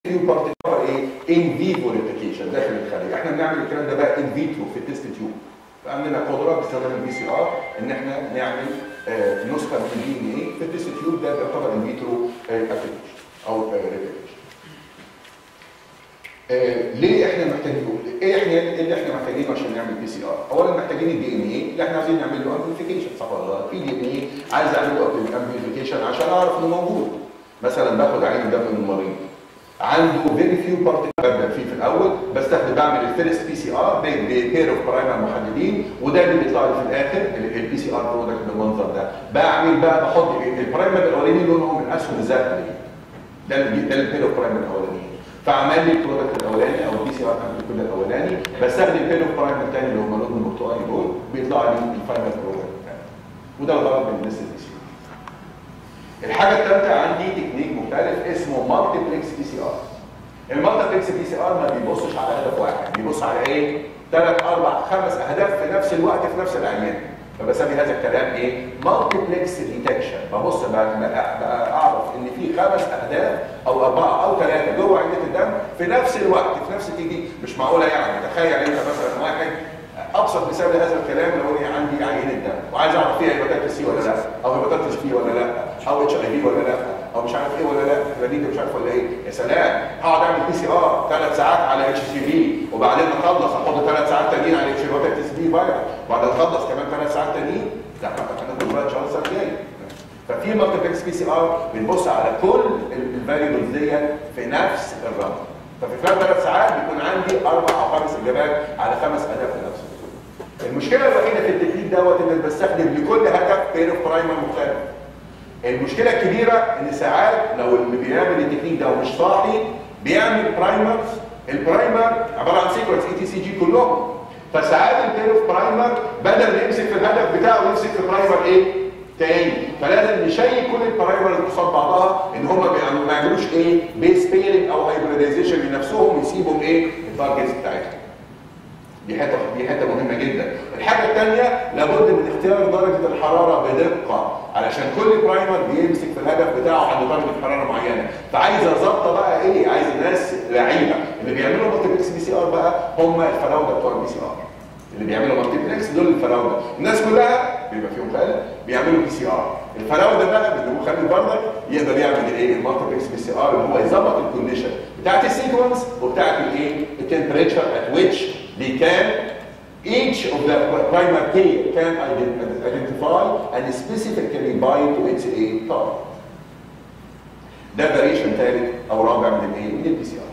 فيو بارت ايه ان فيفو ريبليكيشن داخل الخليه احنا بنعمل الكلام ده بقى ان فيترو في التست تيوب عندنا قدرات باستخدام البي سي ار ان احنا نعمل آه، نسخه من الدي ان ايه في التست تيوب ده بيعتبر ان فيترو ابلكيشن او ريبليكيشن آه، ليه احنا محتاجين ايه احنا إيه اللي احنا محتاجينه عشان نعمل بي سي ار اولا محتاجين الدي ان ايه اللي احنا عايزين نعمل له امبليفيكيشن صح ولا لا في دي ان ايه عايز اعمل له امبليفيكيشن عشان اعرف انه موجود مثلا باخد عين دم من المريض عنده فيري فيو بارتيكل ببدا فيه في الاول بستخدم بعمل الفيرست بي سي ار ببير اوف برايمر محددين وده اللي بيطلع لي في الاخر البي سي ار برودكت بالمنظر ده بعمل بقى بحط البرايمر الاولاني لونهم من اسهم الذهب ده ال- ده البير اوف برايمر الاولاني فعمل لي البرودكت الاولاني او البي سي ار كل الاولاني بستخدم البير اوف برايمر الثاني اللي هم لونهم البرتقالي دول بيطلع لي الفاينل برودكت بتاعي وده الغرض من الناس البي سي الحاجه الثالثه عندي تكنيك مختلف اسمه مالتيبلكس بي سي ار المالتيبلكس بي سي ار ما بيبصش على هدف واحد بيبص على ايه ثلاث اربع خمس اهداف في نفس الوقت في نفس العيان فبسمي هذا الكلام ايه مالتيبلكس ديتكشن ببص بقى بقى اعرف ان في خمس اهداف او اربعه او ثلاثه جوه عينه الدم في نفس الوقت في نفس تيجي مش معقوله يعني تخيل انت مثلا واحد ابسط مثال لهذا الكلام لو انا عندي عينه دم وعايز اعرف فيها هيباتيتس سي ولا لا او هيباتيتس بي ولا لا او اتش اي في ولا لا او مش عارف ايه ولا لا كلاميديا مش عارف ولا ايه يا سلام هقعد اعمل بي سي ار ثلاث ساعات على اتش سي في وبعدين اخلص احط ثلاث ساعات تانيين على اتش هيباتيتس بي فايروس وبعدين اخلص كمان ثلاث ساعات تانيين لا هناخد بقى ان شاء الله السنه الجايه ففي مالتيبلكس بي سي ار بنبص على كل الفاريبلز دي في نفس الرقم ففي خلال ثلاث ساعات بيكون عندي اربع او خمس اجابات على خمس اهداف في نفس الوقت. المشكله الوحيده في التكنيك دوت ان بستخدم لكل هدف بير اوف برايمر مختلف المشكله الكبيره ان ساعات لو اللي بيعمل التكنيك ده ومش صاحي بيعمل برايمرز البرايمر عباره عن سيكونس اي تي سي جي كلهم فساعات البير اوف برايمر بدل ما يمسك في الهدف بتاعه يمسك في برايمر ايه؟ تاني فلازم نشيك كل البرايمر اللي قصاد بعضها ان هم ما يعملوش ايه؟ بيس بيرنج او هايبريدايزيشن لنفسهم يسيبوا ايه؟ التارجتس بتاعتهم دي حته دي حته مهمه جدا الحاجه الثانيه لابد من اختيار درجه الحراره بدقه علشان كل برايمر بيمسك في الهدف بتاعه عند درجه حراره معينه فعايزه ظابطه بقى ايه عايز ناس لعيبه اللي بيعملوا مالتيبلكس بي سي ار بقى هم الفراوده بتوع البي سي ار اللي بيعملوا مالتيبلكس دول الفراوده الناس كلها بيبقى فيهم خالد بيعملوا بي سي ار الفراوده بقى بيجيبوا خالد بردك يقدر يعمل ايه المالتيبلكس بي سي ار اللي هو يظبط الكونديشن بتاعت السيكونس وبتاعت الايه التمبريتشر ات ويتش they can each of the primer K can identify and specifically bind to its A target. ده فاريشن ثالث او رابع من الايه؟ من البي سي ار.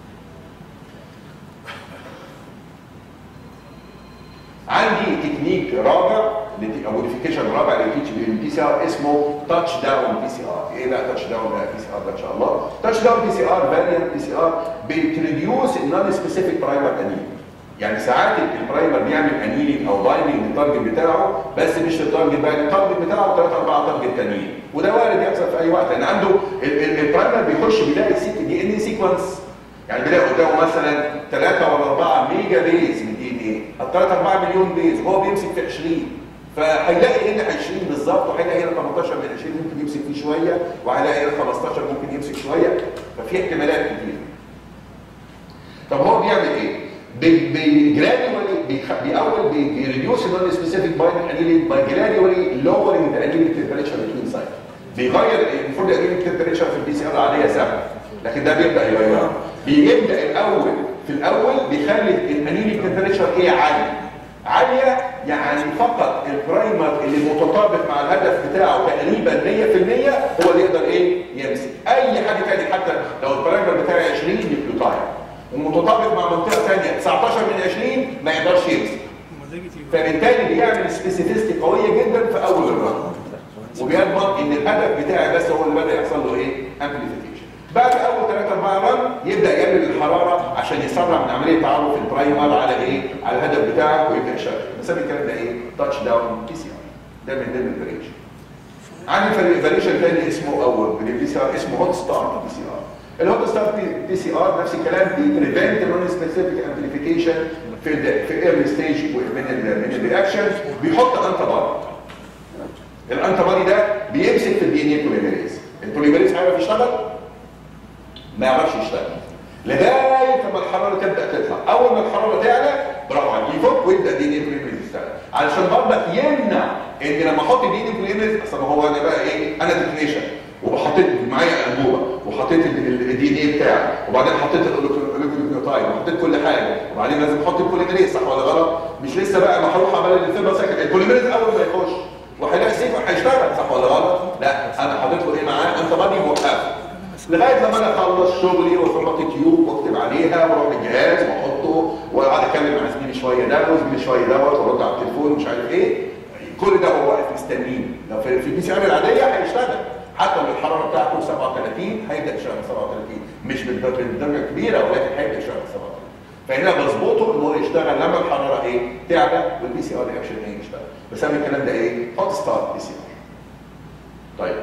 عندي تكنيك رابع او موديفيكيشن رابع للبي سي ار اسمه تاتش داون بي سي ار ايه بقى تاتش داون بي سي ار ده ان شاء الله تاتش داون بي سي ار فاريانت بي سي ار بتريديوس النون سبيسيفيك برايمر انيل يعني ساعات البرايمر بيعمل انيلينج او بايندينج للتارجت بتاعه بس مش للتارجت بقى التارجت بتاعه ثلاث اربع تارجت تانيين وده وارد يحصل في اي وقت لان عنده البرايمر بيخش بيلاقي دي ان سيكونس يعني بيلاقي قدامه مثلا 3 ولا 4 ميجا بيز من دي ان ايه الثلاث 4 مليون بيز وهو بيمسك في 20 فهيلاقي هنا 20 بالظبط وهيلاقي هنا 18 من 20 ممكن يمسك فيه شويه وهيلاقي هنا 15 ممكن يمسك شويه ففي احتمالات كتير طب هو بيعمل ايه؟ بجراديولي بيأول بيريديوس النون سبيسيفيك بايند انيلين باي جراديولي لورنج ذا انيلين تمبريتشر بتوين سايت بيغير المفروض الانيلين تمبريتشر في البي سي ار العاديه سهله لكن ده بيبدا يغير بيبدا الاول في الاول بيخلي الانيلين تمبريتشر ايه عالي عاليه يعني فقط البرايمر اللي متطابق مع الهدف بتاعه تقريبا 100% هو اللي يقدر ايه يمسك اي حاجه ثانيه حتى لو البرايمر بتاعي 20 يبقى ومتطابق مع منطقه ثانيه 19 من 20 ما يقدرش يمسك فبالتالي بيعمل سبيسيفيستي قويه جدا في اول الرن وبيضمن ان الهدف بتاعي بس هو اللي بدا يحصل له ايه امبليفيكيشن بعد اول 3 4 رن يبدا يقلل الحراره عشان يسرع من عمليه تعرف البرايمر على ايه على الهدف بتاعك ويبدا يشتغل بسمي الكلام ده ايه تاتش داون بي سي ار ده من ضمن الفاريشن عندي فاريشن ثاني اسمه او بالبي سي ار اسمه هوت ستارت بي سي ار الهوت ستارت بي سي ار نفس الكلام بيبريفنت نون سبيسيفيك امبليفيكيشن في ال في ايرلي ستيج من ال من الرياكشن بيحط انتي بادي الانتي بادي ده بيمسك في الدي ان اي بوليميريز البوليميريز هيعرف يشتغل ما يعرفش يشتغل لغايه ما الحراره تبدا تطلع اول ما الحراره تعلى برافو عليك يفك ويبدا دي ان اي بوليمريز يشتغل علشان برضك يمنع ان لما احط دي ان اي بوليمريز اصل هو انا بقى ايه انا تكنيشن وحطيت معايا انبوبه وحطيت الدي ان اي بتاعي وبعدين حطيت الالكتروكنوتايد وحطيت كل حاجه وبعدين لازم احط البوليمريز صح ولا غلط مش لسه بقى ما هروح عمال الفيبر ساكت البوليمريز اول ما يخش وهيلاقي سيف هيشتغل صح ولا غلط لا انا حاطط له ايه معاه انت بادي موقفه لغايه لما انا اخلص شغلي واظبط تيوب واكتب عليها واروح للجهاز واحطه واقعد اتكلم مع زميلي شويه ده وزميلي شويه دوت وارد على التليفون مش عارف ايه كل ده هو واقف مستنيه لو في البي سي ار العاديه هيشتغل حتى لو الحراره بتاعته 37 هيبدا يشتغل 37 مش بالدرجه كبيره ولكن هيبدا يشتغل 37 فهنا بظبطه ان هو يشتغل لما الحراره ايه تعلى والبي سي ار رياكشن ايه يشتغل بسمي الكلام ده ايه هوت ستارت بي سي ار طيب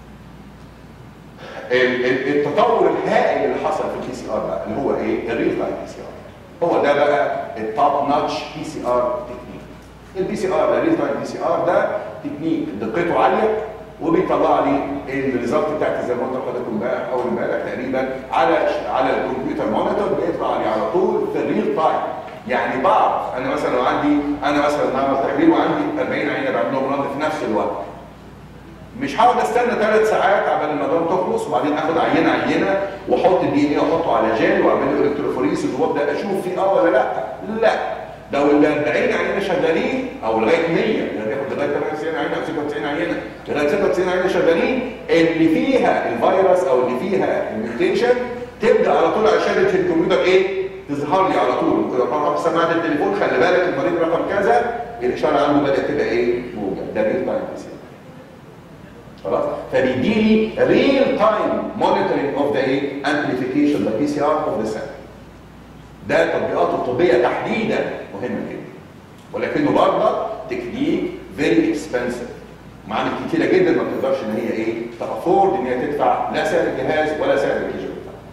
التطور الهائل اللي حصل في البي سي ار بقى اللي هو ايه الريل تايم بي سي ار هو ده بقى التوب ناتش بي سي ار تكنيك البي سي ار الريل تايم بي سي ار ده تكنيك دقته عاليه وبيطلع لي الريزلت بتاعتي زي ما قلت لحضرتك امبارح او امبارح تقريبا على على الكمبيوتر مونيتور بيطلع لي على طول في الريل تايم يعني بعرف انا مثلا لو عندي انا مثلا بعمل تحليل وعندي 40 عينه بعمل لهم رد في نفس الوقت مش هقعد استنى ثلاث ساعات عبال المدام تخلص وبعدين اخد عينه عينه واحط الدي ان ايه واحطه على جل واعمل له الكتروفوريسيس وابدا اشوف في اه ولا لا لا لو ال 40 عينه شغالين او لغايه 100 يعني بياخد لغايه 98 عينه او 96 عينه لغايه 96 عينه شغالين اللي فيها الفيروس او اللي فيها الميوتيشن تبدا على طول على شاشه الكمبيوتر ايه؟ تظهر لي على طول ممكن اروح سماعه التليفون خلي بالك المريض رقم كذا الاشاره عنده بدات تبقى ايه؟ موجه ده ريل تايم خلاص فبيدي لي ريل تايم مونيتورنج اوف ذا ايه امبليفيكيشن ذا بي سي ار اوف ذا سامبل ده تطبيقاته الطبيه تحديدا مهمه جدا ولكنه برضه تكنيك فيري اكسبنسيف معامل كتيره جدا ما بتقدرش ان هي ايه تافورد ان هي تدفع لا سعر الجهاز ولا سعر الكيجن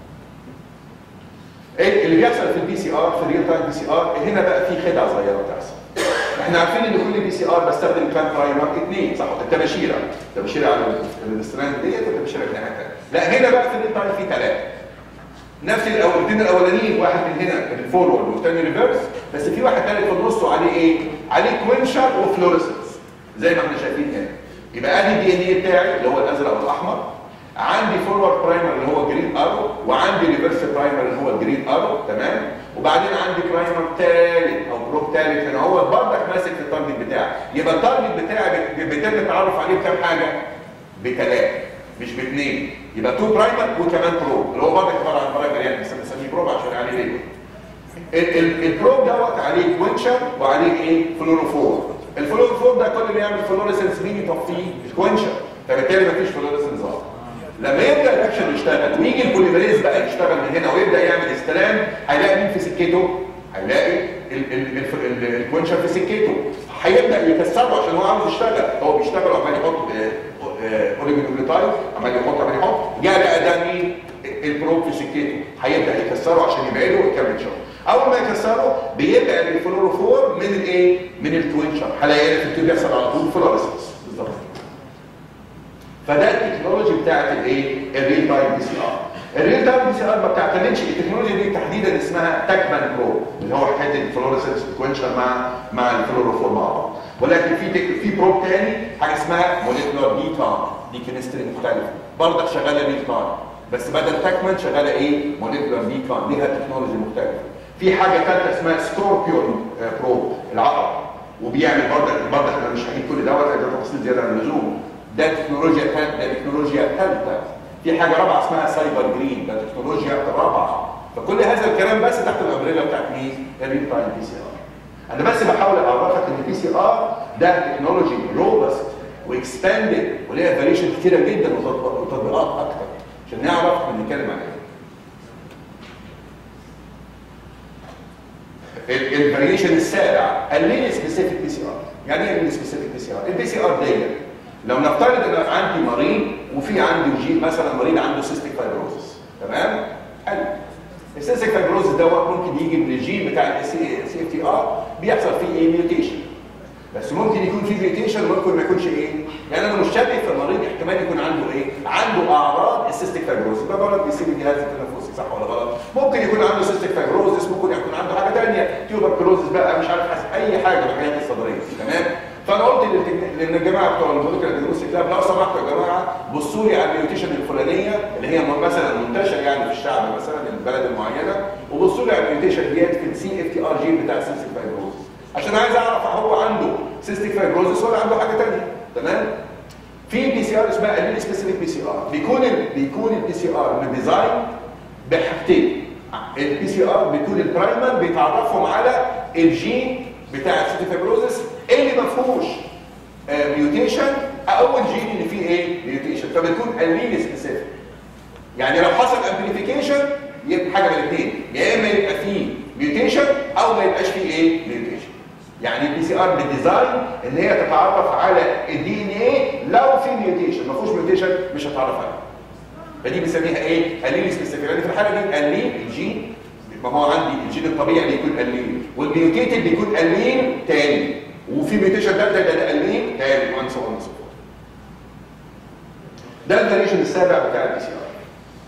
ايه اللي بيحصل في البي سي ار في الريل تايم بي سي ار هنا بقى في خدعه صغيره بتحصل احنا عارفين ان كل بي سي ار بستخدم كام برايمر اثنين صح التباشيره التباشيره على الاستراند ديت والتباشيره الناحيه الثانيه لا هنا بقى في الريل تايم في ثلاثه نفس الاولين الاولانيين واحد من هنا الفورورد والثاني ريفرس بس في واحد ثالث في النص وعليه ايه؟ عليه كوينشر وفلوريسنس زي ما احنا شايفين هنا يبقى ادي الدي ان اي بتاعي اللي هو الازرق والاحمر عندي فورورد برايمر اللي هو جرين ارو وعندي ريفرس برايمر اللي هو الجرين ارو تمام وبعدين عندي برايمر ثالث او بروب ثالث هنا هو برضك ماسك في التارجت بتاعي يبقى التارجت بتاعي بيتم التعرف عليه بكام حاجه؟ بثلاثه مش باثنين يبقى تو برايمر وكمان بروب اللي هو برضك عباره عن برايمر يعني بنسميه بروب عشان عليه ليه البروب دوت عليه كوينشر وعليه ايه؟ فلوروفور الفلوروفور ده كل اللي يعمل فلوريسنس مين يطفيه؟ الكوينشر فبالتالي مفيش فلوريسنس ظاهر لما يبدا الاكشن يشتغل ويجي البوليمريز بقى يشتغل من هنا ويبدا يعمل استلام هيلاقي مين في سكته؟ هيلاقي الكوينشر في سكته هيبدا يكسره عشان هو عاوز يشتغل هو بيشتغل وعمال يحط اوليجونيوكليوتايد عمال يحط عمال يحط جاء لقى ده مين؟ البروب في سكته هيبدا يكسره عشان يبعده ويكمل شغله اول ما يكسره بيبقى الفلوروفور من الايه؟ من الكوينشر هلاقي في التيوب بيحصل على طول فلوريسنس بالظبط فده التكنولوجي بتاعت الايه؟ الريل تايم بي سي ار. الريل تايم بي سي ار ما بتعتمدش التكنولوجيا دي تحديدا اسمها تاكمان برو اللي هو حكايه الفلوريسنس سيكونشر مع مع الفلوروفور مع بعض. ولكن في تك... في بروب تاني حاجه اسمها موليكولار دي تايم دي كيمستري مختلفه برضك شغاله ريل تايم بس بدل تاكمان شغاله ايه؟ موليكولار دي تايم ليها تكنولوجي مختلفه. في حاجه ثالثه اسمها سكوربيون برو العقرب وبيعمل برضك برضك احنا مش هنحكي كل دوت ده تفاصيل زياده عن اللزوم ده تكنولوجيا ثالثه ده تكنولوجيا ثالثه في حاجه رابعه اسمها سايبر جرين ده تكنولوجيا رابعه فكل هذا الكلام بس تحت الامبريلا بتاعت مين؟ الريل تايم بي سي ار انا بس بحاول اعرفك ان البي سي ار ده تكنولوجي روبست واكسباندد وليها فاريشن كتيره جدا وتطبيقات اكتر عشان نعرف بنتكلم عن ايه الفاريشن السابع اللين سبيسيفيك بي سي ار يعني ايه اللين سبيسيفيك بي سي ار البي سي ار ديت لو نفترض ان عندي مريض وفي عندي جي مثلا مريض عنده سيستيك فايبروزس تمام حلو السيستيك فايبروزس دوت ممكن يجي من الجين بتاع السي اف تي ار بيحصل فيه ايه ميوتيشن بس ممكن يكون في ميوتيشن وممكن ما يكونش ايه يعني انا مش شاكك في المريض احتمال يكون عنده ايه عنده اعراض السيستيك فايبروز يبقى مرض بيسيب الجهاز التنفسي صح ولا غلط ممكن يكون عنده سيستيك فايبروز ممكن يكون عنده حاجه ثانيه تيوبركلوزس بقى مش عارف حاسس اي حاجه من الحاجات الصدريه تمام فانا قلت للتك- للجماعه بتوع المولكيولر ديagnostic لاب لو سمحتوا يا جماعه بصوا لي على الميوتيشن الفلانيه اللي هي مثلا منتشر يعني في الشعب مثلا البلد المعينه وبصوا لي على الميوتيشن ديت في السي اف تي ار جين بتاع السيستيك فايبروز عشان عايز اعرف هو عنده سيستيك فايبروزس ولا عنده حاجه ثانيه تمام في بي سي ار اسمها الين سبيسيفيك بي سي ار بيكون ال بيكون البي سي ار ديزاين بحاجتين البي سي ار بيكون البرايمر بيتعرفهم على الجين بتاع السيستيك فايبروزس اللي ما فيهوش ميوتيشن اول جين اللي فيه ايه ميوتيشن فبتكون الين سبيسيفيك يعني لو حصل امبليفيكيشن يبقى حاجه من الاثنين يا اما يبقى فيه ميوتيشن او ما يبقاش فيه ايه ميوتيشن يعني البي سي ار بالديزاين ان هي تتعرف على الدي ان ايه لو في ميوتيشن ما فيهوش ميوتيشن مش هتعرف عليه فدي بنسميها ايه الين سبيسيفيك يعني في الحاله دي الين الجين ما هو عندي الجين الطبيعي بيكون الين والميوتيتد بيكون الين تاني وفي ميوتيشن ثالثه يبقى الين تاني وان سو اون سو ده الفاريشن السابع بتاع البي سي ار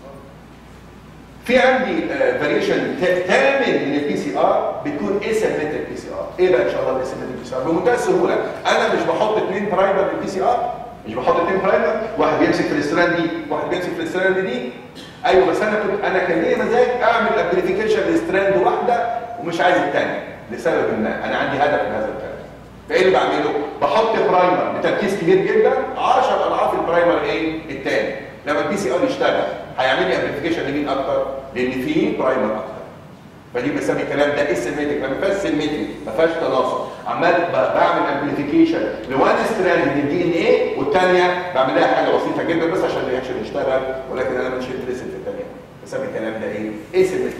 في عندي فاريشن ثامن من البي سي ار بتكون اسيمتريك بي سي ار ايه بقى ان شاء الله الاسيمتريك بي سي ار بمنتهى السهوله انا مش بحط اثنين برايمر بالبي سي ار مش بحط اثنين برايمر واحد بيمسك في الستراند دي واحد بيمسك في الستراند دي ايوه بس انا كنت انا كان ليا مزاج اعمل ابليفيكيشن لستراند واحده ومش عايز الثانيه لسبب ما انا عندي هدف من هذا الكلام فايه اللي بعمله بحط برايمر بتركيز كبير جدا 10 اضعاف البرايمر ايه الثاني لما البي سي ار يشتغل هيعمل لي امبليفيكيشن لمين اكتر لان فيه برايمر اكتر فدي بسمي الكلام ده اسيمتريك ما فيهاش سيمتري ما فيهاش تناسق عمال ب- بعمل امبليفيكيشن لوان ستراند من الدي ان ايه والثانيه بعمل لها حاجه بسيطه جدا بس عشان الرياكشن يشتغل ولكن انا مش انترستد في الثانيه بسمي الكلام ده ايه اسيمتريك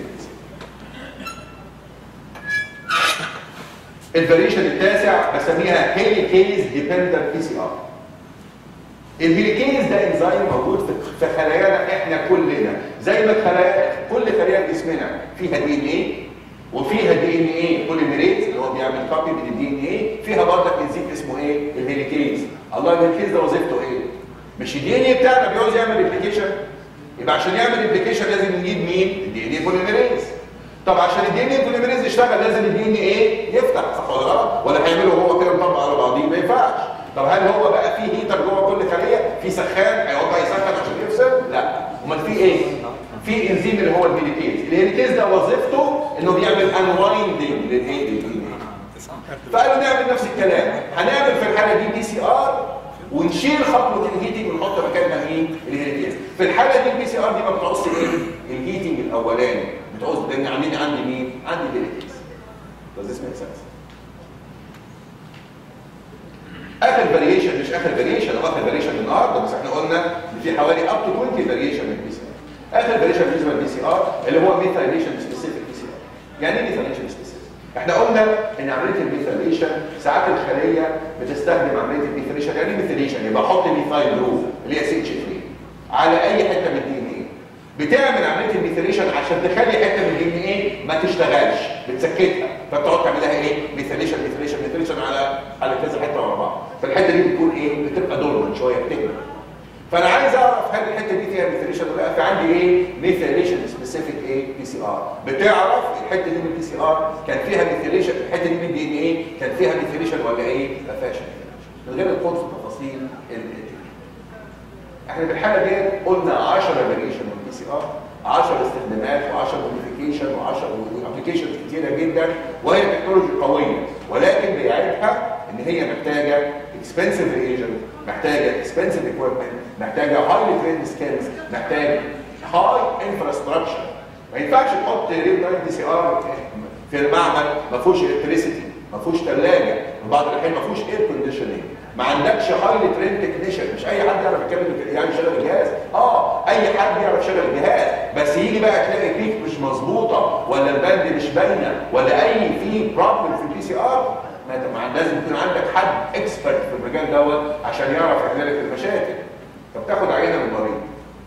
الفاريشن التاسع بسميها هيليكيز ديبندنت بي سي ار الهيليكيز ده انزيم موجود في- في خلايانا احنا كلنا زي ما الخلايا كل خليه في جسمنا فيها دي ان ايه وفيها دي ان ايه بوليميريز اللي هو بيعمل كوبي من الدي ان ايه فيها برضك انزيم اسمه ايه الهيليكيز الله الهيليكيز ده وظيفته ايه مش الدي ان ايه بتاعنا بيعوز يعمل ابلكيشن يبقى عشان يعمل ابلكيشن لازم نجيب مين الدي ان ايه بوليميريز طب عشان الدي ان ايه بوليميريز يشتغل لازم الدي ان ايه يفتح صح ولا غلط ولا هيعمله هو كده مطبق على بعضيه ما ينفعش طب هل هو بقى في هيتر جوه كل خليه في سخان هيقعد بقى يسخن عشان يفصل لا امال في ايه في انزيم اللي هو الهيليكيز الهيليكيز ده وظيفته انه بيعمل انوايندنج للايه للدي ان ايه فقالوا نعمل نفس الكلام هنعمل في الحاله دي دي سي ار ونشيل خطوه الهيتنج ونحط مكانها مين الهيليكيز في الحاله دي البي سي ار دي ما بتعوزش ايه الهيتنج الاولاني بتعوز لان عندي عندي مين عندي الهيليكيز Does this make sense? اخر فاريشن مش اخر فاريشن او اخر فاريشن النهارده بس احنا قلنا ان في حوالي اب تو 20 فاريشن من البي سي ار اخر فاريشن بالنسبه للبي سي ار اللي هو ميثايليشن سبيسيفيك بي سي ار يعني ايه ميثايليشن سبيسيفيك احنا قلنا ان عمليه الميثايليشن ساعات الخليه بتستخدم عمليه الميثايليشن يعني ايه ميثايليشن يبقى احط ميثايل جروب اللي هي سي اتش 3 على اي حته من الدي ان ايه بتعمل عمليه الميثيليشن عشان تخلي حته من الدي ان ايه ما تشتغلش بتسكتها فبتقعد تعمل لها ايه ميثيليشن ميثيليشن ميثيليشن على على كذا حته ورا بعض فالحته دي بتكون ايه بتبقى دورمنت شويه بتهمل فانا عايز اعرف هل الحته دي فيها ميثيليشن ولا لا فعندي ايه ميثيليشن سبيسيفيك ايه بي سي ار بتعرف الحته دي من البي سي ار كان فيها ميثيليشن الحته دي من الدي ان ايه كان فيها ميثيليشن ولا ايه ما فيهاش من غير الخوض في تفاصيل ال- احنا في الحاله ديت قلنا 10 فاريشن من البي سي ار 10 استخدامات و10 موديفيكيشن و10 ابلكيشنز كتيره جدا وهي تكنولوجي قويه ولكن بيعيبها ان هي محتاجه اكسبنسيف ريجن محتاجه اكسبنسيف اكويبمنت محتاجه هايلي تريند سكيلز محتاج هاي انفراستراكشر ما ينفعش تحط ريل تايم دي سي ار في المعمل ما فيهوش الكتريسيتي ما فيهوش ثلاجه وبعض الاحيان ما فيهوش اير كونديشننج ما عندكش هايلي تريند تكنيشن مش اي حد يعرف يكمل يعني يشغل الجهاز اه اي حد يعرف يشغل الجهاز بس يجي بقى تلاقي بيك مش مظبوطه ولا البند مش باينه ولا اي في بروبلم في البي سي ار ما انت مع لازم يكون عندك حد اكسبرت في المجال دوت عشان يعرف يحل لك المشاكل فبتاخد عينه من المريض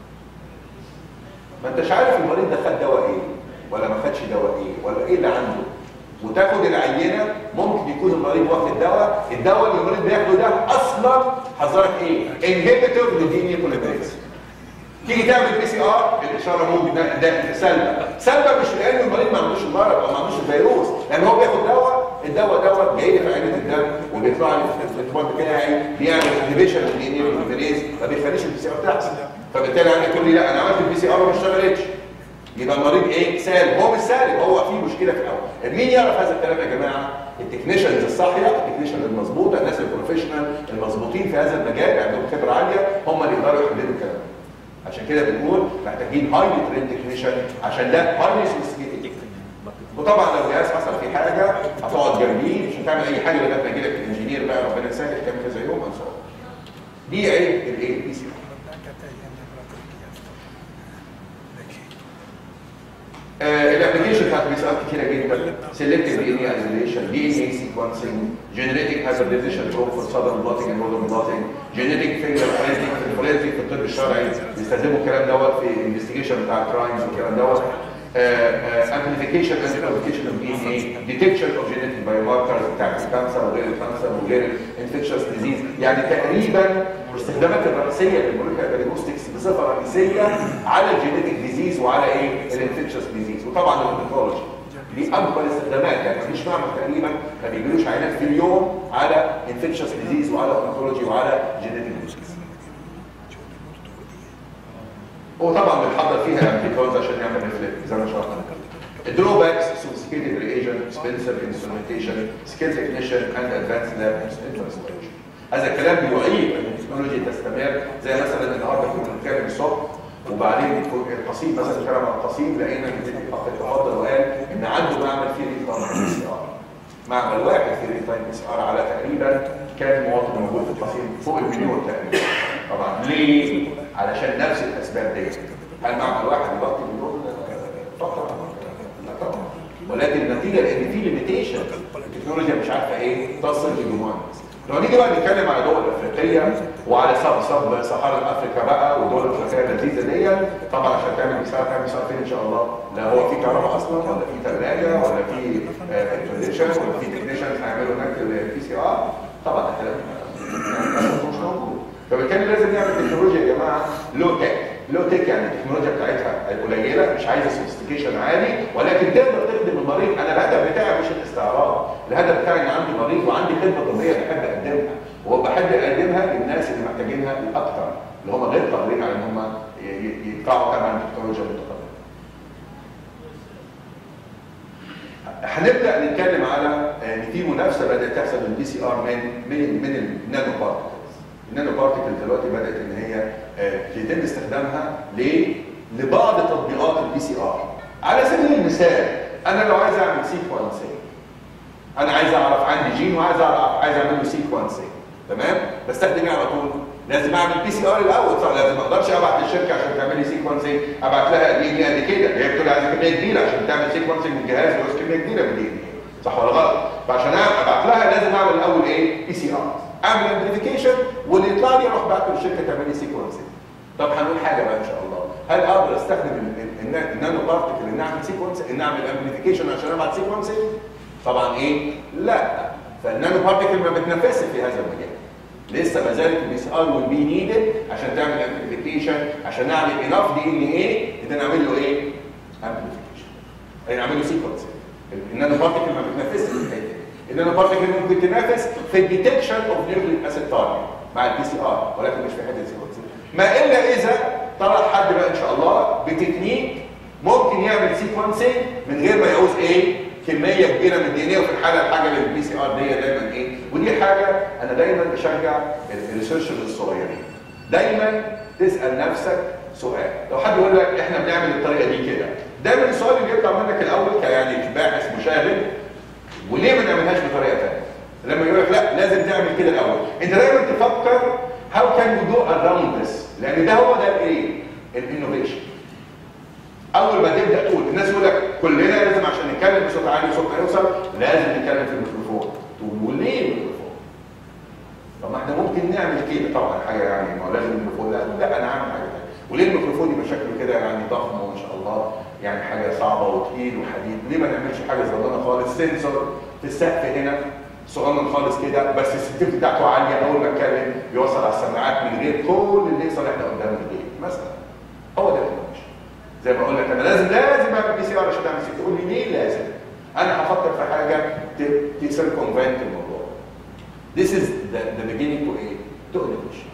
ما انتش عارف المريض ده خد دواء ايه ولا ما خدش دواء ايه ولا ايه اللي عنده وتاخد العينه ممكن يكون المريض واخد دواء الدواء اللي المريض بياخده ده اصلا حضرتك ايه انهبيتور للدي ان اي بوليمريز تيجي تعمل بي سي ار الاشاره ممكن ده, ده سلبه سلبه مش لان المريض ما عندوش المرض او ما عندوش الفيروس لان هو بياخد دواء الدواء دوت جاي لي في عينه الدم وبيطلع لي في الاختبار بتاعي بيعمل انهبيشن للدي ان اي بوليمريز ما بيخليش البي سي ار تحصل فبالتالي انا تقول لي لا انا عملت البي سي ار وما اشتغلتش يبقى المريض ايه سالب هو مش سالب هو في مشكله في الاول مين يعرف هذا الكلام يا جماعه التكنيشنز الصاحيه التكنيشن المظبوطه الناس البروفيشنال المظبوطين في هذا المجال عندهم خبره عاليه هم اللي يقدروا يحددوا الكلام عشان كده بنقول محتاجين هايلي تريند تكنيشن عشان ده هايلي سوفيستيكيتد وطبعا لو جهاز حصل فيه حاجه هتقعد جنبيه مش هتعمل اي حاجه لغايه ما يجي لك الانجينير بقى ربنا يسهل كام كذا يوم ان دي عيب الايه بي سي الابلكيشن بتاعت بي سي كتيره جدا سيلكتيف دي ان اي ايزوليشن دي ان اي سيكونسنج جينيتيك هايبرديزيشن بروب فور سادن بلوتنج اند نورثرن بلوتنج جينيتيك فينجر فريزنج في الفورنزيك في الطب الشرعي بيستخدموا الكلام دوت في الانفستيجيشن بتاع الكرايمز والكلام دوت امبليفيكيشن اند امبليفيكيشن اوف دي ان اي ديتكشن اوف جينيتيك بايو ماركرز بتاع الكانسر وغير الكانسر وغير الانفكشوس ديزيز يعني تقريبا الاستخدامات الرئيسيه للموليكيولار دايجنوستكس بصفه رئيسيه على الجينيتيك ديزيز وعلى ايه الانفكشوس ديزيز وطبعا البيثولوجي دي اكبر استخدامات يعني مفيش معمل تقريبا ما بيجيلوش عينات في اليوم على انفكشوس ديزيز وعلى بيثولوجي وعلى جينيتيك ديزيز وطبعا بنحضر فيها امبليكوز عشان نعمل ريفلكت زي ما شرحنا الدروباكس sophisticated reagent Spencer instrumentation skill technician and advanced lab infrastructure هذا الكلام بيعيب ان التكنولوجيا تستمر زي مثلا النهارده كنا بنتكلم الصبح وبعدين القصيم مثلا الكلام عن القصيم لقينا ان الاخ اتفضل وقال ان عنده معمل فيه ريل تايم بي سي ار معمل واحد فيه ريل تايم بي سي ار على تقريبا كام مواطن موجود في القصيم فوق المليون تقريبا طبعا ليه؟ علشان نفس الاسباب دي هل معمل واحد يغطي مليون طبعا لا طبعا ولكن النتيجه لان في ليميتيشن التكنولوجيا مش عارفه ايه تصل لجموع الناس لو نيجي بقى نتكلم على دول افريقيه وعلى سب سب صحراء افريقيا بقى والدول الافريقيه اللذيذه دي طبعا عشان تعمل مساعده تعمل مساعده فين ان شاء الله لا هو في كهرباء اصلا ولا في ثلاجه ولا في كونديشن ولا في تكنيشنز هيعملوا هناك البي سي ار طبعا ده كلام مش موجود فبالتالي لازم نعمل تكنولوجيا يا جماعه لو تك لو تك يعني التكنولوجيا بتاعتها قليله مش عايزه سوفيستيكيشن عالي ولكن تقدر تخدم المريض انا الهدف بتاعي مش الاستعراض الهدف بتاعي ان عندي مريض وعندي خدمه طبيه بحب اقدمها وبحب اقدمها للناس اللي محتاجينها الاكثر اللي هم غير قادرين على ان هم يدفعوا ثمن التكنولوجيا المتقدمه هنبدا نتكلم على ان في منافسه بدات تحصل للبي سي ار من من من النانو بارتكلز النانو بارتكلز دلوقتي بدات ان هي يتم استخدامها ليه؟ لبعض تطبيقات البي سي ار على سبيل المثال انا لو عايز اعمل سيكونسنج انا عايز اعرف عندي جين وعايز اعرف عايز اعمل له سيكونسنج تمام بستخدم ايه على طول لازم اعمل بي سي ار الاول صح لازم ما اقدرش ابعت للشركه عشان تعمل لي سيكونسنج ابعت لها دي ان قد كده هي بتقول عايزه كميه كبيره عشان تعمل سيكونسنج من الجهاز وعايز كميه كبيره من دي صح ولا غلط فعشان ابعت لها لازم اعمل الاول ايه بي سي ار اعمل امبليفيكيشن واللي يطلع لي اروح بعته للشركه تعمل لي سيكونسنج طب هنقول حاجه بقى ان شاء الله هل اقدر استخدم النانو بارتكل ان اعمل سيكونس ان اعمل امبليفيكيشن عشان ابعت سيكونسنج طبعا ايه لا فالنانو بارتكل ما بتنافسش في هذا المجال لسه ما زالت البي سي ار والبي نيدد عشان تعمل امبليفيكيشن عشان اعمل اناف دي ان ايه ان انا اعمل له ايه امبليفيكيشن يعني اعمل له سيكونس النانو بارتكل ما بتنافسش في الحته دي النانو بارتكل ممكن تنافس في الديتكشن اوف نيوكليك اسيد تارجت مع البي سي ار ولكن مش في حته سيكونس ما الا اذا طلع حد بقى ان شاء الله بتكنيك ممكن يعمل سيكونسنج من غير ما يعوز ايه كميه كبيره من الدي ان اي وفي الحاله الحاجه للبي سي ار دي دايما ايه ودي حاجه انا دايما بشجع الريسيرشرز الصغيرين دايما تسال نفسك سؤال لو حد يقول لك احنا بنعمل الطريقه دي كده دايما السؤال اللي بيطلع منك الاول كيعني باحث مشاهد وليه ما نعملهاش بطريقه ثانيه لما يقول لك لا لازم تعمل كده الاول انت دايما تفكر هاو كان يو دو اراوند ذس لان ده هو ده الايه الانوفيشن اول ما تبدا تقول الناس يقول لك كلنا لازم عشان نتكلم بصوت عالي وصوتنا يوصل لازم نتكلم في الميكروفون تقول وليه الميكروفون طب ما احنا ممكن نعمل كده طبعا حاجه يعني ما هو لازم الميكروفون لا لا انا عامل حاجه ثانيه وليه الميكروفون يبقى شكله كده يعني ضخم وما شاء الله يعني حاجه صعبه وتقيل وحديد ليه ما نعملش حاجه صغيره خالص سنسور في السقف هنا صغنن خالص كده بس السنسيتيفيتي بتاعته عاليه اول ما اتكلم بيوصل على السماعات من غير كل اللي يحصل احنا قدام الجيل مثلا هو ده الانفورميشن زي ما اقول لك انا لازم لازم اعمل بي سي ار عشان اعمل سي تقول لي ليه لازم انا هفكر في حاجه تسيركونفنت الموضوع This is the, the beginning to a to an equation.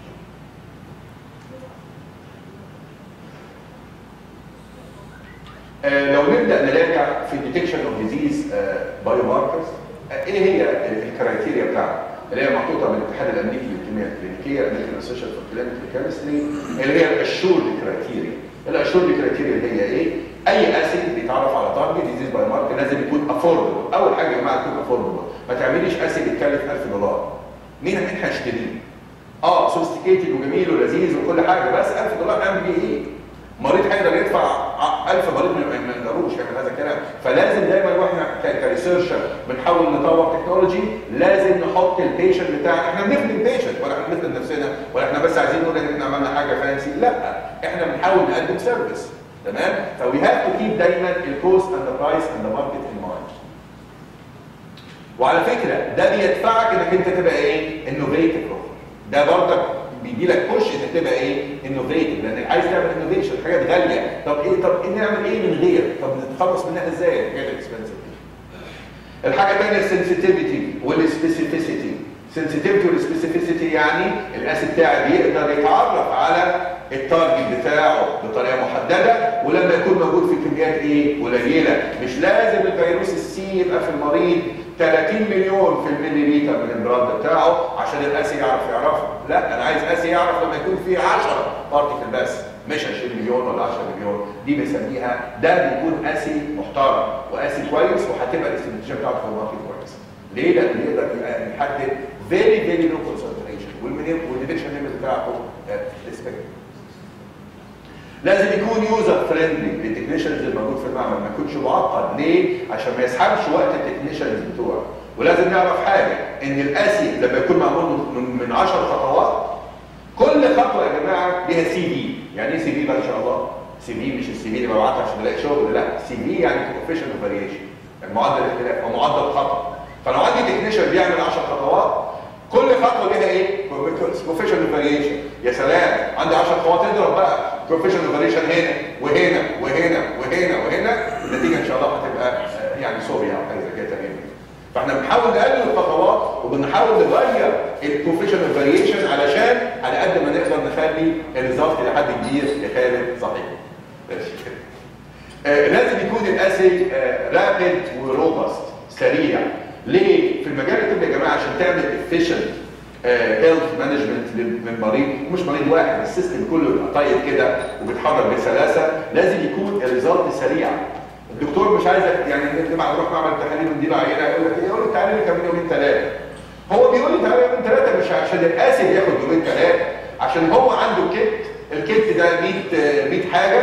آه لو نبدا نراجع في الديتكشن اوف ديزيز بايو ماركرز ايه هي الكرايتيريا بتاعها اللي هي محطوطه من الاتحاد الامريكي للكيمياء الكلينيكيه الامريكان اسوشيشن فور كلينيكال كيمستري اللي هي الاشور كرايتيريا الاشور كرايتيريا اللي هي ايه؟ اي اسيد بيتعرف على تارجت ديزيز بايو ماركر لازم يكون افوردبل اول حاجه يا جماعه تكون افوردبل ما تعمليش اسيد يتكلف 1000 دولار مين مين هيشتريه؟ اه سوستيكيتد وجميل ولذيذ وكل حاجه بس 1000 دولار اعمل بيه ايه؟ مريض هيقدر يدفع 1000 مريض ما يقدروش يعمل هذا الكلام فلازم دايما واحنا كريسيرشر بنحاول نطور تكنولوجي لازم نحط البيشنت بتاعنا احنا بنخدم البيشنت ولا احنا بنخدم نفسنا ولا احنا بس عايزين نقول ان احنا عملنا حاجه فانسي لا احنا بنحاول نقدم سيرفيس تمام فوي هاف تو كيب دايما الكوست اند ذا برايس اند ذا ماركت ان مايند وعلى فكره ده بيدفعك انك انت تبقى ايه انوفيتيف ده برضك بيدي لك بوش انك تبقى ايه انوفيتيف لانك عايز تعمل انوفيشن حاجات غاليه طب ايه طب إيه نعمل ايه من غير طب نتخلص منها ازاي الحاجات الاكسبنسيف الحاجه الثانيه السنسيتيفيتي والسبيسيفيسيتي سنسيتيفيتي والسبيسيفيسيتي يعني الاسيد بتاعي بيقدر يتعرف على التارجت بتاعه بطريقه محدده ولما يكون موجود في كميات ايه قليله مش لازم الفيروس السي يبقى في المريض 30 مليون في المليليتر من البلاد بتاعه عشان الاسي يعرف يعرفه لا انا عايز اسي يعرف لما يكون فيه 10 بارتيكل بس مش 20 مليون ولا 10 مليون دي بنسميها ده بيكون اسي محترم واسي كويس وهتبقى الاستنتاج بتاعته في الماركت كويس ليه؟ لان يقدر يحدد فيري فيري لو كونسنتريشن والديتكشن ليميت بتاعته ريسبكت لازم يكون يوزر فريندلي للتكنيشنز الموجود في المعمل ما يكونش معقد ليه؟ عشان ما يسحبش وقت التكنيشنز بتوعه ولازم نعرف حاجه ان الاسي لما يكون معمول من 10 خطوات كل خطوه يا جماعه ليها سي في يعني ايه سي في بقى ان شاء الله؟ سي في مش السي في اللي ببعته عشان الاقي شغل لا سي في يعني بروفيشنال فاريشن معدل اختلاف او معدل خطا فلو عندي تكنيشن بيعمل 10 خطوات كل خطوه ليها ايه؟ بروفيشنال فاريشن يا سلام عندي 10 خطوات اضرب بقى بروفيشنال فاريشن هنا وهنا وهنا وهنا وهنا النتيجه ان شاء الله هتبقى يعني سوريا او حاجه زي كده تمام فاحنا بنحاول نقلل الخطوات وبنحاول نغير البروفيشنال فاريشن علشان على قد ما نقدر نخلي الريزلت لحد كبير يا خالد صحيح ماشي آه لازم يكون الاسي آه رابد وروبست سريع ليه؟ في المجال الطبي يا جماعه عشان تعمل efficient هيلث مانجمنت للمريض ومش مريض واحد السيستم كله يبقى طيب كده وبيتحرك بسلاسه لازم يكون الريزلت سريع الدكتور مش عايزك يعني نجمع نروح نعمل تحاليل ونديله عينه يقول لك يقول لك تعالى لي كمان يومين ثلاثه هو بيقول لي تعالى يومين ثلاثه مش عشان الاسيد ياخد يومين ثلاثه عشان هو عنده كيت الكيت ده 100 100 حاجه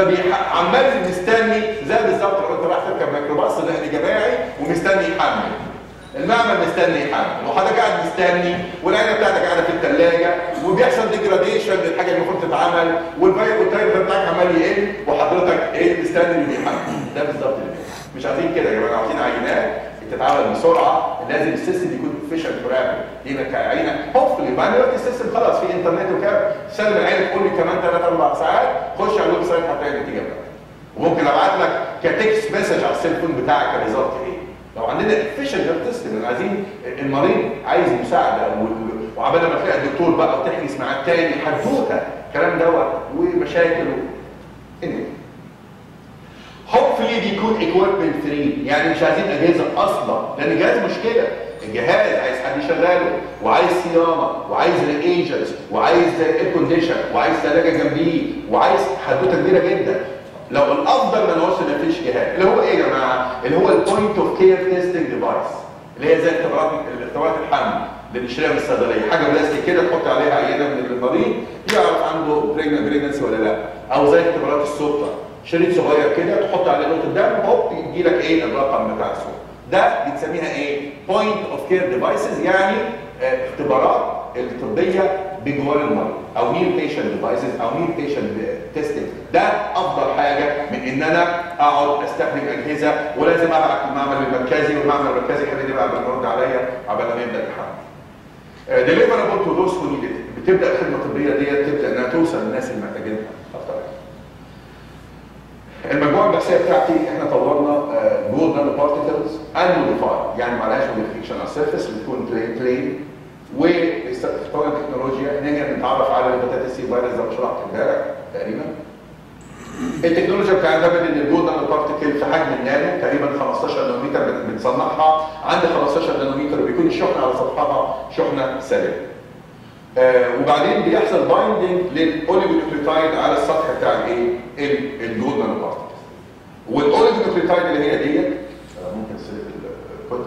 فعمال مستني زي بالظبط لو انت رايح تركب ميكروباص نقل جماعي ومستني يحمل المعمل مستني يحمل وحضرتك قاعد مستني والعينه بتاعتك قاعده في الثلاجه وبيحصل ديجراديشن للحاجه اللي المفروض تتعمل والفايب والتايم بتاعك عمال يقل وحضرتك ايه مستني اللي يحمل ده بالظبط اللي مش عايزين كده يا جماعه عايزين عينات تتعامل بسرعه لازم السيستم يكون افيشنت ورابد يبقى كعينه هوبفلي بعد دلوقتي السيستم خلاص في انترنت وكده سلم العين تقول لي كمان 3 4 ساعات خش على الويب سايت هتلاقي النتيجه بتاعتك وممكن ابعت لك كتكست مسج على السيلفون بتاعك الريزلت ايه لو عندنا افيشنت سيستم عايزين المريض عايز مساعده وعبال ما تلاقي الدكتور بقى وتحجز مع التاني حدوته الكلام دوت ومشاكل اني هوبفلي بيكون ايكويبمنت فري يعني مش عايزين اجهزه اصلا لان الجهاز مشكله الجهاز عايز حد يشغله وعايز صيانه وعايز ريجنتس وعايز اير كونديشن وعايز ثلاجه جنبيه وعايز حدوته كبيره جدا لو الافضل ما نوصل مفيش جهاز اللي هو ايه يا جماعه اللي هو البوينت اوف كير تيستنج ديفايس اللي هي زي اختبارات اختبارات الحمل اللي بنشتريها من الصيدليه حاجه بلاستيك كده تحط عليها عينه من المريض يعرف عنده بريجنسي ولا لا او زي اختبارات السكر شريط صغير كده تحط عليه نقطه دم هوب يجي لك ايه الرقم بتاع السكر ده بنسميها ايه بوينت اوف كير ديفايسز يعني اه اختبارات الطبيه بجوار المريض او نير بيشنت ديفايسز او نير بيشنت تيستنج ده افضل حاجه من ان ان انا اقعد استخدم اجهزه ولازم ابعت المعمل المركزي والمعمل المركزي يحدد بقى قبل ما يرد عليا قبل ما يبدا الحمل. ديليفربل تو دوز هو بتبدا الخدمه الطبيه ديت تبدا انها توصل للناس اللي محتاجينها اكتر المجموعه البحثيه بتاعتي احنا طورنا جولد نانو بارتكلز ان موديفاي يعني معلهاش موديفيكيشن على السيرفيس بتكون بلين بلين واستخدام التكنولوجيا نقدر نتعرف على الهيباتيتس سي فيروس زي ما شرحت امبارح تقريبا التكنولوجيا بتعتمد ان الجولد نانو بارتكل في حجم النانو تقريبا 15 نانومتر بنصنعها عند 15 نانومتر بيكون الشحنه على سطحها شحنه سالبه آه وبعدين بيحصل بايندنج للاوليجونيوكليوتايد على السطح بتاع الايه؟ الجولد نانو بارتكل. والاوليجونيوكليوتايد اللي هي ديت آه ممكن تسلك الكتب.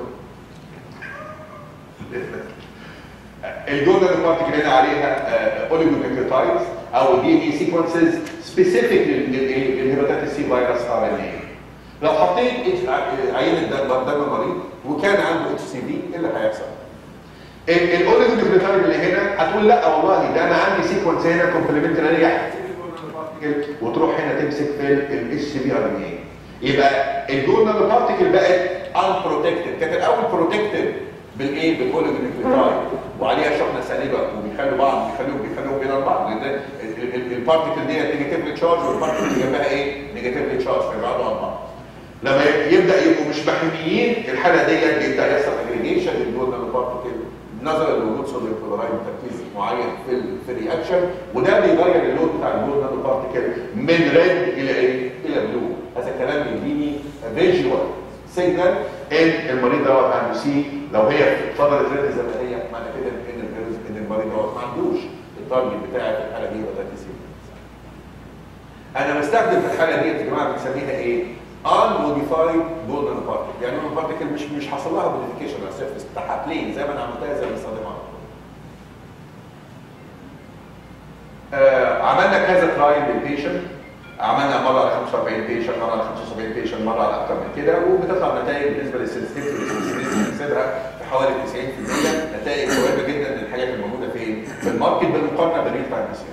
الجولد نانو بارتكل هنا عليها اوليجونيوكليوتايدز او دي ان اي سيكونسز سبيسيفيك للهيباتيتس سي فيروس ار ان اي. لو حطيت عينه دم المريض وكان عنده اتش سي في ايه اللي هيحصل؟ الاوليجوكليوتايد اللي هنا هتقول لا والله ده انا عندي سيكونس هنا كومبلمنتري وتروح هنا تمسك في الاتش سي بي ار ان اي يبقى الجول نانو بارتيكل بقت ان بروتكتد كانت الاول بروتكتد بالايه بالاوليجوكليوتايد وعليها شحنه سالبه وبيخلوا بعض بيخلوهم بيخلوهم بين بعض لان البارتيكل دي نيجاتيفلي تشارج والبارتيكل اللي جنبها ايه نيجاتيفلي تشارج فيبعدوا عن بعض لما يبدا يبقوا مش محميين الحاله ديت يبدا يحصل اجريجيشن للجول نانو بارتيكل نظرا لوجود صوديوم كلورايد بتركيز معين في في الرياكشن وده بيغير اللون بتاع الجول نانو بارتيكل من ريد الى ايه؟ الى بلو هذا الكلام بيديني فيجوال سيجنال ان المريض دوت عنده سي لو هي فضلت ريد زي ما هي معنى كده ان ان المريض دوت ما عندوش التارجت بتاعي في الحاله دي ولا سي انا بستخدم في الحاله دي يا جماعه بنسميها ايه؟ ان موديفايد جول نانو بارتيكل يعني نانو بارتيكل مش مش حصل لها موديفيكيشن على السيرفيس بتاعها بلين زي ما انا عملتها زي ما بستخدمها على طول. آه عملنا كذا ترايل للبيشنت عملنا مره على 45 بيشنت مره على 75 بيشنت مره على اكثر من كده وبتطلع نتائج بالنسبه للسنسيتيفيتي والسنسيتيفيتي بنحسبها في حوالي 90% نتائج قريبه جدا من الحاجات الموجوده فين؟ في الماركت بالمقارنه بالريل تايم بي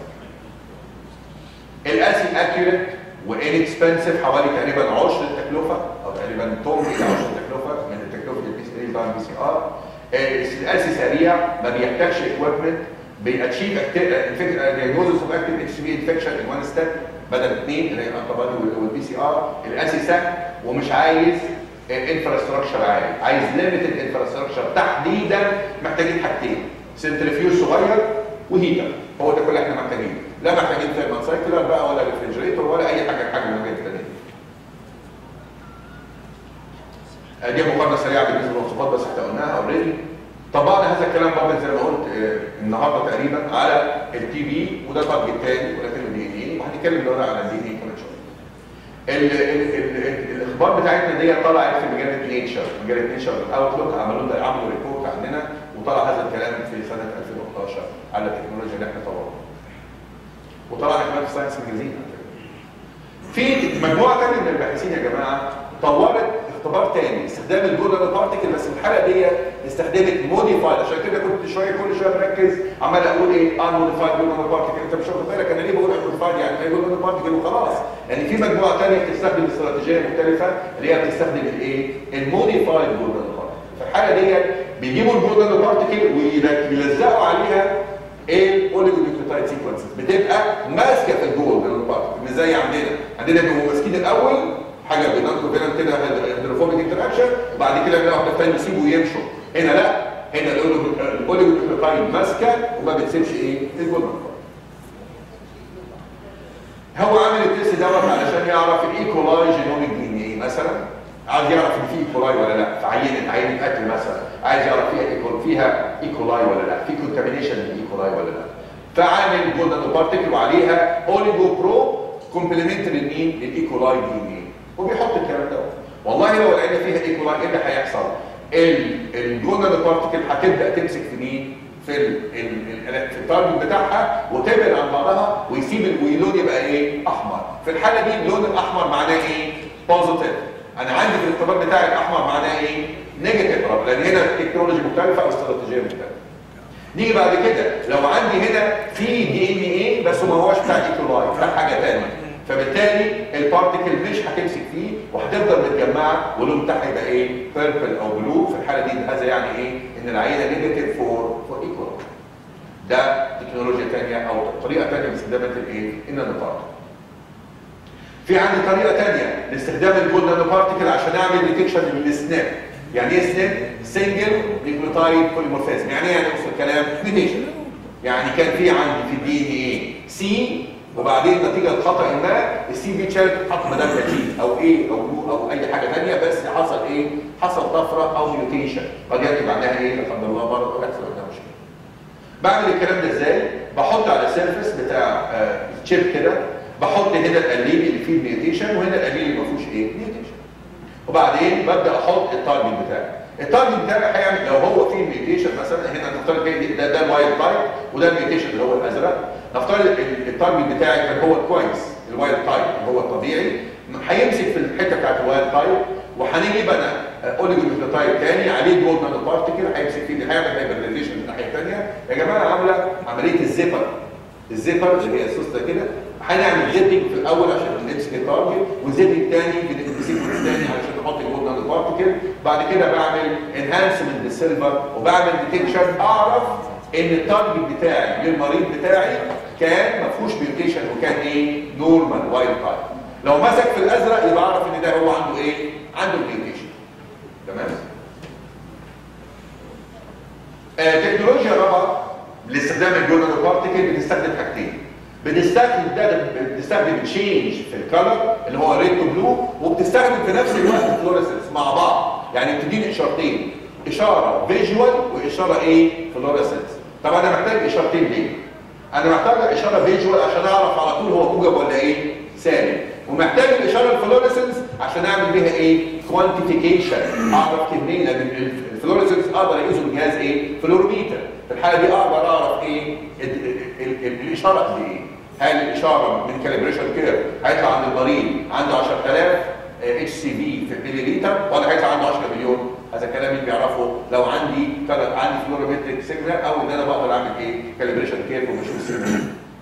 الاسي اكيوريت وان اكسبنسيف حوالي تقريبا عشر التكلفه او تقريبا توم الى عشر التكلفه من التكلفه البي سي بتاع البي سي ار الاسي سريع ما بيحتاجش اكويبمنت بياتشيف دياجنوزس اوف اكتيف اتش بي انفكشن ان وان ستيب بدل اثنين اللي هي الانتي والبي سي ار الاسي سهل ومش عايز انفراستراكشر عالي عايز ليميتد انفراستراكشر تحديدا محتاجين حاجتين سنترفيوج صغير وهيتر هو ده كل اللي احنا محتاجينه لا محتاجين ثيرمال سايكلر بقى ولا ريفريجريتور ولا اي حاجه حاجه من الحاجات الثانيه دي مقارنه سريعه بالنسبه للوصفات بس احنا قلناها اوريدي طبقنا هذا الكلام برضه زي ما قلت النهارده تقريبا على التي بي وده تارجت تاني ولكن الدي ان اي وهنتكلم دلوقتي على الدي ان اي كمان شويه. ال ال ال الاخبار بتاعتنا دي طلعت في مجله نيتشر مجله نيتشر اوتلوك عملوا ده عملوا ريبورت عندنا وطلع هذا الكلام في سنه 2011 على التكنولوجيا اللي احنا طورناها. وطلع كمان في ساينس ماجازين في مجموعه ثانيه من الباحثين يا جماعه طورت اختبار تاني استخدام الجولدن بارتيكل بس في الحاله دي استخدمت موديفايد عشان كده كنت شويه كل شويه مركز عمال اقول ايه ان موديفايد جولدن بارتيكل انت مش واخد بالك انا ليه بقول موديفايد يعني ايه جولدن بارتيكل وخلاص يعني في مجموعه ثانيه بتستخدم استراتيجيه مختلفه اللي هي بتستخدم الايه الموديفايد جولدن بارتيكل في الحاله دي بيجيبوا الجولدن بارتيكل ويلزقوا عليها الاوليجونيوكليوتايد سيكونسز بتبقى ماسكه في الجولدن بارتيكل مش زي عندنا عندنا بيبقوا ماسكين الاول حاجه بينانكو فينان كده هيدروفوبيك انتراكشن وبعد كده بنلاقي واحده ثانيه يسيبوا ويمشوا هنا لا هنا الاوليجوكليوتايد ماسكه وما بتسيبش ايه الجولدن هو عامل التيست دوت علشان يعرف الايكولاي جينوميك دي ان ايه مثلا عايز يعرف ان في ايكولاي ولا لا في عينه عينه اكل مثلا عايز يعرف فيها ايكول فيها ايكولاي ولا لا في كونتامينيشن للايكولاي ولا لا فعامل جولدن بارتيكل وعليها اوليجو برو كومبلمنتري لمين للايكولاي دي ان ايه وبيحط الكلام ده والله لو لقينا فيها ايكولاي ايه اللي هيحصل الجولدن بارتيكل هتبدا تمسك في مين في ال ال في التارجت بتاعها وتبعد عن بعضها ويسيب واللون يبقى ايه احمر في الحاله دي اللون الاحمر معناه ايه بوزيتيف انا عندي في الاختبار بتاعي الاحمر معناه ايه نيجاتيف لان هنا التكنولوجي مختلفه او استراتيجيه مختلفه نيجي بعد كده لو عندي هنا في دي ان ايه بس ما هوش بتاع ايكولاي بتاع حاجه ثانيه فبالتالي البارت البارتكل مش هتمسك فيه وهتفضل متجمعه واللون بتاعها يبقى ايه؟ بيربل او بلو في الحاله دي هذا يعني ايه؟ ان العينه نيجاتيف فور فور ايكوال ده تكنولوجيا ثانيه او طريقه ثانيه من استخدام الايه؟ النانو بارتكل في عندي طريقه ثانيه لاستخدام الجول نانو بارتكل عشان اعمل ديتكشن للسناب يعني ايه سناب؟ سنجل نيوكليوتايد بوليمورفيزم يعني ايه يعني نص الكلام؟ ميوتيشن يعني كان في عندي في الدي ان ايه سي وبعدين نتيجه لخطا ما السي بي تشارك حط مدام جي او ايه او يو او اي حاجه ثانيه بس حصل ايه؟ حصل طفره او ميوتيشن قد ياتي بعدها ايه؟ لا قدر الله مرض او يحصل عندها مشكله. بعمل الكلام ده ازاي؟ بحط على السيرفس بتاع آه تشيب كده بحط هنا القليل اللي فيه الميوتيشن وهنا القليل اللي ما فيهوش ايه؟ ميوتيشن. وبعدين ببدا احط التارجت بتاعي. التارجت بتاعي هيعمل لو هو فيه ميوتيشن مثلا هنا نفترض ده ده الوايلد تايب وده الميوتيشن اللي هو الازرق نفترض التارجت بتاعي كان هو الكويس الوايلد تايب اللي هو الطبيعي هيمسك في الحته بتاعت الوايلد تايب وهنجيب انا اوليجوميكلوتايب تاني عليه جولد نانو بارتكل هيمسك فيه هيعمل هايبرنيزيشن من الناحيه الثانيه يا جماعه عامله عمليه الزيبر الزيبر اللي هي السوسته كده هنعمل زيبنج في الاول عشان نمسك التارجت وزيبنج تاني في السيكونس تاني علشان نحط الجولد نانو بارتكل بعد كده بعمل انهانسمنت للسيلفر وبعمل ديتكشن اعرف ان التارجت بتاعي للمريض بتاعي كان ما فيهوش ميوتيشن وكان ايه نورمال وايلد تايب لو مسك في الازرق يبقى اعرف ان ده هو عنده ايه عنده ميوتيشن تمام آه تكنولوجيا رابعه لاستخدام الجولدن بارتيكل بتستخدم حاجتين بنستخدم ده بنستخدم تشينج في الكلر اللي هو ريد تو بلو وبتستخدم في نفس الوقت فلوريسنس مع بعض يعني بتديني اشارتين اشاره فيجوال واشاره ايه فلوريسنس طب انا محتاج اشارتين ليه انا محتاج اشاره فيجوال عشان اعرف على طول هو موجب ولا ايه سالب ومحتاج الاشاره الفلوريسنس عشان اعمل بيها ايه كوانتيفيكيشن اعرف كميه لان الفلوريسنس اقدر اقيسه بجهاز ايه فلوروميتر في الحاله دي اقدر اعرف ايه الاشاره قد ايه هل الاشاره من كاليبريشن كيرف هيطلع عند المريض عنده 10000 اتش سي في في المليليتر ولا هيطلع عنده 10 مليون هذا كلام مين بيعرفه لو عندي عندي فلورومتريك سيجنال او ان انا بقدر اعمل ايه كاليبريشن كيرف وبشوف السيجنال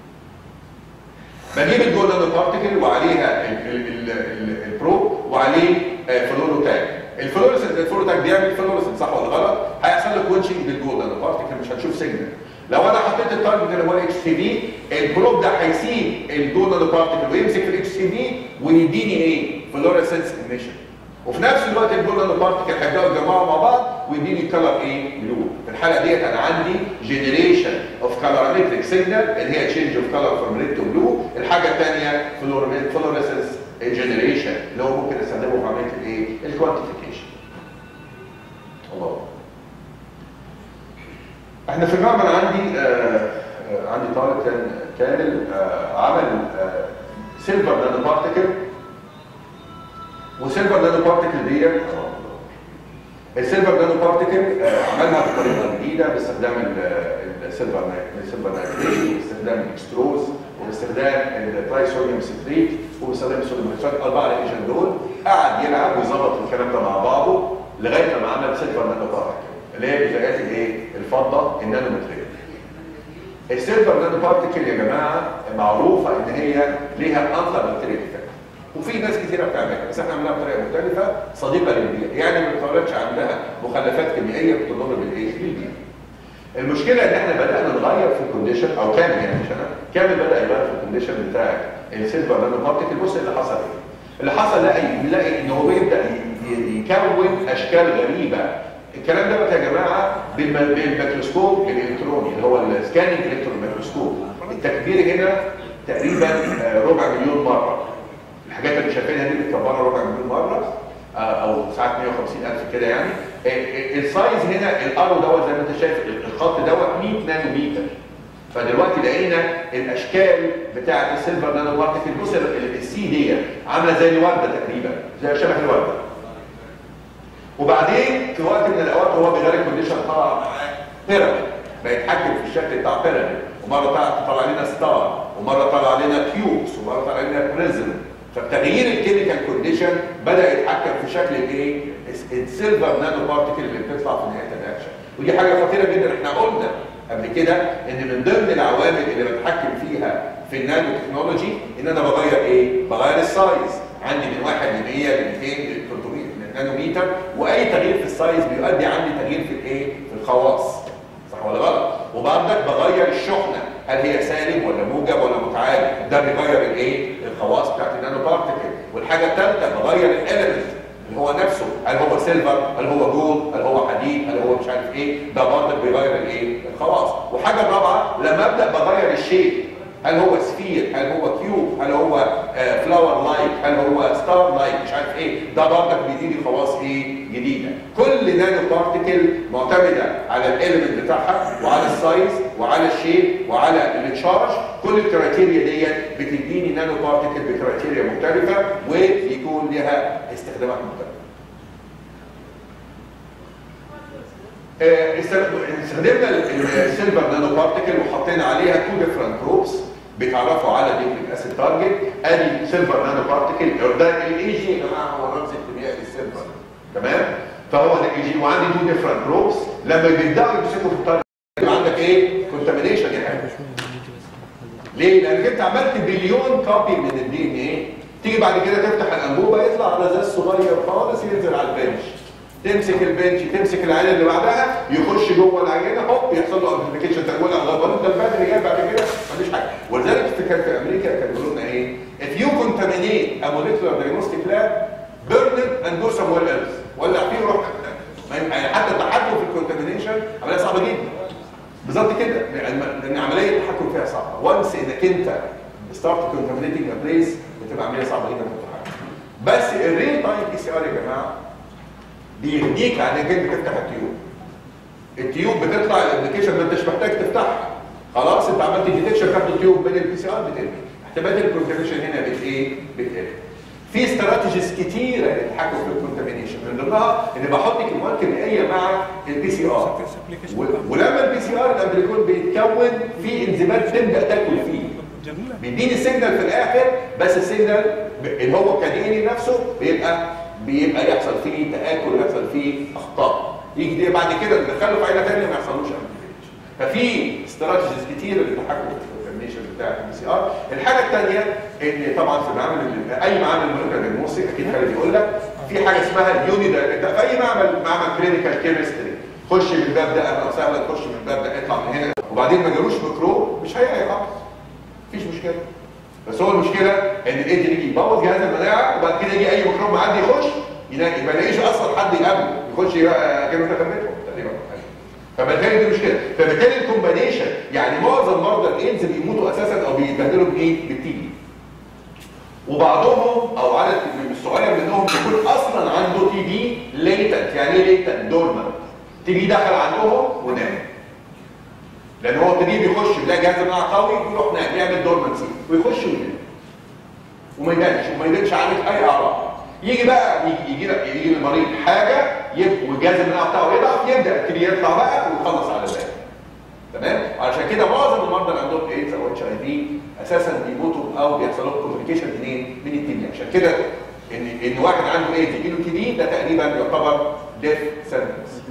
بجيب الجولدن بارتكل وعليها البرو وعليه فلورو تاج الفلوريسنت الفلورو تاج بيعمل فلوريسنت صح ولا غلط هيحصل له كوتشنج بالجولدن بارتكل مش هتشوف سيجنال لو انا حطيت التارجت اللي هو اتش سي في البروب ده هيسيب الجولدن بارتكل ويمسك في الاتش سي في ويديني ايه فلوريسنس ايميشن وفي نفس الوقت الجولدن بارتكل هيبداوا يتجمعوا مع بعض ويديني كلر ايه بلو في الحاله ديت انا عندي جنريشن اوف كالوريمتريك سيجنال اللي هي تشينج اوف كلر فروم ريد تو بلو الحاجه الثانيه فلوريسنس جنريشن اللي هو ممكن استخدمه في عمليه الايه الكوانتيفيكيشن الله احنا في المعمل عندي آه آه عندي طالب كان كامل آه عمل آه سيلفر نانو بارتكل وسيلفر نانو بارتكل دي السيلفر نانو بارتكل عملها بطريقه جديده باستخدام السيلفر السيلفر نايتريت باستخدام الاكستروز وباستخدام الترايسوديوم ستريت وباستخدام الصوديوم نيترات الاربعه الايجن دول قعد يلعب ويظبط الكلام ده مع بعضه لغايه ما عمل سيلفر نانو بارتكل اللي هي جزيئات الايه؟ الفضه النانومتريه. السيلفر نانو بارتكل يا جماعه معروفه ان هي ليها انثر بكتيريا وفي ناس كثيره بتعملها بس احنا عملناها بطريقه مختلفه صديقه للبيئه يعني ما بتولدش عندها مخلفات كيميائيه بتضر بالايه؟ بالبيئه. المشكله ان احنا بدانا نغير في الكونديشن او كامل يعني مش انا كامل بدا يغير في الكونديشن بتاع السيلفر نانو بارتكل بص اللي حصل ايه؟ اللي حصل لاقي نلاقي ان هو بيبدا يكون اشكال غريبه الكلام ده بقى يا جماعه بالميكروسكوب الالكتروني اللي هو السكاننج الكترون ميكروسكوب التكبير هنا تقريبا ربع مليون مره الحاجات اللي شايفينها دي متكبره ربع مليون مره او ساعات 150 الف كده يعني السايز هنا الارو دوت زي ما انت شايف الخط دوت 100 نانومتر فدلوقتي لقينا الاشكال بتاعه السيلفر نانو بارتكل بص السي دي عامله زي الورده تقريبا زي شبه الورده وبعدين في وقت من الاوقات هو بيغير الكونديشن طلع معاه بيراميد بيتحكم في الشكل بتاع بيراميد ومره طلع لنا ستار ومره طلع لنا كيوبس ومره طلع لنا بريزم فبتغيير الكيميكال كونديشن بدا يتحكم في شكل الايه السيلفر نانو بارتكل اللي بتطلع في نهايه الرياكشن ودي حاجه خطيره جدا احنا قلنا قبل كده ان من ضمن العوامل اللي بتحكم فيها في النانو تكنولوجي ان انا بغير ايه بغير السايز عندي من 1 ل 100 ل 200 ل 300 نانومتر واي تغيير في السايز بيؤدي عندي تغيير في الايه؟ في الخواص صح ولا غلط؟ وبرضك بغير الشحنه هل هي سالب ولا موجب ولا متعادل ده بيغير الايه؟ الخواص بتاعت النانو بارتكل والحاجه الثالثه بغير الاليمنت اللي هو نفسه هل هو سيلفر هل هو جولد هل هو حديد هل هو مش عارف ايه ده برضك بيغير الايه؟ الخواص وحاجه الرابعه لما ابدا بغير الشيب هل هو سفير هل هو كيوب هل هو آه فلاور لايك هل هو ستار لايك مش عارف ايه ده برضك بيديني خواص ايه جديده كل نانو بارتيكل معتمده على الاليمنت بتاعها وعلى السايز وعلى الشيب وعلى التشارج كل الكرايتيريا ديت بتديني نانو بارتيكل بكرايتيريا مختلفه وبيكون لها استخدامات مختلفه استخدمنا السيلفر نانو بارتيكل وحطينا عليها تو ديفرنت جروبس بيتعرفوا على النيوكليك اسيد تارجت ادي سيلفر نانو بارتيكل ده الاي جي يا جماعه هو الرمز الكيميائي للسيلفر تمام فهو ده الاي جي وعندي تو ديفرنت جروبس لما بيبداوا يمسكوا في التارجت عندك ايه كونتامينيشن يا حبيبي ليه؟ لانك انت عملت بليون كوبي من الدي ان ايه تيجي بعد كده تفتح الانبوبه يطلع رذاذ صغير خالص ينزل على البنش تمسك البنش تمسك العينه اللي بعدها يخش جوه العينه هوب يحصل له امبليكيشن تقول الله انت الباب اللي جاي بعد كده مفيش حاجه ولذلك في كان في امريكا كانوا بيقولوا لنا ايه if you contaminate a molecular diagnostic lab burn it and go somewhere else ولع فيه وروح يعني حتى التحكم في الكونتامينيشن عمليه صعبه جدا بالظبط كده لان عمليه التحكم فيها صعبه وانس انك انت ستارت كونتامينيتنج ا بليس بتبقى عمليه صعبه جدا في التحكم بس الريل تايم بي سي ار يا جماعه بيغنيك عن انك انت تفتح التيوب التيوب بتطلع الابلكيشن ما انتش محتاج تفتحها خلاص انت عملت ديتكشن خدت التيوب من البي سي ار بترمي احتمالات الكونتامينيشن هنا بت ايه بتقل في استراتيجيز كتيره للتحكم في الكونتامينيشن من ضمنها ان بحط كيماويات كيميائيه مع البي سي ار ولما البي سي ار الامبليكون بيتكون في انزيمات تبدا تاكل فيه بيديني السيجنال في الاخر بس السيجنال اللي هو كديني نفسه بيبقى بيبقى يحصل فيه تاكل يحصل فيه اخطاء يجي بعد كده ندخله في عينه ثانيه ما يحصلوش امبليكيشن ففي استراتيجيز كتيره للتحكم في الكونتامينيشن بتاع البي سي ار الحاجه الثانيه ان طبعا في معامل اي معامل مولكيولر ديagnostic اكيد خالد بيقول لك في حاجه اسمها اليوني ده في اي معمل معمل كلينيكال كيمستري خش من الباب ده اهلا وسهلا خش من الباب ده اطلع من هنا وبعدين ما جالوش ميكروب مش هيقع مفيش مشكله بس هو المشكله ان الايد يجي يبوظ جهاز المناعه وبعد كده يجي اي ميكروب معدي يخش يلاقي ما يلاقيش اصلا حد يقابله يخش كانوا تخمتهم تقريبا فبالتالي دي مشكله فبالتالي الكومبانيشن يعني معظم مرضى الايدز بيموتوا اساسا او بيتبهدلوا بايه؟ بالتي بي وبعضهم او عدد الصغير منهم بيكون اصلا عنده تي بي ليتنت يعني ايه ليتنت دورمنت تي بي دخل عندهم ونام لان هو التي بي بيخش بيلاقي جهاز المناعه قوي يروح نام يعمل دورمنسي ويخش وينام وما يبانش وما يبانش عليك اي اعراض يجي بقى يجي يجي, يجي المريض حاجه والجهاز المناعه بتاعه يضعف يبدا التي بي يطلع بقى ويخلص على الباقي تمام علشان كده معظم المرضى اللي عندهم ايدز او اتش اي في اساسا بيموتوا او بيحصل لهم كومبليكيشن منين؟ من التي بي عشان كده ان ان واحد عنده ايدز يجي له تي بي ده تقريبا يعتبر ديث سنتنس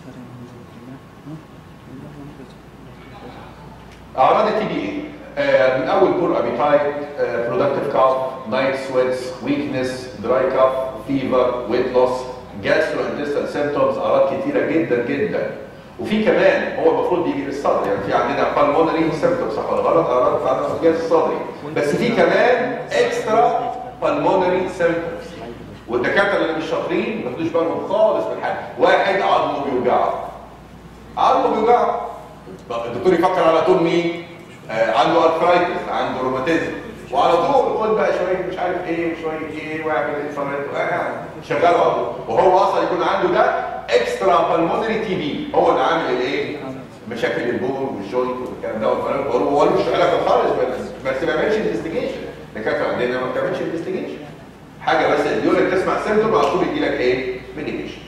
اعراض التي بي ايه؟ آه من اول بور ابيتايت برودكتيف كاف نايت سويتس ويكنس دراي كاف فيفر ويت لوس جاسترو انتستال سيمتومز اعراض كتيره جدا جدا وفي كمان هو المفروض يجي للصدر يعني في عندنا بالمونري سيمتومز صح ولا غلط اعراض في الجهاز الصدري بس في كمان اكسترا بالمونري سيمتومز والدكاتره اللي مش شاطرين ما ياخدوش بالهم خالص من حاجه واحد عظمه بيوجعه عظمه بيوجعه الدكتور يفكر على طول مين؟ آه عنده ارثرايتس عنده روماتيزم وعلى طول خد بقى شويه مش عارف ايه وشويه ايه واعمل انفراد شغال على طول وهو اصلا يكون عنده ده اكسترا بالمونري تي بي هو اللي عامل الايه؟ مشاكل البول والجوينت والكلام ده هو مش علاقه خالص بس ما بيعملش انفستيجيشن الدكاتره عندنا ما بتعملش انفستيجيشن حاجه بس الديول اللي تسمع سيمتوم على طول يجي لك ايه؟ ميديكيشن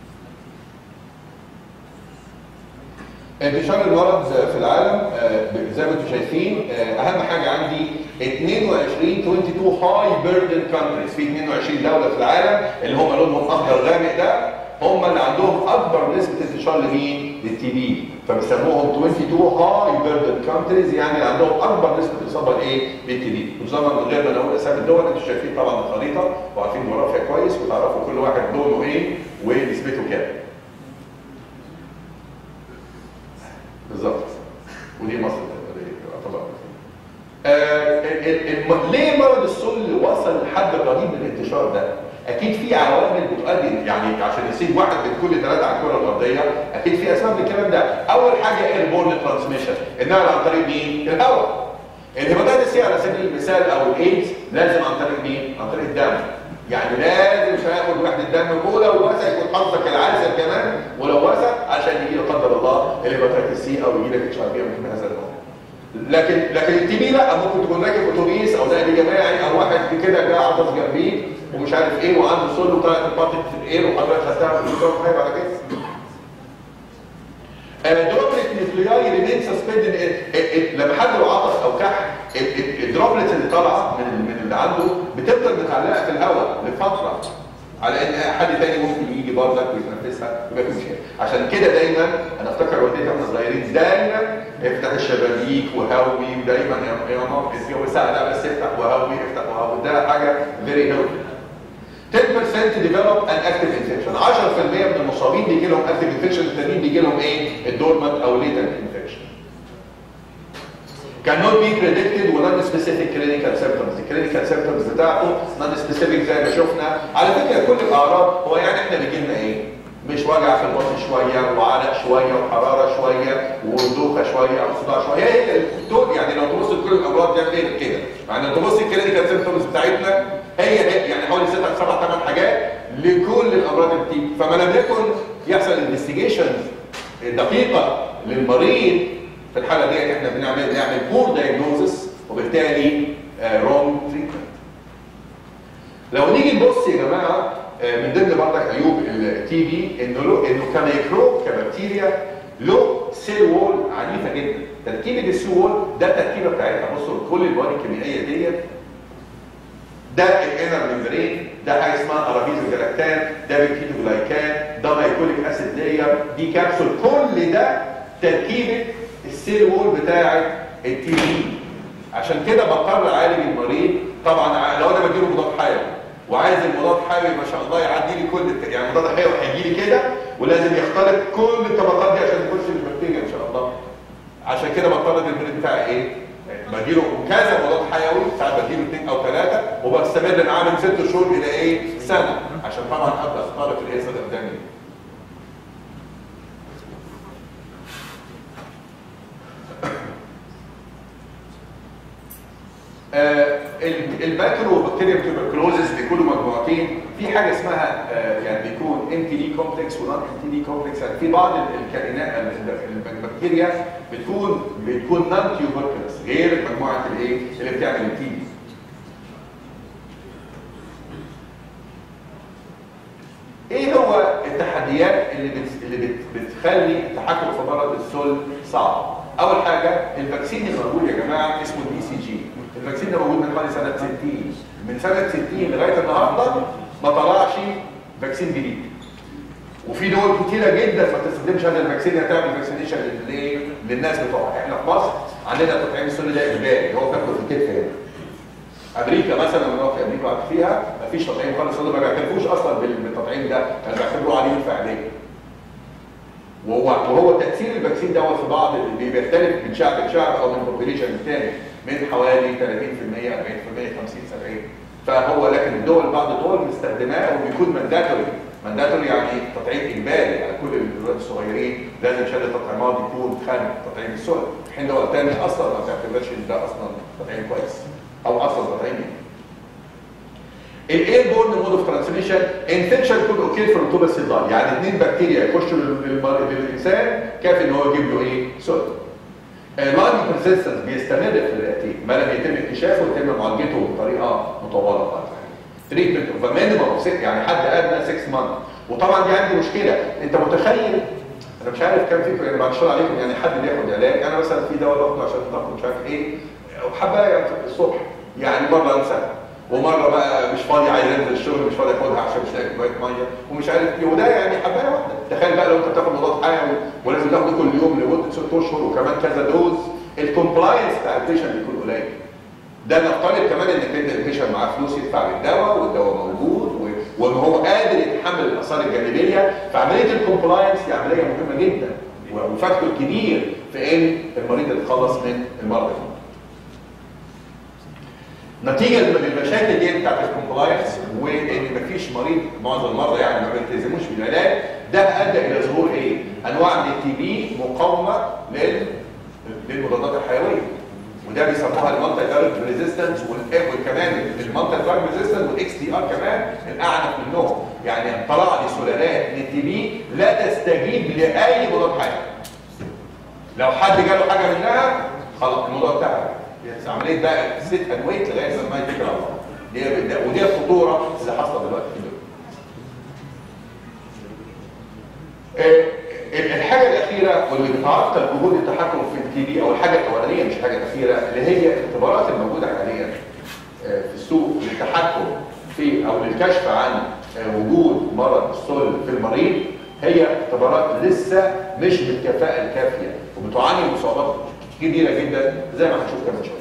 انتشار المرض في العالم زي ما انتم شايفين اهم حاجه عندي 22 22 هاي بيردن كونتريز في 22 دوله في العالم اللي هم لونهم اخضر غامق ده هم اللي عندهم اكبر نسبه انتشار لمين؟ للتي بي فبيسموهم 22 هاي بيردن كونتريز يعني اللي عندهم اكبر نسبه اصابه لايه؟ بالتي بي وطبعا من غير ما نقول اسامي الدول انتوا شايفين طبعا الخريطه وعارفين جغرافيا كويس وتعرفوا كل واحد لونه ايه ونسبته كام. بالظبط ودي مصر طبعا آه ليه مرض السل وصل لحد رهيب من الانتشار ده؟ اكيد في عوامل بتؤدي يعني عشان يصيب واحد من كل ثلاثه على الكره الارضيه اكيد في اسباب للكلام ده اول حاجه ايربورن ترانسميشن انها عن طريق مين؟ الهواء الهيباتيتس سي على سبيل المثال او الايدز لازم عن طريق مين؟ عن طريق الدم يعني لازم مش هياخد وحده دم اولى ووسع يكون حظك العازل كمان ولو وسع عشان يجي لا قدر الله الهيباتيتس سي او يجي لك اتش اي في من هذا النوع لكن لكن التي بي لا ممكن تكون راكب اتوبيس او نقل جماعي او واحد كده جاي عطس جنبيك ومش عارف ايه وعنده سول وطلعت البارتي في الاير وحضرتك خدتها في الدكتور خايف على كده دروبلت نيوكلياي ريمين سسبندد لما حد لو عطس او كح الدروبلت اللي طالعه من من اللي عنده بتفضل متعلقه في الهواء لفتره على ان حد تاني ممكن يجي برضك ويتنفسها يبقى في مشكله عشان كده دايما انا افتكر والدتي واحنا صغيرين دايما افتح الشبابيك وهوي ودايما يا ماما الجو ساعه لا بس افتح وهوي افتح وهوي ده حاجه فيري هيلثي 10% develop an active infection 10% من المصابين بيجي لهم active infection التانيين بيجي لهم ايه الدورمنت او latent infection cannot be predicted و non specific clinical symptoms الكلينيكال symptoms بتاعته non specific زي ما شفنا على فكره كل الاعراض هو يعني احنا بيجي لنا ايه مش وجع في البطن شويه وعرق شويه وحراره شويه ودوخه شويه او صداع شويه هي هي يعني لو تبص لكل الامراض دي هتلاقي كده يعني لو تبص الكلينيكال سيمبتومز بتاعتنا هي هي يعني حوالي ست سبع ثمان حاجات لكل الامراض اللي بتيجي فما لم يكن يحصل انفستيجيشن دقيقه للمريض في الحاله دي احنا بنعمل نعمل بور دايجنوزس وبالتالي رونج تريتمنت لو نيجي نبص يا جماعه من ضمن برضك عيوب التي بي انه له انه كميكروب كبكتيريا له سيل وول عنيفه جدا تركيبه السيل وول ده التركيبه بتاعتها بصوا كل المواد الكيميائيه ديت ده الانر ميمبرين ده حاجه اسمها ارابيزو جلاكتان ده بيكيتو جلايكان ده مايكوليك اسيد لير دي كبسول كل ده تركيبه السيل وول بتاعه التي بي عشان كده بضطر اعالج المريض طبعا لو انا بديله مضاد حيوي وعايز المضاد حيوي ما شاء الله يعدي لي كل الت... يعني المضاد الحيوي هيجي لي كده ولازم يخترق كل الطبقات دي عشان تخش البكتيريا ان شاء الله عشان كده بضطر المريض بتاعي ايه؟ بديله كذا مضاد حيوي ساعات بديله اثنين او ثلاثه وبستمر معاه من ست شهور الى ايه؟ سنه عشان طبعا ابدا اخترق الهيصه القدامي آه الباكتيريا وبكتيريا تيوبركلوزس بيكونوا مجموعتين في حاجه اسمها آه يعني بيكون ام تي دي كومبلكس ونون ام تي دي كومبلكس يعني في بعض الكائنات البكتيريا بتكون بتكون نون تيوبركلوس غير مجموعه الايه اللي بتعمل التي دي ايه هو التحديات اللي بت... اللي بت... بتخلي التحكم في مرض السل صعب اول حاجه الفاكسين الموجود يا جماعه اسمه البي سي جي الفاكسين ده موجود من حوالي سنه 60 من سنه 60 لغايه النهارده ما طلعش فاكسين جديد وفي دول كتيره جدا ما تستخدمش هذا الفاكسين هتعمل فاكسينيشن للناس بتوعها احنا في مصر عندنا تطعيم السل ده اجباري هو بتاخده في الكتف هنا امريكا مثلا لما في امريكا قعدت فيها ما فيش تطعيم خالص ما بيعترفوش اصلا بالتطعيم ده كانوا بيعتبروه عليه فعليه وهو وهو تاثير الفاكسين دوت في بعض بيختلف من شعب لشعب او من بوبيليشن للتاني من حوالي 30% 40% 50 70 فهو لكن الدول بعض الدول مستخدماه وبيكون مانداتوري مانداتوري يعني تطعيم اجباري على كل الولاد الصغيرين لازم شهاده التطعيمات يكون خارج تطعيم السل في حين دول ثانيه اصلا ما بتعتبرش ان ده اصلا تطعيم كويس او اصلا تطعيم الاير بورن مود اوف ترانسميشن انفكشن كود اوكي فروم تو باسيلاي يعني اثنين بكتيريا يخشوا للانسان كافي ان هو يجيب له ايه؟ سل لاين بريزيستنس بيستمر في الرئتين ما لم يتم اكتشافه ويتم معالجته بطريقه مطوله تريتمنت اوف مينيمم يعني حد ادنى 6 مانث وطبعا دي عندي مشكله انت متخيل انا مش عارف كام فيكم يعني بعد الشغل عليكم يعني حد بياخد علاج انا مثلا في دواء باخده عشان الضغط مش عارف ايه وحبايه الصبح يعني مره انسى ومره بقى مش فاضي عايز ينزل الشغل مش فاضي ياخدها عشان مش لاقي كوبايه ميه ومش عارف ايه وده يعني حبايه واحده تخيل بقى لو انت بتاخد مضاد حيوي ولازم تاخده كل يوم لمده ست اشهر وكمان كذا دوز الكومبلاينس بتاع البيشنت بيكون قليل ده نفترض كمان انك انت البيشنت معاه فلوس يدفع للدواء والدواء موجود و- وان هو قادر يتحمل الاثار الجانبيه فعمليه الكومبلاينس دي عمليه مهمه جدا و- وفاكتور كبير في ان المريض يتخلص من المرض ده. نتيجه للمشاكل دي بتاعت الكومبلاينس وان مفيش مريض معظم المرضى يعني ما بيلتزموش بالعلاج ده ادى الى ظهور ايه؟ انواع من التي بي مقاومه لل للمضادات الحيويه وده بيسموها المالتي دراج ريزيستنس وكمان المالتي دراج ريزيستنس والاكس دي ار كمان الاعنف منهم يعني طلع لي سلالات من التي بي لا تستجيب لاي مضاد حيوي لو حد جاله حاجه منها خلاص الموضوع انتهى بس عمليه بقى سيت اند ويت لغايه لما يتكل على الله دي ودي الخطوره اللي حاصله دلوقتي في الدنيا. آه، الحاجه الاخيره واللي بتعطل جهود التحكم في التي بي او الحاجه الاولانيه مش الحاجه الاخيره اللي هي الاختبارات الموجوده حاليا آه، في السوق للتحكم في او للكشف عن آه، وجود مرض السل في المريض هي اختبارات لسه مش بالكفاءه الكافيه وبتعاني من صعوبات كبيره جدا زي ما هنشوف كمان شويه.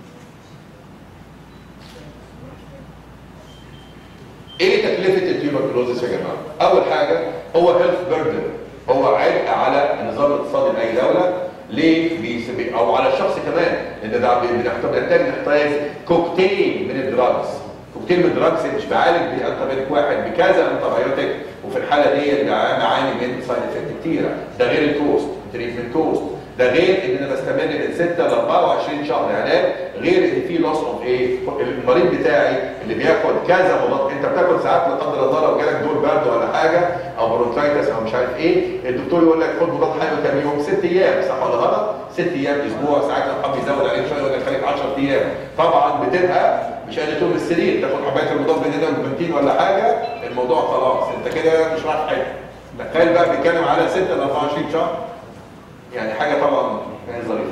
ايه تكلفه التيوبركلوزس يا جماعه؟ اول حاجه هو هيلث بيردن هو عبء على النظام الاقتصادي لاي دوله ليه بيسبب او على الشخص كمان لان ده بنحتاج بنحتاج نحتاج كوكتيل من الدراجز كوكتيل من الدراجز مش بعالج بانتبيوتيك واحد بكذا انتبيوتيك وفي الحاله دي بعاني من سايد افكت كتيره ده غير الكوست تريتمنت كوست ده غير ان انا بستمر من 6 ل 24 شهر علاج غير ان في لوس اوف ايه المريض بتاعي اللي بياخد كذا مضاد انت بتاخد ساعات لا قدر الله لو جالك دور برد ولا حاجه او برونكايتس او مش عارف ايه الدكتور يقول لك خد مضاد حيوي كام يوم ست ايام صح ولا غلط؟ ست ايام اسبوع ساعات لو حب يزود عليك شويه يقول لك خليك 10 ايام طبعا بتبقى مش قادر تقوم من السرير تاخد حبايه المضاد بين هنا وبنتين ولا حاجه الموضوع خلاص انت كده مش رايح حاجه تخيل بقى بنتكلم على 6 ل 24 شهر يعني حاجه طبعا يعني ظريفه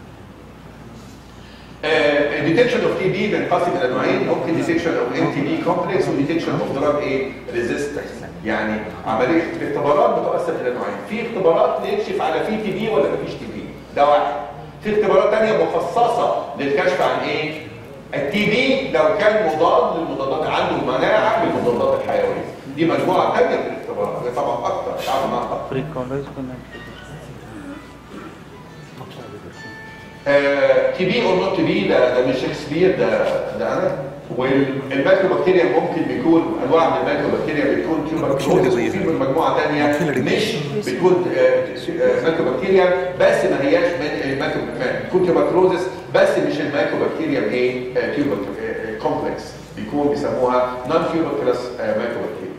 الديتكشن اوف تي بي بينقسم الى نوعين ممكن ديتكشن اوف ام تي بي كومبلكس وديتكشن اوف دراج ايه ريزيستنس يعني عمليه الاختبارات بتقسم الى نوعين في اختبارات نكشف على في تي بي ولا مفيش تي بي ده واحد في اختبارات ثانيه مخصصه للكشف عن ايه التي بي لو كان مضاد للمضادات عنده مناعه للمضادات الحيويه دي مجموعه ثانيه من الاختبارات ده طبعا اكتر تعب معاها اكتر Pre-congress تي بي اور نوت تي بي ده ده مش شكسبير ده ده انا والمايكروبكتيريا ممكن بيكون انواع من المايكروبكتيريا بتكون تيوبركلوزس وفي مجموعه ثانيه مش بتكون مايكروبكتيريا بس ما هياش من المايكرو- بتكون تيوبركلوزس بس مش المايكروبكتيريا ايه كومبلكس بيكون بيسموها نون تيوبركلوس مايكروبكتيريا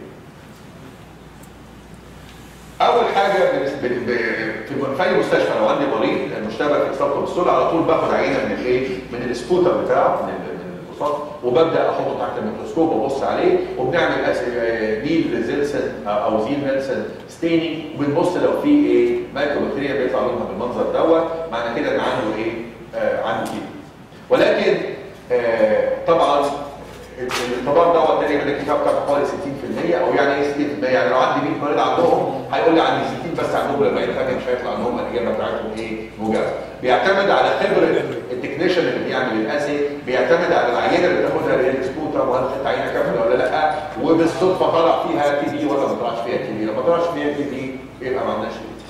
اول حاجه بالنسبة- ب- ب- في في اي مستشفى لو عندي مريض مشتبه في اصابته بالسل على طول باخد عينه من الايه من السكوتر بتاعه من ال- من البساط وببدا احطه تحت الميكروسكوب وابص عليه وبنعمل أس- آه، نيل زيلسن او زيل نيلسون ستيننج وبنبص لو في ايه مايكروبكتيريا بيطلع لونها بالمنظر دوت معنى كده ان عنده ايه آه عنده كده ولكن آه طبعا الاختبار دوت تاني يقول لك الكفاءه بتاعته حوالي 60% او يعني ايه 60% يعني لو عندي 100 مريض عندهم هيقول لي عندي 60 بس عندهم لما يتفاجئ مش هيطلع ان هم الاجابه بتاعتهم ايه موجبه بيعتمد على خبره التكنيشن اللي بيعمل الاسي بيعتمد على العينه اللي بتاخدها اللي هي السبوتر وهل خدت عينه كامله ولا لا وبالصدفه طلع فيها تي بي ولا ما طلعش فيها تي بي لو ما طلعش فيها تي بي يبقى ما عندناش تي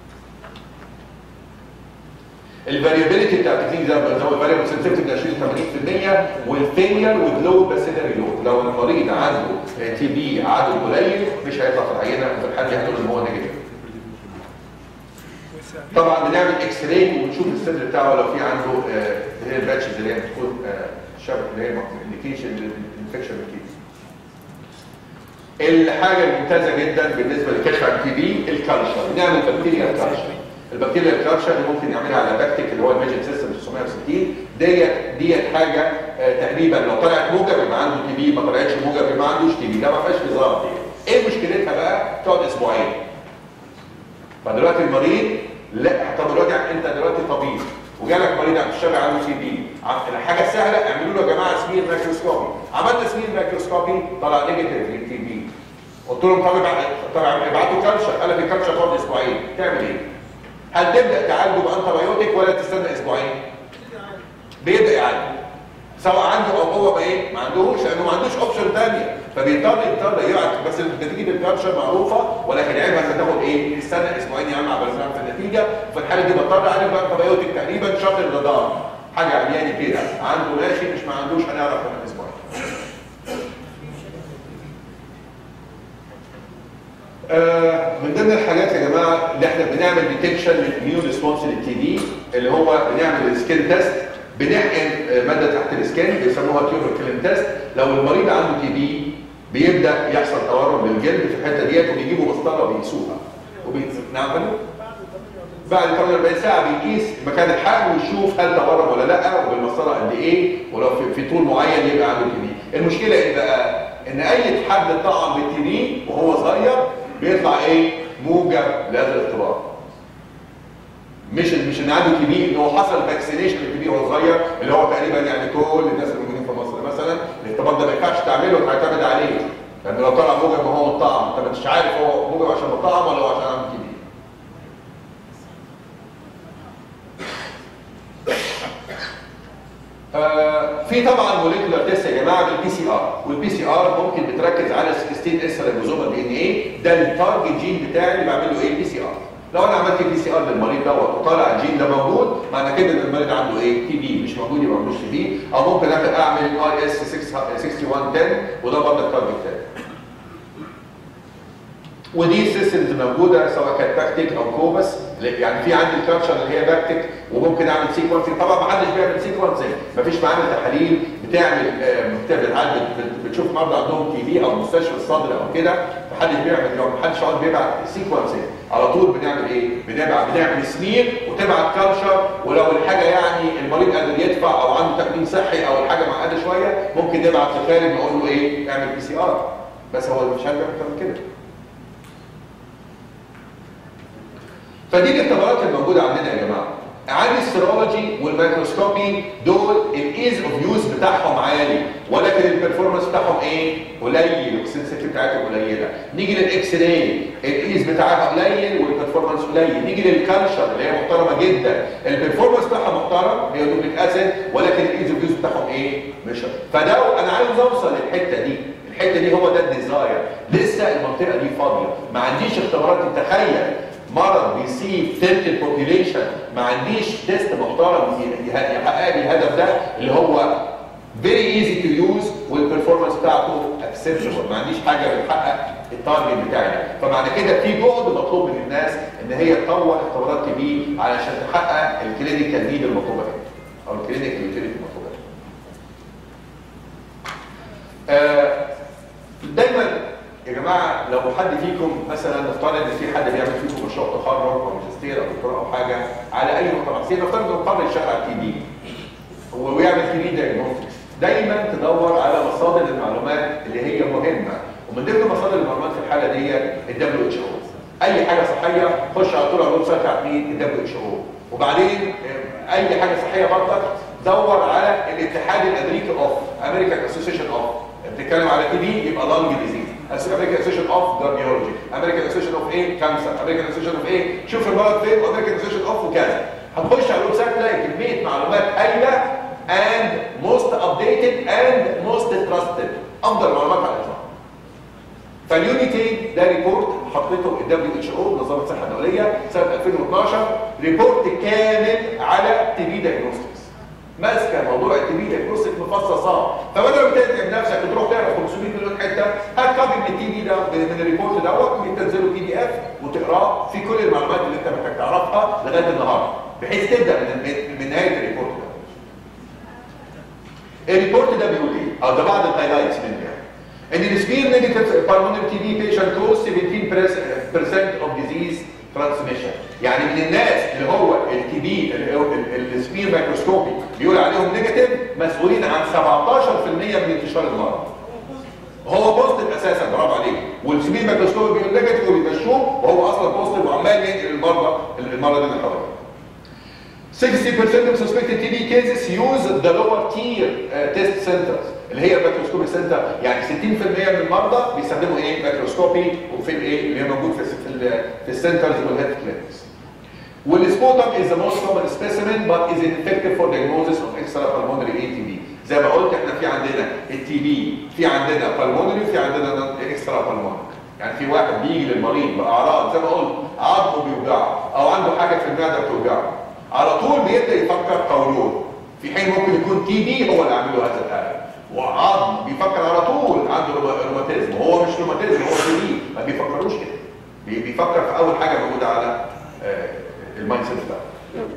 الفاريابيلتي بتاع التكنيك ده زي ما الفاريبل سنسيتيف من 20 80% والفيلير وذ بس ده ريلود لو المريض عنده تي بي عدد قليل مش هيطلع في العينه وفي الحاله دي هنقول ان هو نيجاتيف طبعا بنعمل اكس راي ونشوف السن بتاعه لو في عنده آه، اللي هي الباتشز اللي هي بتكون آه، شبه اللي هي انديكيشن للانفكشن كيس الحاجه الممتازه جدا بالنسبه للكشف عن التي بي الكالشر بنعمل بكتيريا كالشر البكتيريا الكالشر اللي ممكن نعملها على باكتيك اللي هو الميجن سيستم 960 ديت ديت حاجه آه، تقريبا لو طلعت موجب يبقى عنده تي بي ما طلعتش موجب يبقى ما عندوش تي بي ده ما فيهاش هزار دي ايه مشكلتها بقى؟ تقعد اسبوعين فدلوقتي المريض لا طب دلوقتي انت دلوقتي طبيب وجالك مريض في الشارع عنده تي بي الحاجه السهله اعملوا له يا جماعه سمير مايكروسكوبي عملنا سمين مايكروسكوبي طلع نيجاتيف للتي بي قلت لهم طب طب ابعتوا كالشر قال لك الكالشر تقعد اسبوعين تعمل ايه؟ هل تبدا تعالجه بانتبيوتيك ولا تستنى اسبوعين؟ بيبدا يعالج سواء عنده او هو ما ايه ما عندهوش لانه ما عندوش اوبشن ثانيه فبيضطر يضطر يبعت بس نتيجه الكالشر معروفه ولكن عيبها هتاخد ايه؟ استنى اسبوعين يا عم عبال ما في النتيجه في الحاله دي بضطر اعالج بانتبيوتيك تقريبا شهر رمضان حاجه عمياني كده عنده ماشي مش ما عندوش هنعرف كمان اسبوعين آه من ضمن الحاجات يا جماعه اللي احنا بنعمل ديتكشن للاميون ريسبونس للتي دي اللي هو بنعمل سكين تيست بنحقن ماده تحت السكين بيسموها تيوبركلين تيست لو المريض عنده تي بي بيبدا يحصل تورم للجلد في الحته ديت وبيجيبوا مسطره بيقيسوها نعم بعد 48 ساعه بيقيس مكان الحقن ويشوف هل تورم ولا لا وبالمسطره قد ايه ولو في, في طول معين يبقى عنده تي بي المشكله ايه بقى ان اي حد طعم بالتي بي وهو صغير بيطلع ايه موجب لهذا الاختبار مش مش ان عنده تي بي ان هو حصل فاكسينيشن للتي بي وهو صغير اللي هو تقريبا يعني كل الناس اللي موجودين في مصر مثلا الاختبار ده ما ينفعش تعمله وتعتمد عليه لان لو طلع موجب ما هو مطعم انت مش عارف هو موجب عشان مطعم ولا هو عشان عنده تي بي آه في طبعا موليكولار تيست يا جماعه بالبي سي ار والبي سي ار ممكن بتركز على 16 اس ريبوزوم دي ان ايه ده التارجت جين بتاعي اللي بعمل له ايه البي سي ار لو انا عملت بي سي ار للمريض دوت وطالع الجين ده موجود معنى كده ان المريض عنده ايه تي بي مش موجود يبقى ملوش تي بي او ممكن اعمل اي اس 6110 وده برضه التارجت بتاعي ودي سيستمز موجوده سواء كانت باكتيك او كوبس يعني في عندي الكالتشر اللي هي باكتيك وممكن اعمل سيكونسنج طبعا ما حدش بيعمل سيكونسنج مفيش معامل تحاليل بتعمل بتعمل بتشوف مرضى عندهم تي بي او مستشفى الصدر او كده محدش بيعمل لو محدش يقعد بيبعت سيكونسنج على طول بنعمل ايه؟ بنبعت بنعمل سمير وتبعت كالتشر ولو الحاجه يعني المريض قادر يدفع او عنده تامين صحي او الحاجه معقده شويه ممكن نبعت لخارج نقول له ايه؟ اعمل بي سي ار بس هو مش هيعمل اكتر من كده فدي الاختبارات الموجوده عندنا يا جماعه عندي السيرولوجي والميكروسكوبي دول الايز اوف يوز بتاعهم عالي ولكن البرفورمانس بتاعهم ايه؟ قليل والسنسيتيف بتاعتهم قليله نيجي للاكس راي الايز بتاعها قليل والبرفورمانس قليل نيجي للكالشر اللي هي محترمه جدا البرفورمانس بتاعها محترم هي دوبليك اسيد ولكن الايز اوف يوز بتاعهم ايه؟ مش فده انا عايز اوصل للحته دي الحته دي هو ده الديزاير لسه المنطقه دي فاضيه ما عنديش اختبارات تتخيل مرض بيسيب تلت البوبيليشن ما عنديش تيست محترم يحقق لي الهدف ده اللي هو فيري ايزي تو يوز والبرفورمانس بتاعته اكسبشنال ما عنديش حاجه بتحقق التارجت بتاعي ده فمعنى كده في جهد مطلوب من الناس ان هي تطور اختبارات تي بي علشان تحقق الكلينيكال نيد المطلوبه هنا او الكلينيكال يوتيليتي المطلوبه هنا آه دايما يا جماعه لو حد فيكم مثلا نفترض ان في حد بيعمل فيكم مشروع تخرج او ماجستير او دكتوراه او حاجه على اي نقطه راسيه نفترض انه قرر يشتغل على التي بي ويعمل تي بي دايجنوستكس دايما تدور على مصادر المعلومات اللي هي مهمه ومن ضمن مصادر المعلومات في الحاله دي الدبليو اتش او اي حاجه صحيه خش على طول على الويب سايت بتاع مين الدبليو اتش او وبعدين اي حاجه صحيه برضك دور على الاتحاد الامريكي اوف امريكان اسوسيشن اوف بتتكلم على تي بي يبقى لانج ديزيز امريكان اسوشيشن اوف كارديولوجي امريكان اسوشيشن اوف ايه كانسر امريكان اسوشيشن اوف ايه شوف المرض فين وامريكان اسوشيشن اوف وكذا هتخش على الويب سايت تلاقي كميه معلومات هايله and most updated and most trusted افضل معلومات على الاطلاق فاليونيتي ده ريبورت حطيته الدبليو اتش او منظمه الصحه الدوليه سنه 2012 ريبورت كامل على تي بي دايجنوستكس ماسكه موضوع التي بي دايجنوستيك مفصصه فبدل ما تتعب نفسك وتروح تعرف 500 مليون حته هات كوبي من التي بي ده من الريبورت دوت بتنزله بي دي اف وتقراه في كل المعلومات اللي انت محتاج تعرفها لغايه النهارده بحيث تبدا من من نهايه الريبورت ده. الريبورت ده بيقول ايه؟ او ده بعض الهايلايتس منه يعني. ان السبير نيجاتيف بالمونري تي بي بيشنت كوز 17% اوف ديزيز ترانسميشن يعني من الناس اللي هو التي بي السبير مايكروسكوبي بيقول عليهم نيجاتيف مسؤولين عن 17% من انتشار المرض هو بوزيتيف اساسا برافو عليك والسبير مايكروسكوبي بيقول نيجاتيف وبيمشوه وهو اصلا بوزيتيف وعمال ينقل المرضى المرض اللي حواليه 60% of suspected TB cases use the lower tier uh, test centers اللي هي الميكروسكوبي سنتر يعني 60% من المرضى بيستخدموا ايه ميكروسكوبي وفي الايه اللي هي موجود في في, ال- في السنترز والهيلث كلينكس والسبوتم is the most common specimen but is effective for diagnosis of extrapulmonary ATB زي ما قلت احنا في عندنا التي بي في عندنا pulmonary في عندنا extrapulmonary يعني في واحد بيجي للمريض باعراض زي ما قلت عظمه بيوجعه او عنده حاجه في المعده بتوجعه على طول بيبدا يفكر قولون في حين ممكن يكون تي بي هو اللي عامل له هذا الحاله وعظم بيفكر على طول عنده روما- روماتيزم هو مش روماتيزم هو تي بي ما بيفكروش كده بي- بيفكر في اول حاجه موجوده على آه، المايند سيت بتاعه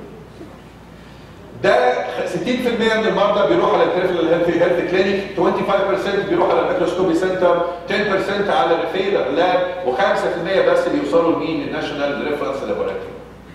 ده 60% من المرضى بيروح على البريفرال هيلث هيلث كلينيك 25% بيروح على الميكروسكوبي سنتر 10% على الريفيلر لاب و5% بس بيوصلوا لمين للناشونال ريفرنس لابوراتوري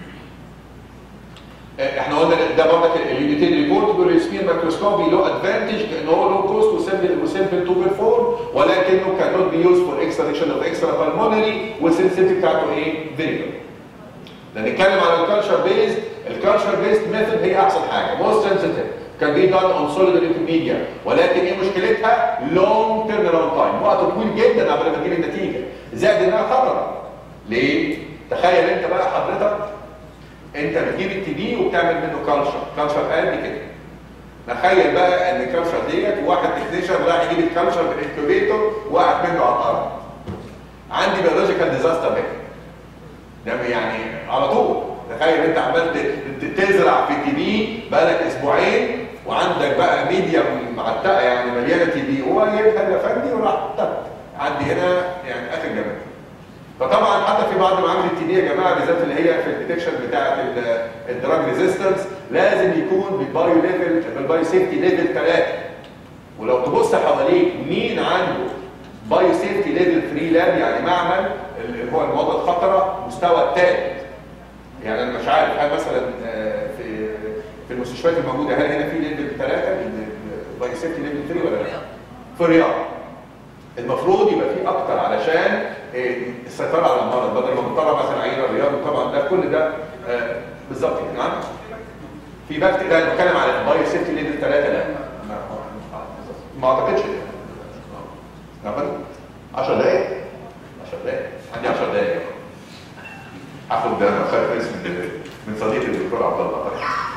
احنا قلنا ده برضك اليونيتين ريبورت بالريسبين مايكروسكوبي له ادفانتج لان هو لو كوست وسيمبل وسيمبل تو بيرفورم ولكنه كان نوت بي يوز فور اكستراكشن اوف اكسترا بالمونري والسنسيتيف بتاعته ايه؟ فيريبل لان نتكلم على الكالتشر بيست الكالتشر بيست ميثود هي احسن حاجه موست سنسيتيف كان بي دان اون سوليد ميديا ولكن ايه مشكلتها؟ لونج تيرن اراوند تايم وقت طويل جدا قبل ما تجيب النتيجه زائد انها خطره ليه؟ تخيل انت بقى حضرتك انت بتجيب التي بي وبتعمل منه كالتشر كالتشر قد كده تخيل بقى ان الكالتشر ديت واحد تكنيشن راح يجيب الكالتشر بالانكوبيتور وقعت منه على الارض عندي بيولوجيكال ديزاستر هنا ده يعني على طول تخيل انت عمال ت- تزرع في تي بي بقالك اسبوعين وعندك بقى ميديا معتقه يعني مليانه تي بي هو جايبها الافندي وراح تك عندي هنا يعني اخر جمال فطبعا حتى في بعض معامل التي بي يا جماعه بالذات اللي هي في الديتكشن بتاعه الدراج ريزيستنس لازم يكون بالبايو ليفل بالبايو سيفتي ليفل 3 ولو تبص حواليك مين عنده بايو سيفتي ليفل 3 لاب يعني معمل اللي هو المواد الخطره مستوى الثالث يعني انا مش عارف هل مثلا آه، في في المستشفيات الموجوده هل هنا في ليفل 3 بايو سيفتي ليفل 3 ولا لا؟ في الرياض المفروض يبقى في اكتر علشان آه، السيطره على المرض بدل ما بنطلع مثلا عينه الرياض طبعا ده كل ده آه، بالظبط كده نعم في بكت ده أنا بتكلم على البايو سيفتي ليفل 3 لا ما- ما اعتقدش كده نعم 10 دقايق 10 دقايق عندي 10 دقايق هاخد ده خير اسم من من صديقي الدكتور عبد الله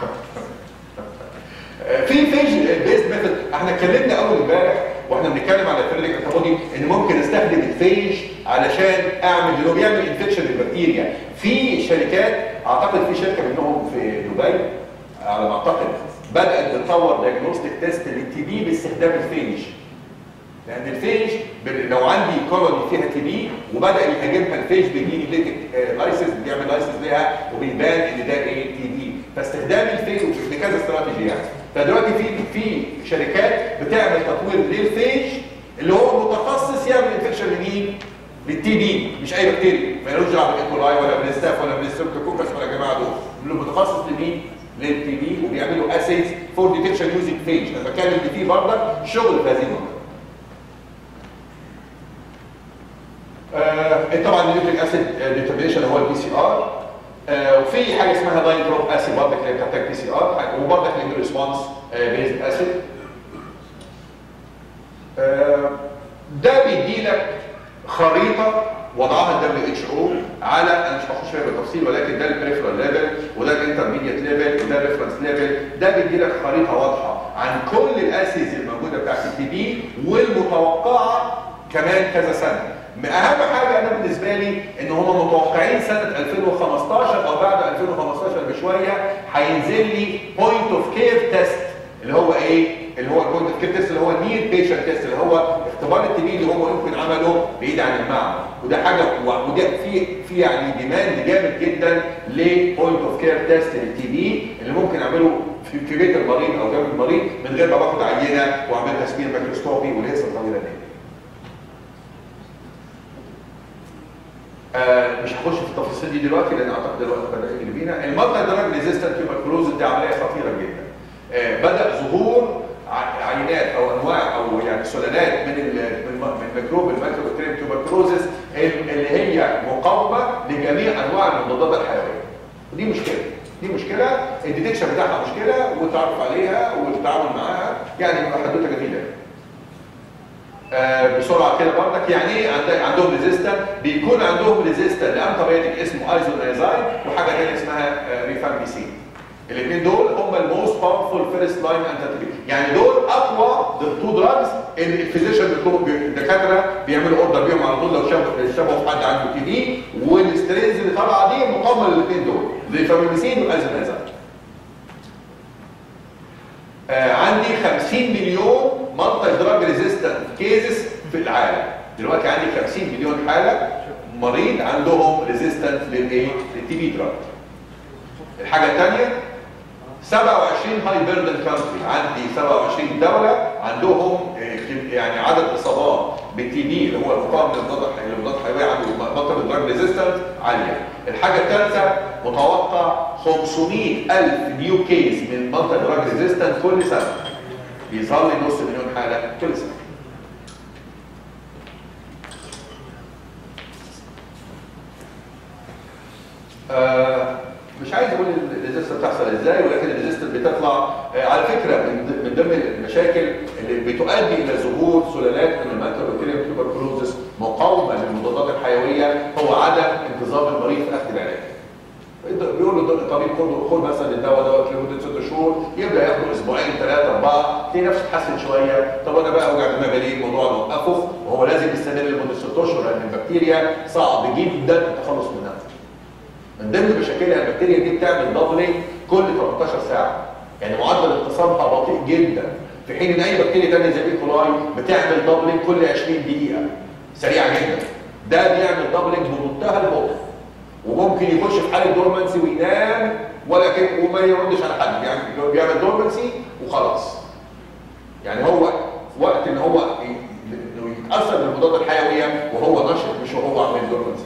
في فيج بيست ميثود احنا اتكلمنا اول امبارح واحنا بنتكلم على الفيرليك انتبودي ان ممكن استخدم الفيج علشان اعمل اللي هو بيعمل انفكشن للبكتيريا في شركات اعتقد في شركه منهم في دبي على ما اعتقد بدات تطور دايجنوستيك تيست للتي بي باستخدام الفيج لان الفيج بال- لو عندي كولوني فيها تي بي وبدا يهاجمها الفيج بيجيني ليتك لايسيس بيعمل لايسيس ليها وبيبان ان ده ايه تي بي فاستخدام الفيج بكذا استراتيجي يعني فدلوقتي في في شركات بتعمل تطوير للفيج اللي هو متخصص يعمل انفكشن لمين؟ للتي بي مش اي بكتيريا ما يلوش دعوه بالايكولاي ولا بالستاف ولا بالستريبتوكوكس ولا يا جماعه دول اللي متخصص لمين؟ للتي بي وبيعملوا اسيز فور ديتكشن يوزنج فيج انا بتكلم ان في برضك شغل في هذه المنطقه آه، طبعا النيوكليك اسيد ديترمينيشن هو البي سي ار وفي حاجه اسمها داين دروب اسيد برضك اللي بتحتاج بي سي ار وبرضك اللي ريسبونس بيزد اسيد ده بيدي لك خريطه وضعها الدبليو اتش او على انا مش بخش فيها بالتفصيل ولكن ده البريفرال ليفل وده الانترميديت ليفل وده الريفرنس ليفل ده بيدي لك خريطه واضحه عن كل الاسيز الموجوده بتاعت التي بي والمتوقعه كمان كذا سنه اهم حاجه انا بالنسبه لي ان هم متوقعين سنه 2015 او بعد 2015 بشويه هينزل لي بوينت اوف كير تيست اللي هو ايه اللي هو البوينت اوف كير تيست اللي هو نير بيشنت تيست اللي هو اختبار التي بي اللي هو يمكن عمله بعيد عن المعمل وده حاجه وده في في يعني ديماند جامد جدا لبوينت اوف كير تيست للتي بي اللي ممكن اعمله في في بيت المريض او جنب المريض من غير ما باخد عينه واعملها سبير مايكروسكوبي والهيصه الطويله دي آه مش هخش في التفاصيل دي دلوقتي لان اعتقد الوقت بدا يجري بينا المالتي دراج ريزيستنت تيوبركلوز دي عمليه خطيره جدا آه بدا ظهور ع- عينات او انواع او يعني سلالات من ال- من م- من ميكروب الميكروبكتيريم تيوبركلوزس اللي هي مقاومه لجميع انواع المضادات الحيويه ودي مشكله دي مشكله الديتكشن بتاعها مشكله والتعرف عليها والتعامل معاها يعني حدوته جميله آه بسرعه كده برضك يعني ايه عند- عندهم ريزيستنت بيكون عندهم ريزيستنت لانتبيوتيك اسمه ايزونازايد وحاجه ثانيه اسمها آه ريفامبيسين الاثنين دول هم الموست باورفول فيرست لاين انتي يعني دول اقوى تو دراجز ان الفيزيشن بيطلبوا بي- الدكاتره بيعملوا اوردر بيهم على طول لو شافوا شافوا في حد عنده تي بي والسترينز اللي طالعه دي مقاومه للاثنين دول ريفامبيسين والايزونازايد آه عندي 50 مليون مالتي دراج ريزيستنت كيسز في العالم دلوقتي عندي 50 مليون حاله مريض عندهم ريزيستنت للايه للتي بي دراج الحاجه الثانيه 27 هاي بيردن كانتري عندي 27 دوله عندهم آه، يعني عدد اصابات بالتي بي اللي هو المقاومه للمضاد المضاد الحيوي عنده مالتي دراج ريزيستنت عاليه الحاجه الثالثه متوقع 500 الف نيو كيس من مالتي دراج ريزيستنت كل سنه بيظل نص مليون حاله كل سنه آه، مش عايز اقول الريزيستنس بتحصل ازاي ولكن الريزيستنس بتطلع آه، على فكره من ض- من ضمن المشاكل اللي بتؤدي الى ظهور سلالات من الميكروبكتيريا تيوبركلوزس مقاومه للمضادات الحيويه هو عدم انتظام المريض في اخذ العلاج. بيقول له الطبيب خد خد مثلا الدواء دوت لمده ست شهور يبدا ياخده اسبوعين ثلاثه اربعه تلاقي نفسه اتحسن شويه طب انا بقى وجع دماغي ليه الموضوع نوقفه وهو لازم يستمر لمده ست اشهر لان البكتيريا صعب جدا التخلص منها. من ضمن مشاكلها البكتيريا دي بتعمل دبلينج كل 18 ساعه يعني معدل انتصابها بطيء جدا في حين ان اي بكتيريا ثانيه زي الايكولاي بتعمل دبلينج كل 20 دقيقه سريعه جدا ده بيعمل دبلينج بمنتهى البطء وممكن يخش في حاله دورمنسي وينام ولكن وما يردش على حد يعني بيعمل دورمنسي وخلاص يعني هو في وقت ان هو ي- إنه يتاثر بالمضادات الحيويه وهو نشط مش وهو عامل دورمنسي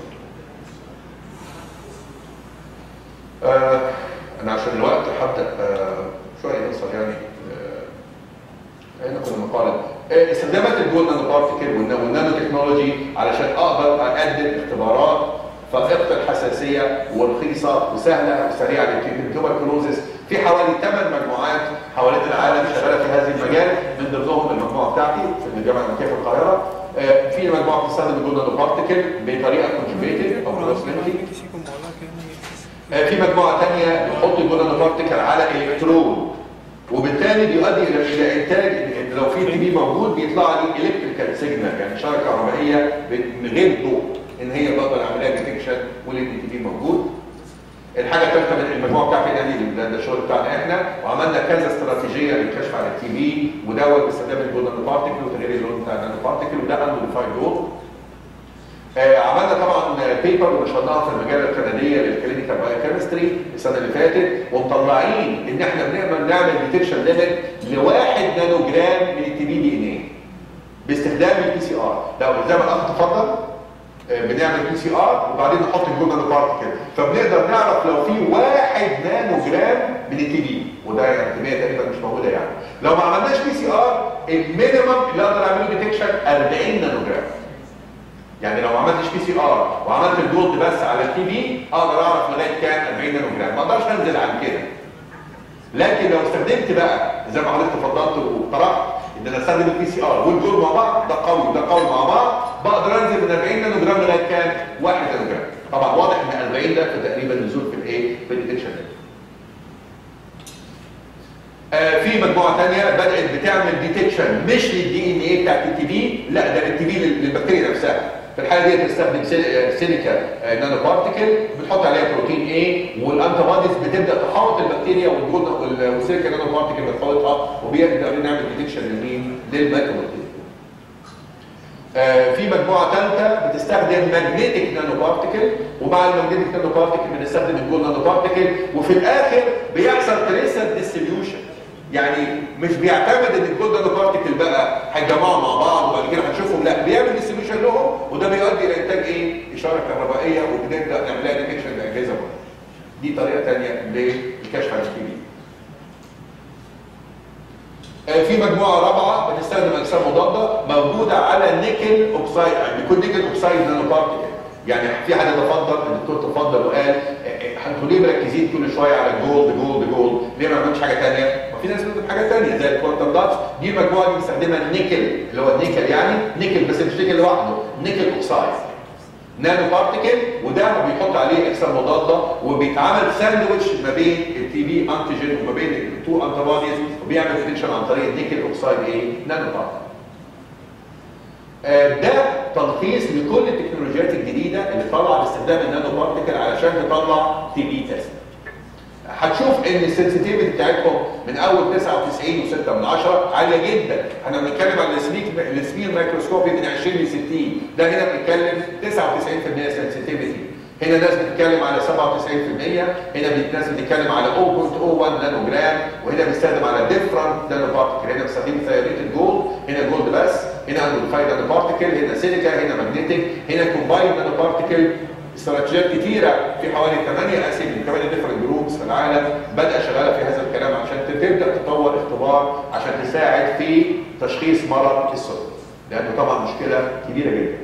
آه انا عشان الوقت هبدا آه شويه نوصل يعني آه هنا كنا بنقارن آه استخدامات الجول نانو بارتيكل والنا- والنانو تكنولوجي علشان اقدر اقدم اختبارات فائقه الحساسيه ورخيصه وسهله وسريعه للتوبركلوزس في حوالي 8 مجموعات حوالين العالم شغاله في هذا المجال من ضمنهم المجموعه بتاعتي في الجامعه الامريكيه في القاهره آه في مجموعه بتستخدم الجول نانو بارتيكل بطريقه كونجوجيتد او كروس لينكينج آه، في مجموعه ثانيه بتحط الجولان بارتيكل على الكترون وبالتالي بيؤدي الى الى انتاج إن لو في تي بي موجود بيطلع لي الكتريكال سيجنال يعني اشاره كهربائيه من غير ضوء ان هي بقدر اعملها ديتكشن والان تي بي موجود الحاجه الثالثه من المجموعه بتاعتي دي ده, ده الشغل بتاعنا احنا وعملنا كذا استراتيجيه للكشف على التي بي ودوت باستخدام الجولدن بارتيكل وتغيير اللون بتاع النانو بارتيكل وده انديفايد لون آه، عملنا طبعا بيبر ونشرناها في المجله الكنديه للكلينيكال بايوكيمستري السنه اللي فاتت ومطلعين ان احنا بنعمل نعمل ديتكشن ليميت لواحد نانو جرام من التي بي دي ان ايه باستخدام البي سي ار لو زي ما الاخ تفضل آه، بنعمل بي سي ار وبعدين نحط الجولدن بارتيكل فبنقدر نعرف لو في واحد نانو جرام من التي بي وده يعني كميه تقريبا مش موجوده يعني لو ما عملناش بي سي ار المينيمم اللي اقدر اعمله ديتكشن 40 نانو جرام يعني لو ما عملتش بي سي ار وعملت الجولد بس على التي بي اقدر اعرف لغايه كام 40 نانو جرام ما اقدرش انزل عن كده لكن لو استخدمت بقى زي ما حضرتك تفضلت وطرحت ان انا استخدم البي سي ار والجول مع بعض ده قوي وده قوي مع بعض بقدر انزل من 40 نانو جرام لغايه كام 1 نانو جرام طبعا واضح ان 40 ده في تقريبا نزول في الايه في الديتكشن آه، في مجموعه ثانيه بدات بتعمل ديتكشن مش للدي ان ايه بتاعت التي بي لا ده للتي بي للبكتيريا نفسها في الحاله دي بتستخدم سيل- سيليكا آه، نانو بارتيكل بتحط عليها بروتين ايه والانتي بوديز بتبدا تحاوط البكتيريا والجود وال- والسيليكا نانو بارتيكل بتحاوطها وبيقدر نعمل ديتكشن لمين للميكروبكتيريا آه، في مجموعه ثالثه بتستخدم ماجنتيك نانو بارتيكل ومع الماجنتيك نانو بارتيكل بنستخدم الجول نانو بارتيكل وفي الاخر بيحصل تريسر ديستريبيوشن يعني مش بيعتمد ان الجول نانو بارتيكل بقى هيتجمعوا مع بعض وبعد كده هنشوفهم لا بيعمل ديستريبيوشن لهم وده بيؤدي الى انتاج ايه اشاره كهربائيه وبنبدا نعملها ديتكشن لاجهزه برضه. دي طريقه ثانيه للكشف عن التي بي آه، في مجموعه رابعه بتستخدم اجسام مضاده موجوده على نيكل اوكسايد يعني بيكون نيكل اوكسايد نانو بارتيكل يعني في حد تفضل الدكتور تفضل وقال آه، آه، انتوا ليه مركزين كل شويه على الجولد جولد جولد ليه ما عملتش حاجه ثانيه ما في ناس بتعمل حاجه ثانيه زي الكوانتم داتس دي المجموعه دي بيستخدمها النيكل اللي هو النيكل يعني نيكل بس مش نيكل لوحده نيكل اوكسايد نانو بارتيكل وده بيحط عليه اجسام مضاده وبيتعمل ساندويتش ما بين التي بي انتيجين وما بين التو انتي بوديز وبيعمل فيكشن عن طريق النيكل اوكسايد ايه نانو بارتيكل آه، ده تلخيص لكل التكنولوجيات الجديده اللي طالعه باستخدام النانو بارتيكل علشان تطلع تي بي تيست هتشوف ان السنسيتيفيتي بتاعتهم من اول 99 و6 من 10 عاليه جدا احنا بنتكلم عن السميك السمير مايكروسكوبي من 20 ل 60 ده هنا بنتكلم 99% سنسيتيفيتي هنا ناس بتتكلم على 97% هنا ناس بتتكلم على 0.01 نانو جرام وهنا بيستخدم على ديفرنت نانو بارتيكل هنا بيستخدم ثيوريتد جولد هنا جولد بس هنا امبليفايد نانو بارتيكل هنا سيليكا هنا ماجنتيك هنا كومبايند نانو بارتيكل استراتيجيات كتيره في حوالي 8 اسئله من 8 ديفرنت جروبس في العالم بدا شغاله في هذا الكلام عشان تبدا تطور اختبار عشان تساعد في تشخيص مرض السكر لانه طبعا مشكله كبيره جدا.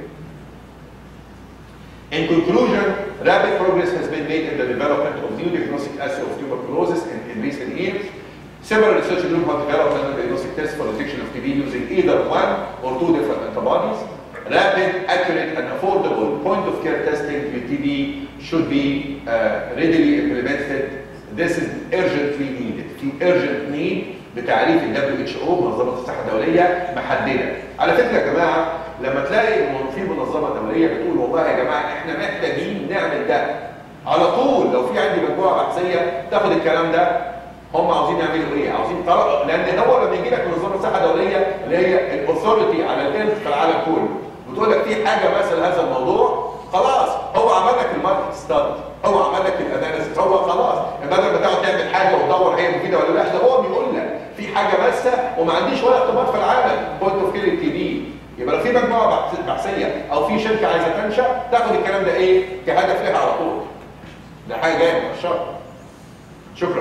In conclusion, rapid progress has been made in the development of new diagnostic assay of tuberculosis in, in recent years. Several research groups have developed a diagnostic test for detection of TB using either one or two different antibodies. Rapid, accurate, and affordable point-of-care testing with TB should be uh, readily implemented. This is urgently needed. في urgent need بتعريف ال WHO منظمة الصحة الدولية محددة. على فكرة يا جماعة لما تلاقي في منظمة دولية بتقول والله يا جماعة احنا محتاجين نعمل ده على طول لو في عندي مجموعة بحثية تاخد الكلام ده هم عاوزين يعملوا ايه؟ عاوزين طلب لان هو لما يجي لك منظمة الصحة الدولية اللي هي الاثوريتي على الهيلث في العالم كله وتقول لك في حاجة مثل هذا الموضوع خلاص هو عمل لك الماركت ستادي هو عمل لك الاناليسيس هو خلاص بدل ما تقعد تعمل حاجه وتدور هي مفيده ولا لا ده هو بيقول لك في حاجه بس وما عنديش ولا اختبار في العالم بوينت اوف كير التي بي يبقى لو في مجموعه بحثيه او في شركه عايزه تنشا تاخد الكلام ده ايه كهدف لها على طول ده حاجه جايه من الشر شكرا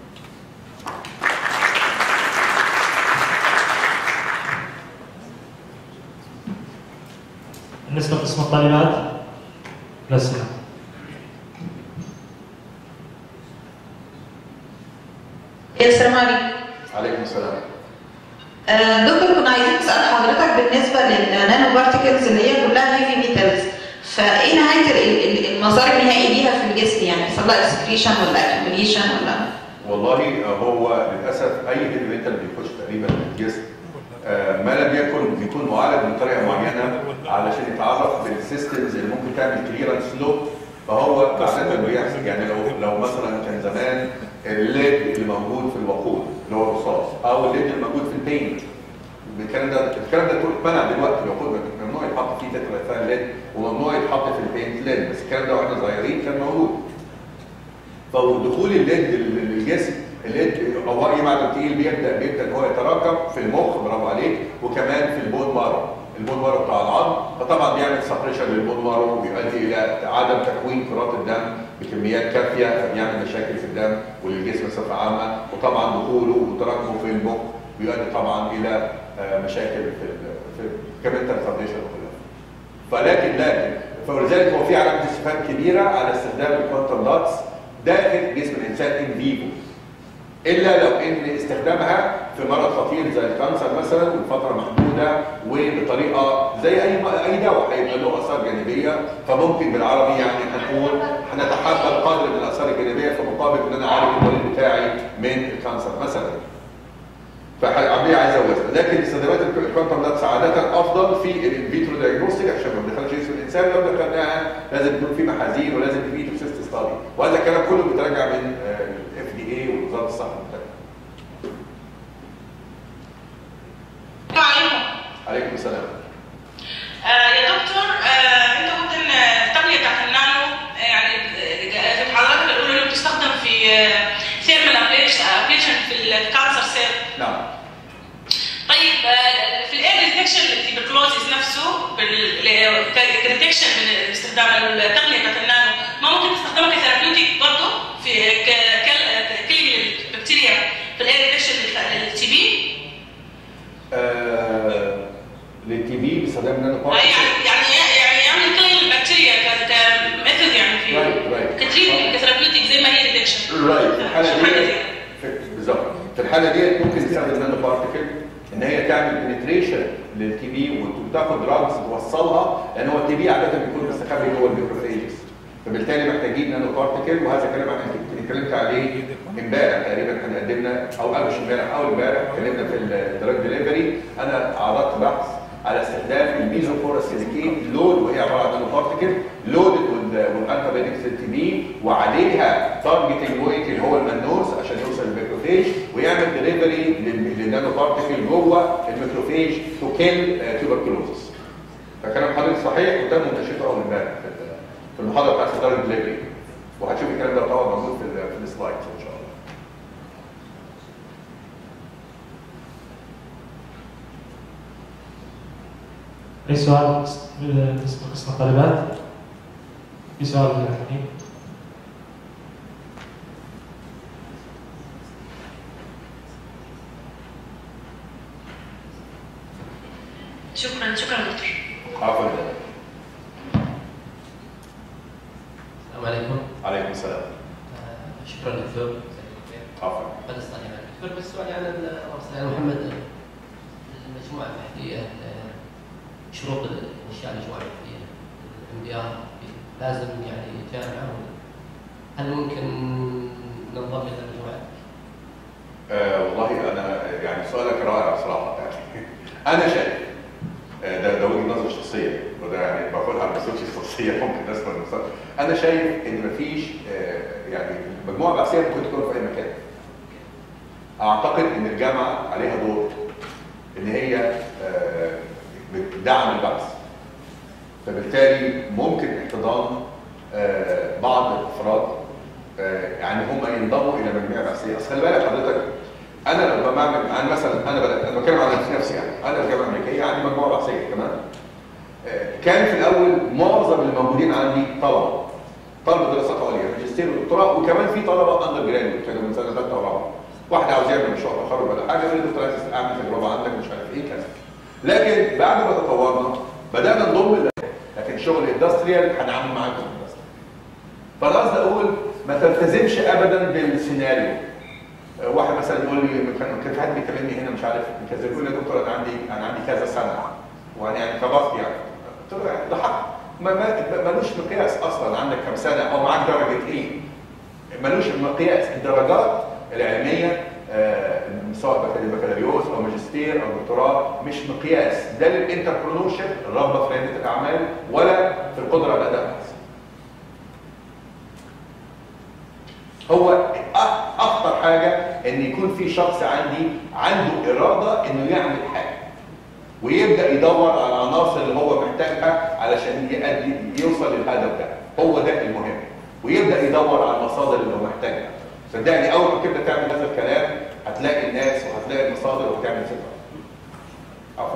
بالنسبه لقسم الطالبات الاسئله السلام عليكم عليكم السلام آه، دكتور كنا عايزين نسال حضرتك بالنسبه للنانو بارتكلز اللي هي كلها هيفي ميتالز فايه نهايه ال- ال- المسار النهائي ليها في الجسم يعني يحصل لها اكسكريشن ولا اكيوميليشن ولا والله هو للاسف اي هيفي ميتال بيخش تقريبا في الجسم آه، ما لم يكن بيكون معالج بطريقه معينه علشان يتعرف بالسيستمز اللي ممكن تعمل كليرنس له فهو عاده بيحصل يعني لو لو مثلا كان زمان الليد اللي موجود في الوقود اللي هو الرصاص او الليد اللي موجود في البينت الكلام ده الكلام ده كله اتمنع دلوقتي الوقود ممنوع يتحط فيه تترا ليد وممنوع يتحط في البينت ليد بس الكلام ده واحنا صغيرين كان موجود فدخول الليد للجسم الليد او اي معدن تقيل بيبدا بيبدا ان هو يتراكم في المخ برافو عليك وكمان في البون مارو البون مارو بتاع العظم فطبعا بيعمل سبريشن للبون مارو وبيؤدي الى عدم تكوين كرات الدم بكميات كافيه فبيعمل مشاكل في الدم وللجسم بصفه عامه وطبعا دخوله وتراكمه في المخ بيؤدي طبعا الى آه، مشاكل في ال- في كمان ترانسبليشن وخلافه فلكن لكن فلذلك هو في علامه استفهام كبيره على استخدام الكوانتم داتس داخل جسم الانسان ان فيفو الا لو ان استخدامها في مرض خطير زي الكانسر مثلا لفتره محدوده وبطريقه زي اي اي دواء هيبقى له اثار جانبيه فممكن بالعربي يعني نقول هنتحقق قدر من الاثار الجانبيه في مقابل ان انا عارف المريض بتاعي من الكانسر مثلا فعمليه عايزه وزن لكن استخدامات الكوانتم داتس عاده افضل في الانفيترو دايجنوستيك عشان ما ندخلش جسم الانسان لو دخلناها لازم يكون في محاذير ولازم في توكسيست ستادي وهذا الكلام كله بيتراجع من الاف دي اي ووزاره الصحه المختلفه السلام عليكم عليكم السلام آه يا دكتور آه انت قلت ان التقنيه بتاعت النانو آه، يعني آه، في حضرتك بتقول انه بتستخدم في ثيرمال ابليشن في الكانسر سيل نعم طيب آه، في الاير ديتكشن التيبركلوزيس نفسه كديتكشن باستخدام التقنيه بتاعت النانو ما ممكن تستخدمها كثيرابيوتيك برضه في كلمه البكتيريا في الاير ديتكشن للتي بي آه للتي بي باستخدام نانو يعني بارتكل يعني يعني يعمل كل البكتيريا ك- كميثود يعني في رايت رايت كتريتمنت كثيرابيوتيك رايت في الحاله شكراً دي جزيلا. في- بالظبط في الحاله دي ممكن تستخدم نانو بارتكل ان هي تعمل بنتريشن للتي بي وتاخد دراجز توصلها لان هو التي بي عاده بيكون مستخبي جوه الميكروفيجز فبالتالي محتاجين نانو بارتكل وهذا كلام احنا كنت اتكلمت عليه امبارح تقريبا احنا قدمنا او قبل امبارح او امبارح اتكلمنا في الدراج ديليفري انا عرضت بحث على استخدام الميزوفورس سيليكين لود وهي عباره عن نانو بارتكل لودد والانتابيدكس تي بي وعليها تارجتنج مويك اللي هو المنوز عشان يوصل للميكروفيج ويعمل ديليفري للنانو بارتكل جوه الميكروفيج تو كيل توبركلوزس فكلام حضرتك صحيح وتم مناقشته اول امبارح في ال- في المحاضره بتاعت الدراج ديليفري وهتشوف الكلام ده طبعا موجود في ال- في السلايدز ان شاء الله أي سؤال بالنسبة لقسم الطالبات؟ في سؤال للأكاديمي؟ شكرا شكرا دكتور عفوا السلام عليكم عليكم السلام آه، شكرا دكتور جزاك الله خير عفوا قد استطيع دكتور بس سؤالي عن ال- يعني محمد المجموعه البحثيه ال- شروط انشاء المجموعه البحثيه الام دي ار لازم يعني جامعه ولا- هل ممكن ننضم الى المجموعه؟ آه والله انا يعني سؤالك رائع صراحه يعني انا شايف آه، ده ده وجهه نظر شخصيه وده يعني باخدها على مسؤوليتي الشخصيه ممكن اسمع المستقبل انا شايف ان مفيش آه، يعني مجموعه بحثيه ممكن تكون في اي مكان اعتقد ان الجامعه عليها دور ان هي آه، بتدعم البحث فبالتالي ممكن احتضان آه، بعض الافراد آه، يعني هم ينضموا الى مجموعه بحثيه اصل خلي بالك حضرتك انا لما بعمل انا مثلا انا بدأ- انا بتكلم عن نفسي يعني انا في الجامعه الامريكيه عندي مجموعه بحثيه تمام آه، كان في الاول معظم الموجودين عندي طلبه طلبه دراسات عليا ماجستير ودكتوراه وكمان في طلبه اندر جراديويت كانوا من سنه ثالثه ورابعه واحد عاوز يعمل مشروع تخرج ولا حاجه يقول لي دكتور عايز اعمل تجربه عندك مش عارف ايه كذا لكن بعد ما تطورنا بدانا نضم ال- لكن شغل اندستريال هنعمل معاكم اندستريال فانا قصدي اقول ما تلتزمش ابدا بالسيناريو آه، واحد مثلا يقول لي كان كان في حد بيكلمني هنا مش عارف من كذا يقول لي يا دكتور انا عندي انا عندي كذا سنه وانا يعني كبرت يعني قلت له يعني ده حق ما ما- ملوش مقياس اصلا عندك كم سنه او معاك درجه ايه ملوش مقياس الدرجات العلميه آه، سواء بكالي- بكالوريوس او ماجستير او دكتوراه مش مقياس ده للانتربرونور شيب الرغبه في رياده الاعمال ولا في القدره على اداء البحث هو أ- اخطر حاجه ان يكون في شخص عندي عنده اراده انه يعمل حاجه ويبدا يدور على العناصر اللي هو محتاجها علشان يؤدي يوصل للهدف ده هو ده المهم ويبدا يدور على المصادر اللي هو محتاجها صدقني اول ما تبدا تعمل هذا الكلام هتلاقي الناس وهتلاقي المصادر وهتعمل ثقه عفوا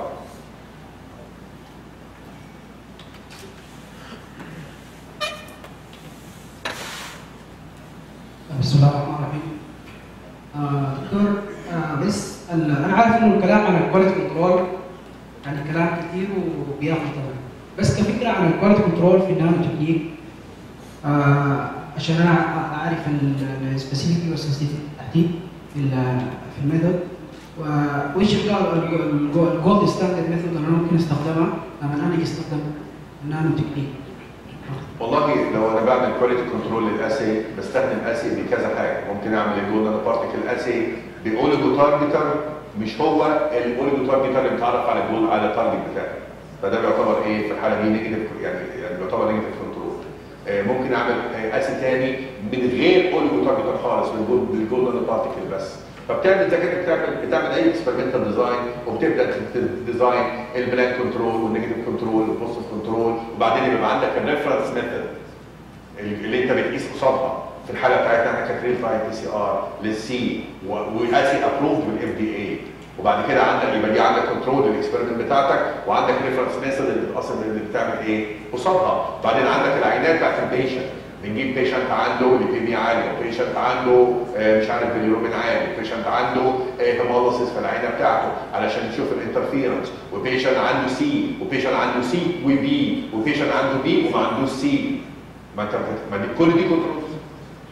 بسم الله الرحمن الرحيم آه دكتور آه بس ال- انا عارف انه الكلام عن الكواليتي كنترول يعني كلام كثير وبياخد طبعا بس كفكره عن الكواليتي كنترول في النانو تكنيك آه عشان انا أع- اعرف السبيسيفيك والسنسيتيف تحديد في ال- في الميثود وايش الجولد ستاندرد ميثود اللي انا ممكن استخدمها لما انا اجي استخدم النانو تكنيك والله لو انا بعمل كواليتي كنترول للاسي بستخدم اسي بكذا حاجه ممكن اعمل الجولدن بارتيكل اسي باوليجو تارجتر مش هو الاوليجو تارجتر اللي متعرف على الجول على التارجت بتاعه فده بيعتبر ايه في الحاله دي نيجاتيف يعني يعني بيعتبر نيجاتيف كنترول آه، ممكن اعمل آه، اسي تاني من غير اوليجو تارجتر خالص بالجول- بالجولدن بارتيكل بس فبتعمل زي كده بتعمل بتعمل اي اكسبيرمنتال ديزاين وبتبدا تديزاين البلان كنترول والنيجاتيف كنترول والبوزيتيف كنترول وبعدين يبقى عندك الريفرنس ميثود اللي انت بتقيس قصادها في الحاله بتاعتنا احنا كانت ريل تايم بي سي ار للسي واسي ابروفد بالاف دي اي وبعد كده عندك يبقى دي عندك كنترول للاكسبيرمنت بتاعتك وعندك ريفرنس ميثود اللي اصلا اللي بتعمل ايه قصادها بعدين عندك العينات بتاعت البيشنت بنجيب بيشنت عنده ليبيميا عاليه وبيشنت عنده آه، مش عارف باليوروبين عالي وبيشنت عنده هيمولوسيس في العينه بتاعته علشان نشوف الانترفيرنس وبيشنت عنده سي وبيشنت عنده سي وبي وبيشنت عنده بي وما عندوش سي ما انت ما دي كل دي كنترول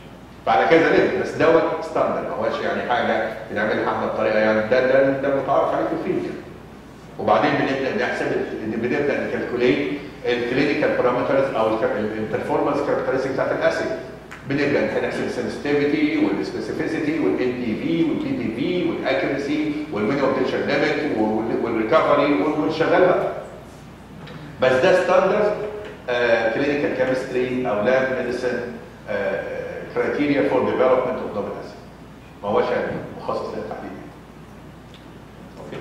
فعلى كذا ليفل بس دوت ستاندرد ما هوش يعني حاجه بنعملها احنا بطريقه يعني ده ده ده متعارف عليه في الفيلد يعني. وبعدين بنبدا نحسب ال- بنبدا نكالكوليت الكلينيكال بارامترز او البرفورمانس كاركترستيك بتاعت الاسيد بنبدا نحسب السنسيتيفيتي والسبيسيفيسيتي والان بي في والبي بي في والاكيرسي والمينيمم تنشن ليميت والريكفري ونشغل بقى بس ده ستاندرد كلينيكال كيمستري او لاب ميديسن كرايتيريا فور ديفلوبمنت اوف نوبل اسيد ما هوش يعني مخصص للتحديد اوكي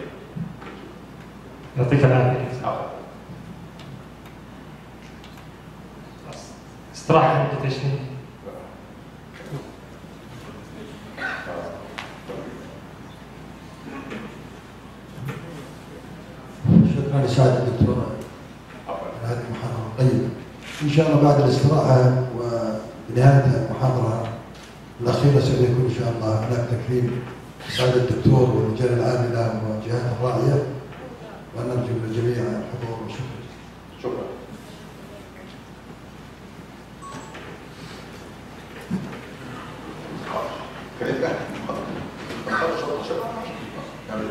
يعطيك العافيه عفوا. استراحه مدة 20 شكرا لسعادة الدكتور عفوا. على هذه المحاضرة القيمة. إن شاء الله بعد الاستراحة وبنهاية المحاضرة الأخيرة سوف يكون إن شاء الله هناك تكريم سعادة الدكتور واللجان العاملة والجهات الراعية ونرجو من الجميع الحضور والشكر. شكرا كانت بقى شكرا شكرا شكرا نعمل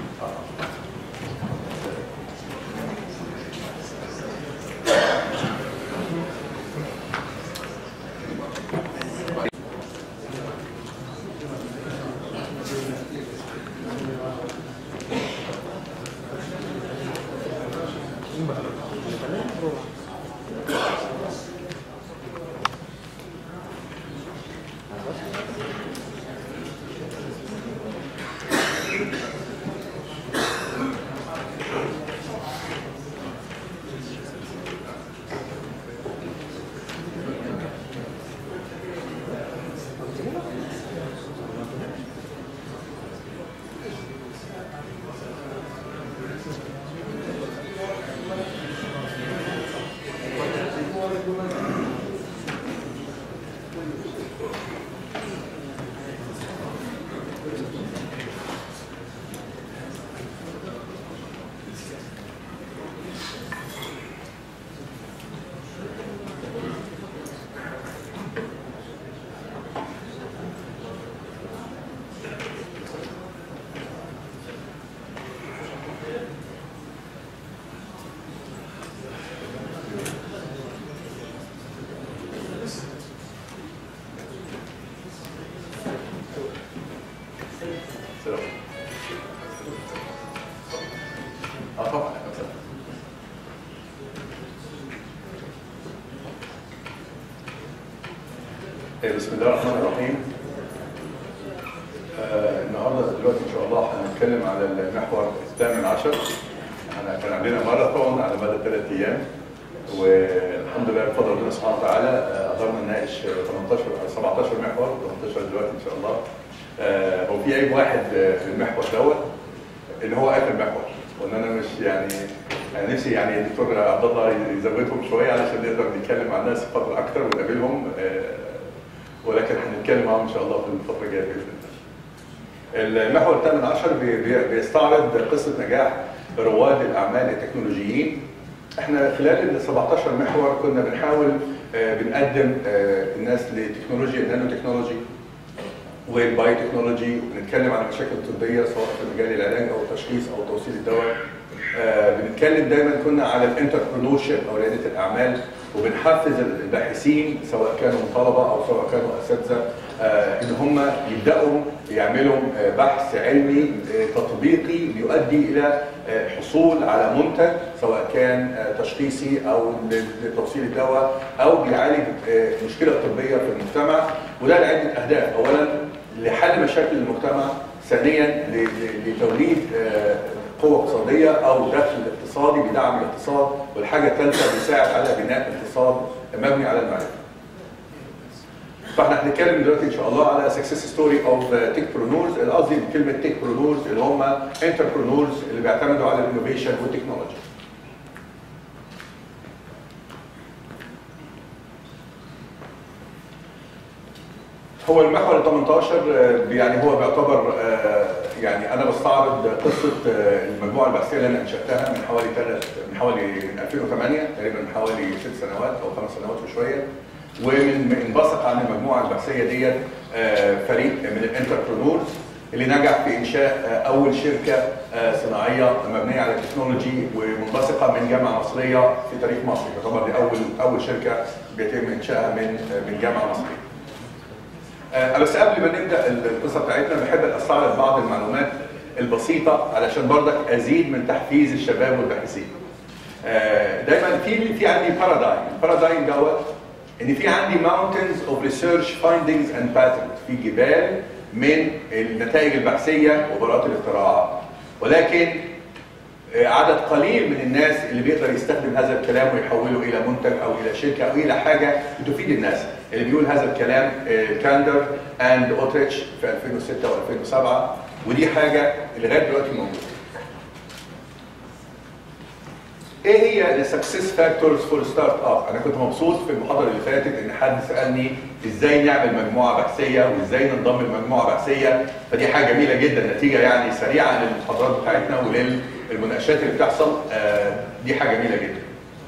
سلام اه طبعا إيه، بسم الله الرحمن الرحيم آه النهارده دلوقتي ان شاء الله هنتكلم على المحور الثامن عشر احنا كان عندنا ماراثون على مدى ثلاث ايام والحمد لله بفضل ربنا سبحانه وتعالى آه، قدرنا نناقش 18 أو 17 محور 18 دلوقتي ان شاء الله آه، هو في عيب واحد آه، في المحور دوت اللي هو اخر محور وان انا مش يعني انا نفسي يعني الدكتور عبد الله يزودهم شويه علشان نقدر نتكلم مع الناس فتره اكتر ونقابلهم آه، ولكن هنتكلم معاهم ان شاء الله في الفتره الجايه باذن الله. المحور الثامن عشر بي- بي- بيستعرض قصه نجاح رواد الاعمال التكنولوجيين. احنا خلال ال 17 محور كنا بنحاول آه، بنقدم آه، الناس لتكنولوجيا النانو تكنولوجي والباي تكنولوجي وبنتكلم عن المشاكل الطبيه سواء في مجال العلاج او التشخيص او توصيل الدواء. آه، بنتكلم دايما كنا على الانتربرنورشيب او رياده الاعمال وبنحفز الباحثين سواء كانوا طلبه او سواء كانوا اساتذه آه، ان هم يبداوا يعملوا آه، بحث علمي آه، تطبيقي بيؤدي الى آه، حصول على منتج سواء كان آه، تشخيصي او لتوصيل الدواء او بيعالج آه، مشكله طبيه في المجتمع وده لعده اهداف اولا لحل مشاكل المجتمع ثانيا ل- ل- لتوليد آه، قوة اقتصادية أو دخل اقتصادي بيدعم الاقتصاد والحاجة الثالثة بيساعد على بناء اقتصاد مبني على المعرفة. فاحنا هنتكلم دلوقتي ان شاء الله على سكسس ستوري اوف تيك برونورز قصدي بكلمه تيك برونورز اللي هم انتربرونورز اللي بيعتمدوا على الانوفيشن والتكنولوجي. هو المحور ال 18 آه، يعني هو بيعتبر آه، يعني انا بستعرض قصه آه، المجموعه البحثيه اللي انا انشاتها من حوالي ثلاث من حوالي من 2008 تقريبا من حوالي ست سنوات او خمس سنوات وشويه ومن انبثق عن المجموعه البحثيه ديت آه، فريق من الانتربرونورز اللي نجح في انشاء آه، اول شركه آه، صناعيه مبنيه على التكنولوجي ومنبثقه من جامعه مصريه في تاريخ مصر تعتبر دي اول اول شركه بيتم انشائها من آه، من جامعه مصريه. آه، بس قبل ما نبدا القصه بتاعتنا بحب استعرض بعض المعلومات البسيطه علشان برضك ازيد من تحفيز الشباب والباحثين. آه، دايما في في عندي بارادايم، البارادايم دوت ان في عندي mountains of research findings and patterns في جبال من النتائج البحثيه وبراءات الاختراعات ولكن آه، عدد قليل من الناس اللي بيقدر يستخدم هذا الكلام ويحوله الى منتج او الى شركه او الى حاجه بتفيد الناس اللي بيقول هذا الكلام آه، كاندر اند اوتريتش في 2006 و2007 ودي حاجه لغايه دلوقتي موجوده ايه هي السكسس فاكتورز فور ستارت اب؟ انا كنت مبسوط في المحاضره اللي فاتت ان حد سالني ازاي نعمل مجموعه بحثيه وازاي ننضم لمجموعه بحثيه فدي حاجه جميله جدا نتيجه يعني سريعه للمحاضرات بتاعتنا وللمناقشات اللي بتحصل آه، دي حاجه جميله جدا.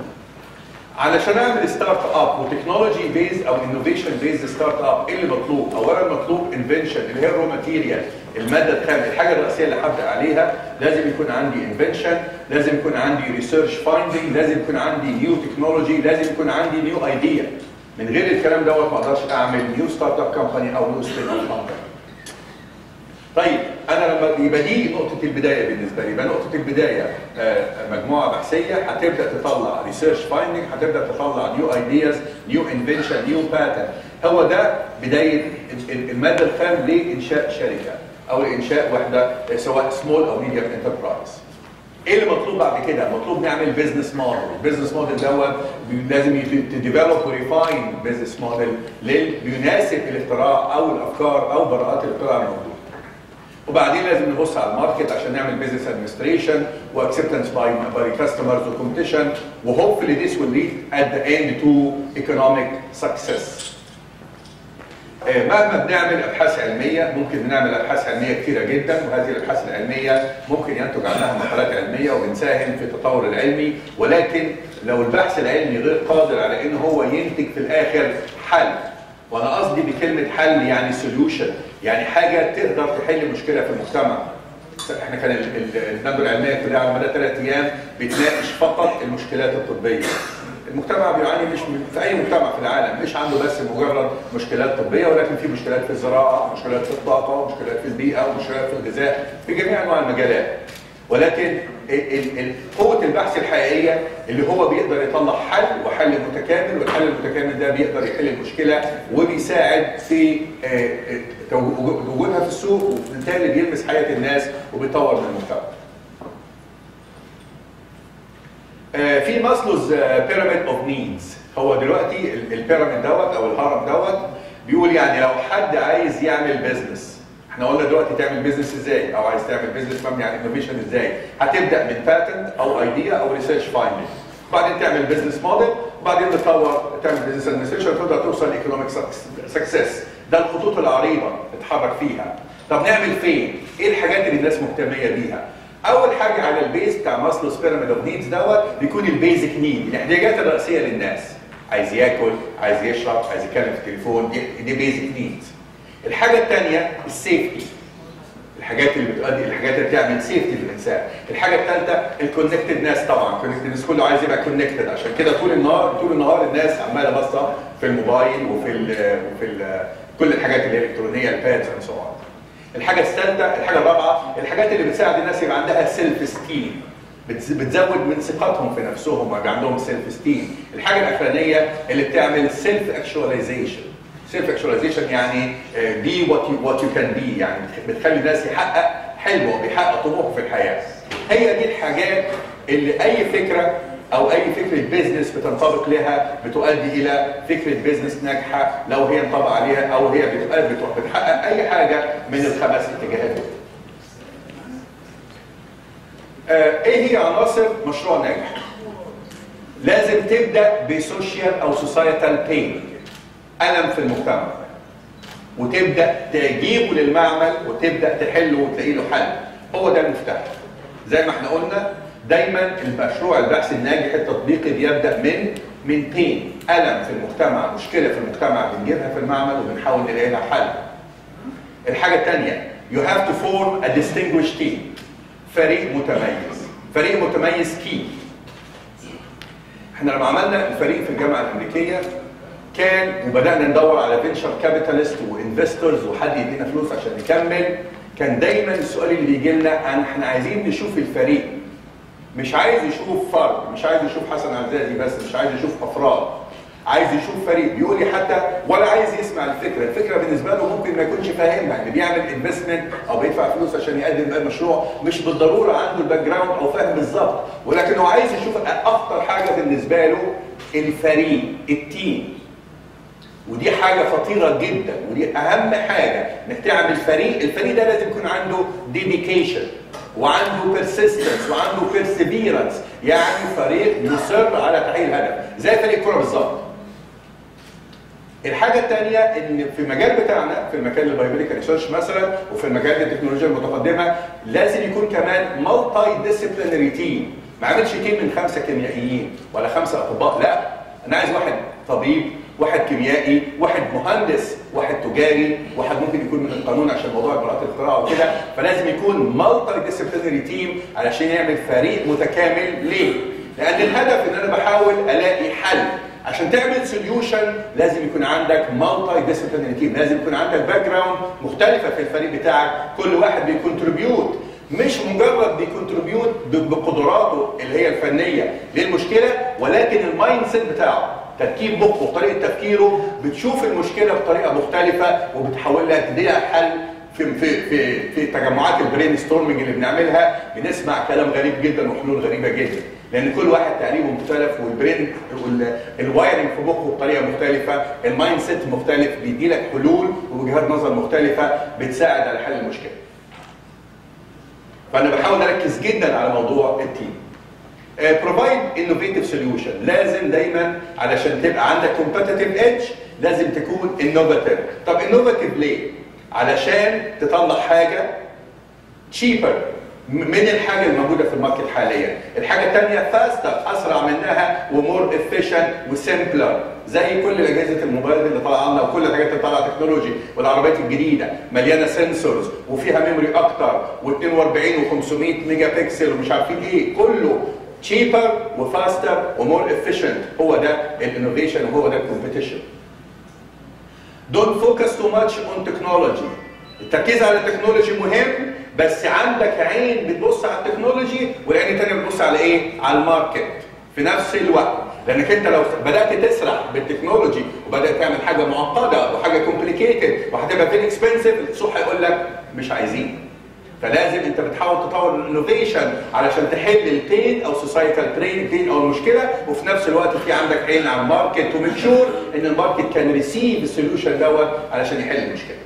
علشان اعمل ستارت اب وتكنولوجي بيز او انوفيشن بيز ستارت اب ايه اللي مطلوب؟ اولا مطلوب انفنشن اللي هي الرو ماتيريال الماده الخام الحاجه الرئيسيه اللي هبدا عليها لازم يكون عندي انفنشن لازم يكون عندي ريسيرش فايندنج لازم يكون عندي نيو تكنولوجي لازم يكون عندي نيو ايديا من غير الكلام دوت ما اقدرش اعمل نيو ستارت اب كومباني او نيو ستيت اب كومباني طيب انا لما يبقى دي نقطه البدايه بالنسبه لي يبقى نقطه البدايه آه، مجموعه بحثيه هتبدا تطلع ريسيرش فايندنج هتبدا تطلع نيو ايدياز نيو انفنشن نيو باترن هو ده بدايه ال- ال- الماده الخام لانشاء شركه او لانشاء وحده آه، سواء سمول او ميديوم انتربرايز ايه اللي مطلوب بعد كده؟ مطلوب نعمل بزنس موديل، البزنس موديل دوت لازم تديفلوب وريفاين بزنس موديل ليناسب الاختراع او الافكار او براءات الاختراع الموجوده. وبعدين لازم نبص على الماركت عشان نعمل بزنس ادمنستريشن واكسبتنس باي باي كاستمرز وكومبيتيشن وهوبفلي this will lead at the end to economic success. آه، مهما بنعمل ابحاث علميه ممكن بنعمل ابحاث علميه كثيره جدا وهذه الابحاث العلميه ممكن ينتج عنها مقالات علميه وبنساهم في التطور العلمي ولكن لو البحث العلمي غير قادر على ان هو ينتج في الاخر حل وانا قصدي بكلمه حل يعني سوليوشن يعني حاجه تقدر تحل مشكله في المجتمع احنا كان ال- ال- الندوه العلميه كلها على مدى ثلاث ايام بتناقش فقط المشكلات الطبيه المجتمع بيعاني مش من- في اي مجتمع في العالم مش عنده بس مجرد مشكلات طبيه ولكن في مشكلات في الزراعه، مشكلات في الطاقه، مشكلات في البيئه، ومشكلات في الغذاء، في جميع انواع المجالات. ولكن ال- ال- ال- قوه البحث الحقيقيه اللي هو بيقدر يطلع حل وحل متكامل والحل المتكامل ده بيقدر يحل المشكله وبيساعد في آه، آه، تو- وجودها في السوق وبالتالي بيلمس حياه الناس وبيطور من المجتمع. آه، في ماسلوز بيراميد اوف نيدز هو دلوقتي ال- البيراميد دوت او الهرم دوت بيقول يعني لو حد عايز يعمل بزنس احنا قلنا دلوقتي تعمل بزنس ازاي او عايز تعمل بزنس مبني على انوفيشن ازاي هتبدا من باتنت او ايديا او ريسيرش فايندنج بعدين تعمل بزنس موديل وبعدين تطور تعمل بزنس ادمنستريشن تقدر توصل لايكونوميك سكسس ده الخطوط العريضه تتحرك فيها طب نعمل فين؟ ايه الحاجات اللي الناس مهتميه بيها؟ اول حاجه على البيز بتاع ماسلوس بيراميد اوف نيدز دوت بيكون البيزك نيد الاحتياجات الرئيسيه للناس عايز ياكل عايز يشرب عايز يتكلم في التليفون دي, دي بيزك نيدز الحاجه الثانيه السيفتي الحاجات اللي بتؤدي الحاجات اللي بتعمل سيفتي للانسان الحاجه الثالثه الكونكتدنس طبعا الكونكتدنس كله عايز يبقى كونكتد عشان كده طول النهار طول النهار الناس عماله باصه في الموبايل وفي ال وفي ال كل الحاجات اللي هي الالكترونيه البادز اند سو الحاجه الثالثه الحاجه الرابعه الحاجات اللي بتساعد الناس يبقى عندها سيلف ستيم بتزود من ثقتهم في نفسهم يبقى عندهم سيلف ستيم الحاجه الاخرانيه اللي بتعمل سيلف اكشواليزيشن سيلف اكشواليزيشن يعني بي وات يو وات يو كان بي يعني بتخلي الناس يحقق حلمه وبيحقق طموحه في الحياه هي دي الحاجات اللي اي فكره او اي فكره بيزنس بتنطبق لها بتؤدي الى فكره بيزنس ناجحه لو هي انطبق عليها او هي بتؤدي- بتحقق اي حاجه من الخمس اتجاهات دول. آه، ايه هي عناصر مشروع ناجح؟ لازم تبدا بسوشيال او سوسايتال بين الم في المجتمع وتبدا تجيبه للمعمل وتبدا تحله وتلاقي له حل هو ده المفتاح زي ما احنا قلنا دايما المشروع البحث الناجح التطبيقي بيبدا من من بين الم في المجتمع مشكله في المجتمع بنجيبها في المعمل وبنحاول نلاقي لها حل الحاجه الثانيه you have to form a distinguished team فريق متميز فريق متميز كي احنا لما عملنا الفريق في الجامعه الامريكيه كان وبدانا ندور على فينشر كابيتالست وانفستورز وحد يدينا فلوس عشان نكمل كان دايما السؤال اللي بيجي لنا عن احنا عايزين نشوف الفريق مش عايز يشوف فرد مش عايز يشوف حسن عزازي بس مش عايز يشوف افراد عايز يشوف فريق بيقول لي حتى ولا عايز يسمع الفكره الفكره بالنسبه له ممكن ما يكونش فاهمها اللي بيعمل انفستمنت او بيدفع فلوس عشان يقدم بقى مشروع مش بالضروره عنده الباك جراوند او فاهم بالظبط ولكن هو عايز يشوف اخطر حاجه بالنسبه له الفريق التيم ودي حاجه خطيره جدا ودي اهم حاجه انك تعمل فريق الفريق ده لازم يكون عنده ديديكيشن وعنده بيرسيستنس وعنده بيرسيفيرنس يعني فريق مصر على تحقيق الهدف زي فريق الكوره بالظبط الحاجه الثانيه ان في المجال بتاعنا في المكان البايوميديكال ريسيرش مثلا وفي المجال التكنولوجيا المتقدمه لازم يكون كمان مالتي ديسيبلينري تيم ما عملش تيم من خمسه كيميائيين ولا خمسه اطباء لا انا عايز واحد طبيب واحد كيميائي واحد مهندس واحد تجاري واحد ممكن يكون من القانون عشان موضوع براءة الاختراع وكده فلازم يكون مالتي ديسيبلينري تيم علشان يعمل فريق متكامل ليه؟ لان الهدف ان انا بحاول الاقي حل عشان تعمل سوليوشن لازم يكون عندك مالتي ديسيبلينري تيم لازم يكون عندك باك جراوند مختلفه في الفريق بتاعك كل واحد بيكونتريبيوت مش مجرد بيكونتريبيوت بقدراته اللي هي الفنيه للمشكله ولكن المايند سيت بتاعه تركيب مخه وطريقه تفكيره بتشوف المشكله بطريقه مختلفه وبتحولها تديها حل في في في في تجمعات البرين ستورمنج اللي بنعملها بنسمع كلام غريب جدا وحلول غريبه جدا لان كل واحد تقريبا مختلف والبرين الوايرنج في مخه بطريقه مختلفه المايند سيت مختلف بيدي لك حلول ووجهات نظر مختلفه بتساعد على حل المشكله فانا بحاول اركز جدا على موضوع التيم بروفايد انوفيتيف سوليوشن لازم دايما علشان تبقى عندك كومبتيتيف ايدج لازم تكون انوفيتيف طب انوفيتيف ليه علشان تطلع حاجه تشيبر من الحاجه الموجوده في الماركت حاليا الحاجه الثانيه فاستر اسرع منها ومور افيشنت وسمبلر زي كل الاجهزه الموبايل اللي طالعه لنا وكل الحاجات اللي طالعه تكنولوجي والعربيات الجديده مليانه سنسورز وفيها ميموري اكتر و42 و500 ميجا بكسل ومش عارفين ايه كله تشيبر وفاستر ومور افيشنت هو ده الانوفيشن وهو ده الكومبيتيشن Don't focus too much on technology. التركيز على التكنولوجي مهم بس عندك عين بتبص على التكنولوجي والعين الثانيه بتبص على ايه؟ على الماركت في نفس الوقت لانك انت لو بدات تسرح بالتكنولوجي وبدات تعمل حاجه معقده وحاجه كومبليكيتد وهتبقى فيري اكسبنسيف السوق هيقول لك مش عايزين فلازم انت بتحاول تطور الانوفيشن علشان تحل البين او سوسايتال برين بين او المشكله وفي نفس الوقت في عندك عين على الماركت وميك شور ان الماركت كان ريسيف السوليوشن دوت علشان يحل المشكله.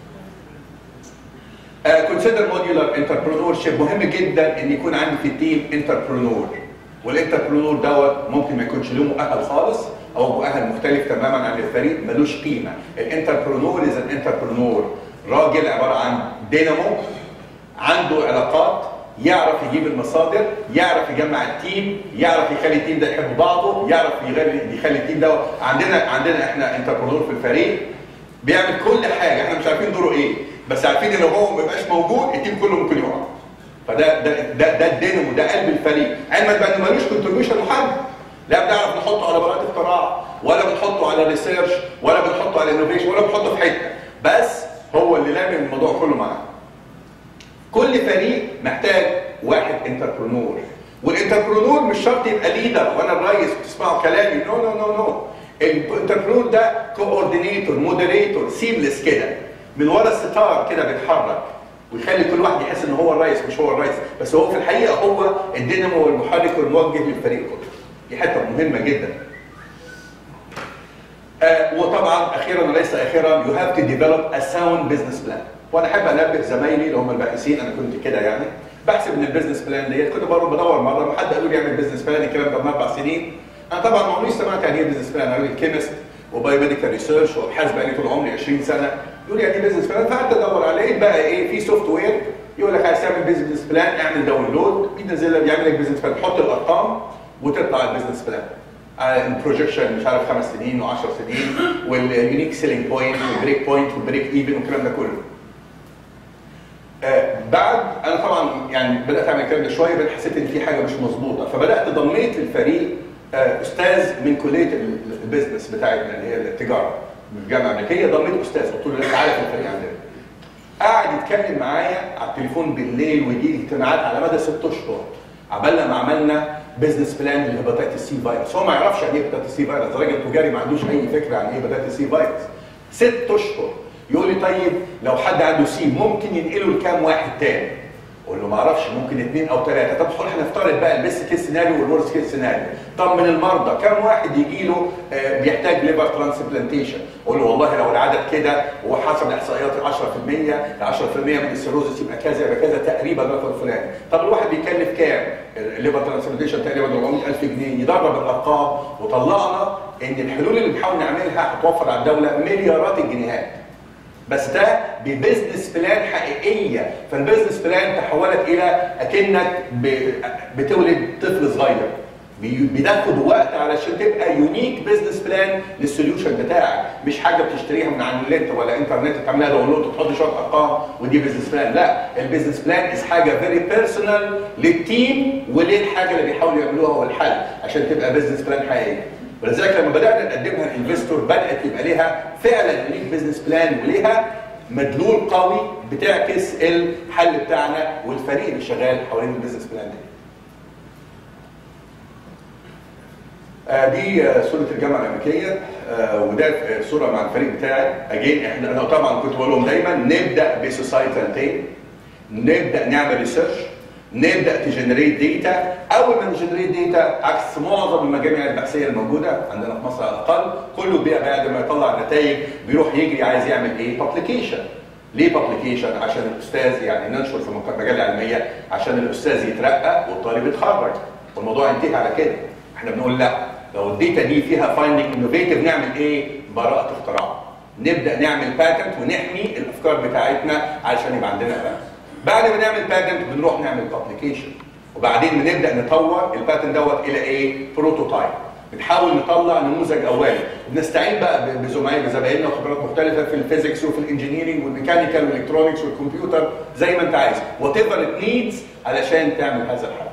كونسيدر موديولار انتربرونور شيب مهم جدا ان يكون عندي في التيم انتربرونور والانتربرونور دوت ممكن ما يكونش له مؤهل خالص او مؤهل مختلف تماما عن الفريق ملوش قيمه الانتربرونور از ان انتربرونور راجل عباره عن دينامو عنده علاقات يعرف يجيب المصادر يعرف يجمع التيم يعرف يخلي التيم ده يحب بعضه يعرف يخلي يخلي التيم ده عندنا عندنا احنا انتربرونور في الفريق بيعمل كل حاجه احنا مش عارفين دوره ايه بس عارفين ان هو ما يبقاش موجود التيم كله ممكن يقع فده ده ده, ده الدينامو ده قلب الفريق علما بان ملوش كونتريبيوشن لحد لا بنعرف نحطه على براءة اختراع ولا بنحطه على ريسيرش ولا بنحطه على انوفيشن ولا بنحطه في حته بس هو اللي لامم الموضوع كله معاه كل فريق محتاج واحد انتربرونور والانتربرونور مش شرط يبقى ليدر وانا الرئيس وتسمعوا كلامي نو نو نو نو الانتربرونور ده كوردينيتور مودريتور سيملس كده من ورا الستار كده بيتحرك ويخلي كل واحد يحس ان هو الرئيس مش هو الرئيس بس هو في الحقيقه هو الدينامو والمحرك والموجه للفريق كله دي حته مهمه جدا آه وطبعا اخيرا وليس اخيرا you have to develop a sound business plan وانا احب انبه زمايلي اللي هم الباحثين انا كنت كده يعني بحسب ان البيزنس بلان ديت كنت برضه بدور مره ما حد قال لي اعمل بيزنس بلان الكلام ده من اربع سنين انا طبعا ما عمري سمعت يعني ايه بيزنس بلان انا راجل كيمست وبايوميديكال ريسيرش وابحاث بقى لي طول عمري 20 سنه يقول لي يعني ايه بيزنس بلان فقعدت ادور على ايه بقى ايه في سوفت وير يقول لك عايز تعمل بيزنس بلان اعمل داونلود بينزل لك بيعمل لك بيزنس بلان تحط الارقام وتطلع البيزنس بلان البروجكشن مش عارف خمس سنين و10 سنين واليونيك سيلينج بوينت والبريك بوينت والبريك ايفن والكلام ده كله. آه، بعد انا طبعا يعني بدات اعمل الكلام ده شويه بعدين حسيت ان في حاجه مش مظبوطه فبدات ضميت للفريق آه، استاذ من كليه ال- البيزنس بتاعتنا اللي هي التجاره من الجامعه الامريكيه ضميت استاذ قلت له لا تعالى في الفريق عندنا قاعد يتكلم معايا على التليفون بالليل ويجي لي اجتماعات على مدى ست اشهر عبال لما عملنا بزنس بلان لهيباتيتس سي فيروس هو ما يعرفش يعني ايه هيباتيتس سي فيروس راجل تجاري ما عندوش اي فكره عن ايه هيباتيتس سي فيروس ست اشهر يقول لي طيب لو حد عنده سي ممكن ينقله لكام واحد تاني اقول له ما اعرفش ممكن اثنين او ثلاثه طب احنا نفترض بقى البيست كيس سيناريو والورست كيس سيناريو طب من المرضى كم واحد يجي له آه، بيحتاج ليفر ترانسبلانتيشن اقول له والله لو العدد كده وحسب الاحصائيات 10% ل 10% من السيروزس يبقى كذا يبقى كذا تقريبا الرقم الفلاني طب الواحد بيكلف كام الليفر ترانسبلانتيشن تقريبا 400000 جنيه يدرب الارقام وطلعنا ان الحلول اللي بنحاول نعملها هتوفر على الدوله مليارات الجنيهات بس ده ببزنس بلان حقيقيه فالبزنس بلان تحولت الى اكنك ب- بتولد طفل صغير بي- بتاخد وقت علشان تبقى يونيك بزنس بلان للسوليوشن بتاعك مش حاجه بتشتريها من على النت ولا انترنت تعملها داونلود وتحط شويه ارقام ودي بزنس بلان لا البزنس بلان از حاجه فيري بيرسونال للتيم وللحاجه اللي بيحاولوا يعملوها هو الحل عشان تبقى بزنس بلان حقيقيه ولذلك لما بدانا نقدمها للانفستور بدات يبقى ليها فعلا يونيك بزنس بلان وليها مدلول قوي بتعكس الحل بتاعنا والفريق اللي شغال حوالين البيزنس بلان دي. آه، دي آه، صورة الجامعة الأمريكية آه، وده آه، صورة مع الفريق بتاعي أجين احنا أنا طبعا كنت بقول لهم دايما نبدأ بسوسايتال تيم نبدأ نعمل ريسيرش نبدأ تجنريت ديتا أول ما نجنريت ديتا عكس معظم المجامع البحثية الموجودة عندنا في مصر على الأقل كله بي- بعد ما يطلع نتائج بيروح يجري عايز يعمل إيه؟ بابليكيشن ليه بابليكيشن؟ عشان الاستاذ يعني ننشر في مق- مجله علميه عشان الاستاذ يترقى والطالب يتخرج والموضوع ينتهي على كده احنا بنقول لا لو الداتا دي فيها فايندنج انوفيتيف نعمل ايه؟ براءه اختراع نبدا نعمل باتنت ونحمي الافكار بتاعتنا علشان يبقى عندنا باتنت بعد ما نعمل باتنت بنروح نعمل بابليكيشن وبعدين بنبدا نطور الباتنت دوت الى ايه؟ بروتوتايب بنحاول نطلع نموذج اولي بنستعين بقى ب- بزملاء بزمايلنا وخبرات مختلفه في الفيزيكس وفي الانجينيرنج والميكانيكال والالكترونكس والكمبيوتر زي ما انت عايز وات ايفر ات نيدز علشان تعمل هذا الحل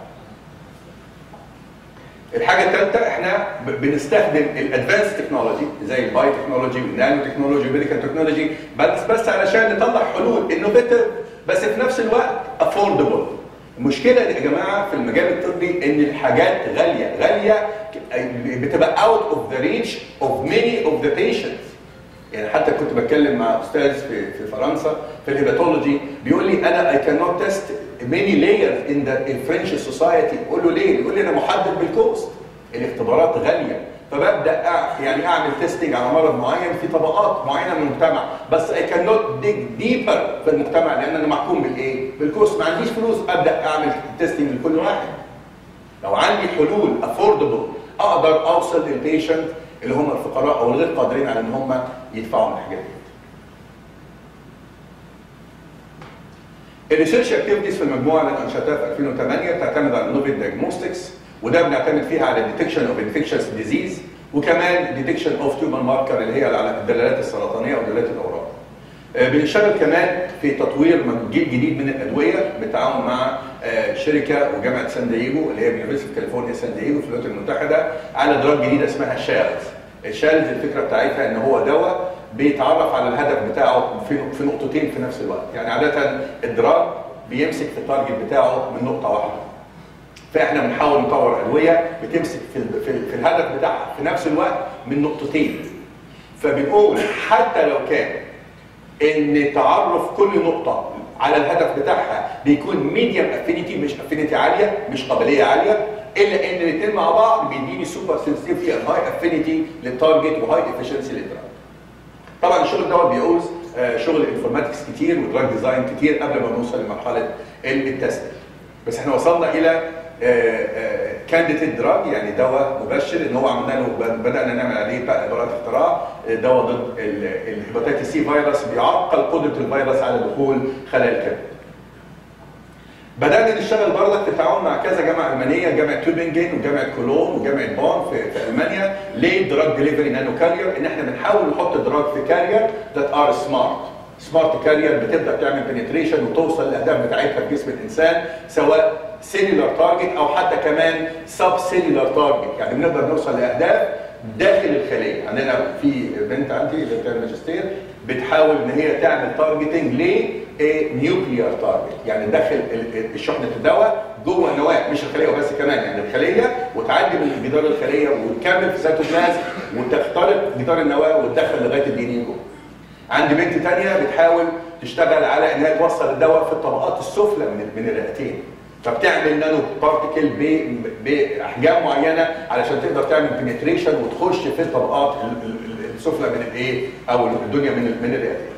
الحاجه الثالثه احنا ب- بنستخدم الادفانس تكنولوجي زي الباي تكنولوجي والنانو تكنولوجي والميديكال تكنولوجي بس بس علشان نطلع حلول انوفيتيف بس في نفس الوقت افوردبل المشكله يا جماعه في المجال الطبي ان الحاجات غاليه غاليه بتبقى اوت اوف ذا ريتش اوف ماني اوف ذا بيشنتس يعني حتى كنت بتكلم مع استاذ في في فرنسا في الهيباتولوجي بيقول لي انا اي كان نوت تيست ماني لايرز ان ذا الفرنش سوسايتي اقول له ليه؟ يقول لي انا محدد بالكوست الاختبارات غاليه فببدا أع- يعني اعمل تيستنج على مرض معين في طبقات معينه من المجتمع بس اي كان نوت ديج ديبر في المجتمع لان انا محكوم بالايه؟ بالكوست ما عنديش فلوس ابدا اعمل تيستنج لكل واحد لو عندي حلول افوردبل اقدر اوصل للبيشنت اللي هم الفقراء او الغير قادرين على ان هم يدفعوا من الحاجات دي. الريسيرش اكتيفيتيز في المجموعه اللي انشاتها في 2008 بتعتمد على النوفيل دايجنوستكس وده بنعتمد فيها على الديتكشن اوف انفكشنز ديزيز وكمان ديتكشن اوف تيومر ماركر اللي هي على الدلالات السرطانيه ودلالات الاورام. آه، بنشتغل كمان في تطوير من- جيل جديد من الادويه بالتعاون مع آه، شركه وجامعه سان دييغو اللي هي يونيفرسيتي كاليفورنيا سان دييغو في الولايات المتحده على دراج جديده اسمها شالز. الشالز الفكره بتاعتها ان هو دواء بيتعرف على الهدف بتاعه في في نقطتين في نفس الوقت، يعني عاده الدراج بيمسك في التارجت بتاعه من نقطه واحده. فاحنا بنحاول نطور ادويه بتمسك في ال- في, ال- في الهدف بتاعها في نفس الوقت من نقطتين. فبنقول حتى لو كان ان تعرف كل نقطه على الهدف بتاعها بيكون ميديم افينيتي مش افينيتي عاليه مش قابليه عاليه الا ان الاثنين مع بعض بيديني سوبر سنسيتيفيتي هاي افينيتي للتارجت وهاي افشنسي للدراج. طبعا الشغل دوت بيعوز آه، شغل انفورماتكس كتير ودراج ديزاين كتير قبل ما نوصل لمرحله التست. بس احنا وصلنا الى كانديديت دراج يعني دواء مبشر ان هو عملنا له بدانا نعمل عليه بقى براءه اختراع آه، دواء ضد الهيباتيتس سي فيروس بيعرقل قدره الفيروس على دخول خلايا الكبد. بدانا نشتغل برضك في التعاون مع كذا جامعه المانيه جامعه توبنجن وجامعه كولون وجامعه بون في, في المانيا لدراج ديليفري نانو كارير ان احنا بنحاول نحط دراج في كارير ذات ار سمارت سمارت كارير بتبدا تعمل بنتريشن وتوصل للاهداف بتاعتها في جسم الانسان سواء سيلولار تارجت او حتى كمان سب سيلولار تارجت يعني بنقدر نوصل لاهداف داخل الخليه عندنا في بنت عندي اللي بتعمل ماجستير بتحاول ان هي تعمل تارجتنج لنيوكليار تارجت يعني داخل شحنه الدواء جوه النواه مش الخليه وبس كمان يعني الخليه وتعدي من جدار الخليه وتكمل في السيتوبلازم وتخترق جدار النواه وتدخل لغايه الدي ان اي جوه. عندي بنت تانية بتحاول تشتغل على انها توصل الدواء في الطبقات السفلى من من الرئتين فبتعمل نانو بارتيكل باحجام معينه علشان تقدر تعمل بنتريشن وتخش في الطبقات ال- ال- السفلى من الايه او الدنيا من ال- من الرئتين.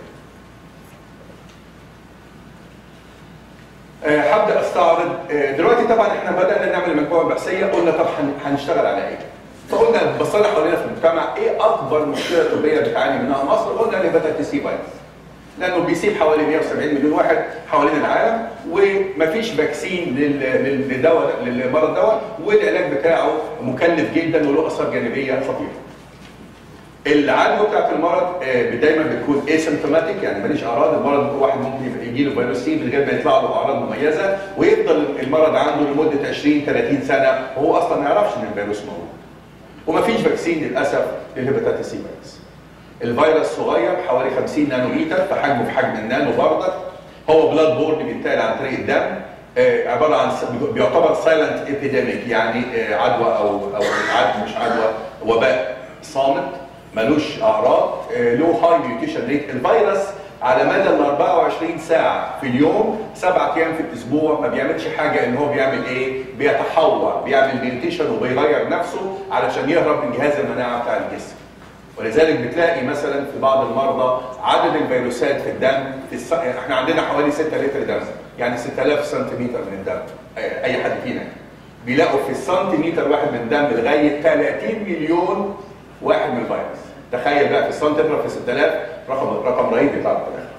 آه، هبدا استعرض آه، دلوقتي طبعا احنا بدانا نعمل المجموعه البحثيه قلنا طب هن- هنشتغل على ايه؟ فقلنا بصينا حوالينا في المجتمع ايه اكبر مشكله طبيه بتعاني منها مصر؟ قلنا الهيباتيتس سي فيروس. لانه بيسيب حوالي 170 مليون واحد حوالين العالم ومفيش فاكسين لل- لل- للدواء للمرض دوت والعلاج بتاعه مكلف جدا وله اثار جانبيه خطيره. العدوى بتاعت المرض آه، دايما بتكون اسيمتوماتيك يعني ماليش اعراض المرض واحد ممكن يجي له فيروس سي من غير ما يطلع له اعراض مميزه ويفضل المرض عنده لمده 20 30 سنه وهو اصلا ما يعرفش ان الفيروس موجود. ومفيش فاكسين للاسف للهيباتيتس سي فيروس. الفيروس صغير حوالي 50 نانومتر فحجمه في حجم النانو برضك هو بلاد بورد بينتقل عن طريق الدم آه، عباره عن س- بيعتبر سايلنت ايبيديميك يعني آه، عدوى او او عد مش عدوى وباء صامت ملوش اعراض آه، له هاي ميوتيشن ريت الفيروس على مدى ال 24 ساعه في اليوم سبعة ايام في الاسبوع ما بيعملش حاجه ان هو بيعمل ايه؟ بيتحور بيعمل ميوتيشن وبيغير نفسه علشان يهرب من جهاز المناعه بتاع الجسم. ولذلك بتلاقي مثلا في بعض المرضى عدد الفيروسات في الدم في الس... احنا عندنا حوالي 6 لتر دم يعني 6000 سنتيمتر من الدم اي أي حد فينا بيلاقوا في السنتيمتر واحد من الدم لغايه 30 مليون واحد من الفيروس تخيل بقى في السنتيمتر في 6000 رقم رقم رهيب يطلع في الاخر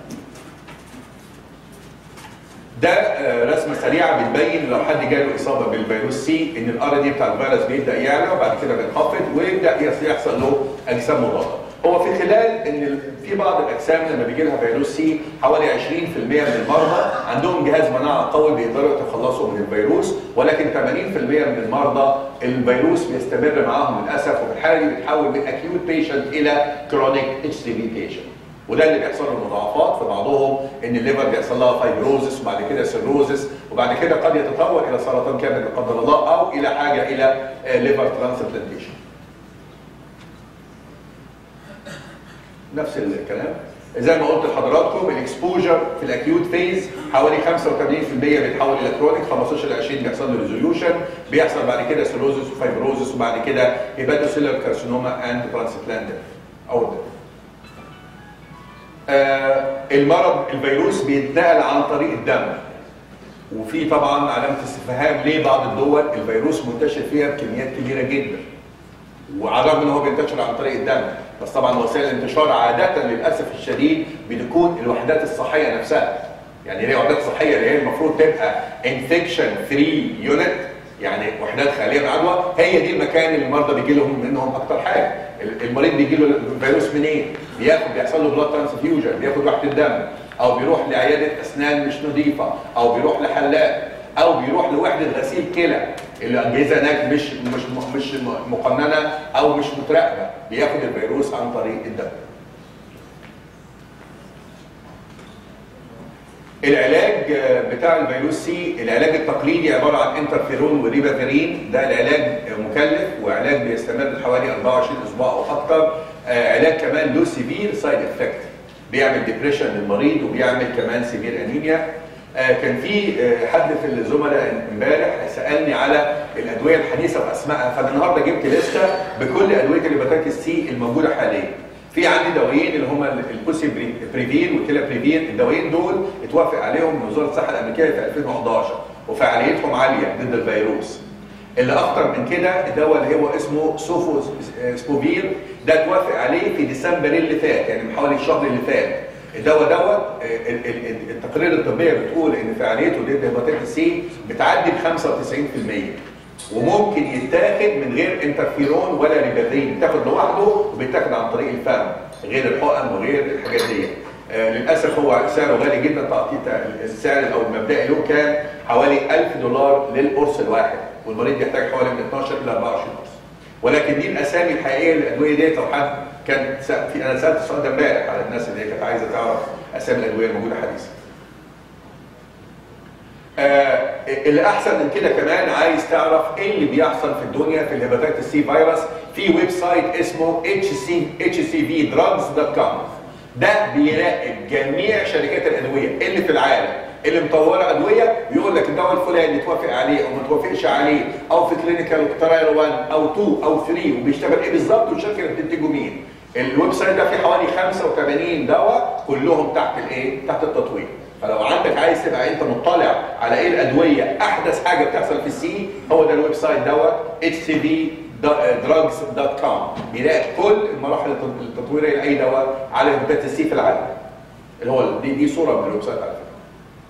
ده آه، رسمه سريعه بتبين لو حد جاله اصابه بالفيروس سي ان الار دي بتاع الفيروس بيبدا يعلى وبعد كده بينخفض ويبدا يحص- يحصل له اجسام مضاده. هو في خلال ان ال- في بعض الاجسام لما بيجي لها فيروس سي حوالي 20% من المرضى عندهم جهاز مناعه قوي بيقدروا يتخلصوا من الفيروس ولكن 80% من المرضى الفيروس بيستمر معاهم للاسف وفي الحاله دي بيتحول من اكيوت بيشنت الى كرونيك اتش سي في بيشنت. وده اللي بيحصل له مضاعفات في بعضهم ان الليفر بيحصل لها فايبروزس وبعد كده سيروزس وبعد كده قد يتطور الى سرطان كامل لا قدر الله او الى حاجه الى ليفر ترانسبلانتيشن. نفس الكلام زي ما قلت لحضراتكم الاكسبوجر في الاكيوت فيز حوالي 85% بيتحول الى كرونيك 15 ل 20 بيحصل له ريزوليوشن بيحصل بعد كده سيروزس وفايبروزس وبعد كده هيباتوسيلر كارسينوما اند ترانسبلانت او death. آه، المرض الفيروس بيتنقل عن طريق الدم وفي طبعا علامه استفهام ليه بعض الدول الفيروس منتشر فيها بكميات كبيره جدا وعلى الرغم ان هو بينتشر عن طريق الدم بس طبعا وسائل الانتشار عاده للاسف الشديد بتكون الوحدات الصحيه نفسها يعني هي وحدات صحيه اللي هي المفروض تبقى انفكشن فري يونت يعني وحدات خاليه من العدوى هي دي المكان اللي المرضى بيجي لهم منهم اكتر حاجه المريض بيجي له الفيروس منين؟ بياخد بيحصل له بلاد ترانسفيوجن بياخد وحده دم او بيروح لعياده اسنان مش نظيفه او بيروح لحلاق او بيروح لوحده غسيل كلى الاجهزه هناك مش مش مش مقننه او مش متراقبه بياخد الفيروس عن طريق الدم. العلاج بتاع الفيروس سي العلاج التقليدي عباره عن انترفيرون وريبافيرين ده العلاج مكلف وعلاج بيستمر حوالي 24 اسبوع او اكثر علاج كمان له سيفير سايد افكت بيعمل ديبريشن للمريض وبيعمل كمان سيفير انيميا كان في حد في الزملاء امبارح سالني على الادويه الحديثه واسمائها فانا النهارده جبت لسته بكل ادويه الهيباتيتس سي الموجوده حاليا في عندي دوايين اللي هم البوسي بريفين والتيلا بريفين الدوايين دول اتوافق عليهم من وزاره الصحه الامريكيه في 2011 وفعاليتهم عاليه ضد الفيروس اللي اكتر من كده الدواء اللي هو اسمه سوفو سبوفير ده اتوافق عليه في ديسمبر اللي فات يعني من حوالي الشهر اللي فات الدواء دوت ال- ال- ال- التقارير الطبيه بتقول ان فعاليته ضد هيباتيتس سي بتعدي ب 95% وممكن يتاخد من غير انترفيرون ولا ريبافين بتاخد لوحده وبيتاخد عن طريق الفم غير الحقن وغير الحاجات دي آه، للاسف هو سعره غالي جدا تقطيع السعر او المبدئي له كان حوالي 1000 دولار للقرص الواحد والمريض يحتاج حوالي من 12 الى 24 قرص ولكن دي الاسامي الحقيقيه للادويه ديت لو حد كان سأ- في انا سالت السؤال ده امبارح على الناس اللي هي كانت عايزه تعرف اسامي الادويه الموجوده حديثا. آه اللي احسن من كده كمان عايز تعرف ايه اللي بيحصل في الدنيا في الهيباتيتس سي فيروس في ويب سايت اسمه hcvdrugs.com ده بيراقب جميع شركات الادويه اللي في العالم اللي مطوره ادويه ويقول لك الدواء الفلاني توافق عليه او ما توافقش عليه او في كلينيكال ترايل 1 او 2 او 3 وبيشتغل ايه بالظبط والشركه اللي بتنتجه مين الويب سايت ده فيه حوالي 85 دواء كلهم تحت الايه تحت التطوير فلو عندك عايز تبقى انت مطلع على ايه الادويه احدث حاجه بتحصل في السي هو ده الويب سايت دوت hcvdrugs.com بيراقب كل المراحل التط- التطويريه لاي دواء على هيباتيتس سي في العالم اللي هو دي دي صوره من الويب سايت على فكره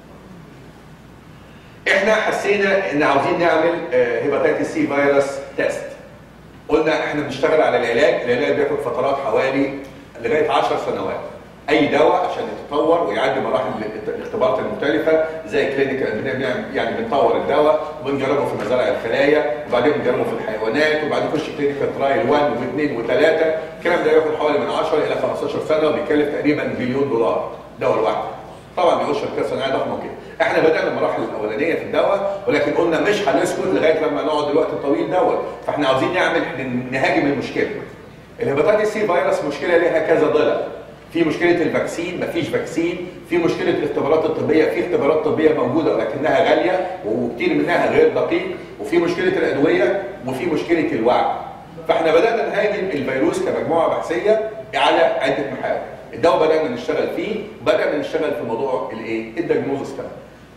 احنا حسينا ان عاوزين نعمل هيباتيتس سي فيروس تيست قلنا احنا بنشتغل على العلاج العلاج بياخد فترات حوالي لغايه 10 سنوات اي دواء عشان يتطور ويعدي مراحل الاخت- الاختبارات المختلفه زي كلينيكال بنعمل- يعني بنطور الدواء وبنجربه في مزارع الخلايا وبعدين بنجربه في الحيوانات وبعدين نخش كلينيكال ترايل 1 و2 و3 الكلام ده بياخد حوالي من 10 الى 15 سنه وبيكلف تقريبا بليون دولار دواء لوحده طبعا بيخش شركات صناعيه ضخمه وكده احنا بدانا المراحل الاولانيه في الدواء ولكن قلنا مش هنسكت لغايه لما نقعد الوقت الطويل دوت فاحنا عاوزين نعمل نهاجم المشكله الهيباتيتس سي فيروس مشكله ليها كذا ضلع في مشكله الفاكسين مفيش فاكسين في مشكله الاختبارات الطبيه في اختبارات طبيه موجوده ولكنها غاليه وكتير منها غير دقيق وفي مشكله الادويه وفي مشكله الوعي فاحنا بدانا نهاجم الفيروس كمجموعه بحثيه على عده محاور الدواء بدانا نشتغل فيه بدانا نشتغل في موضوع الايه الدياجنوزس كمان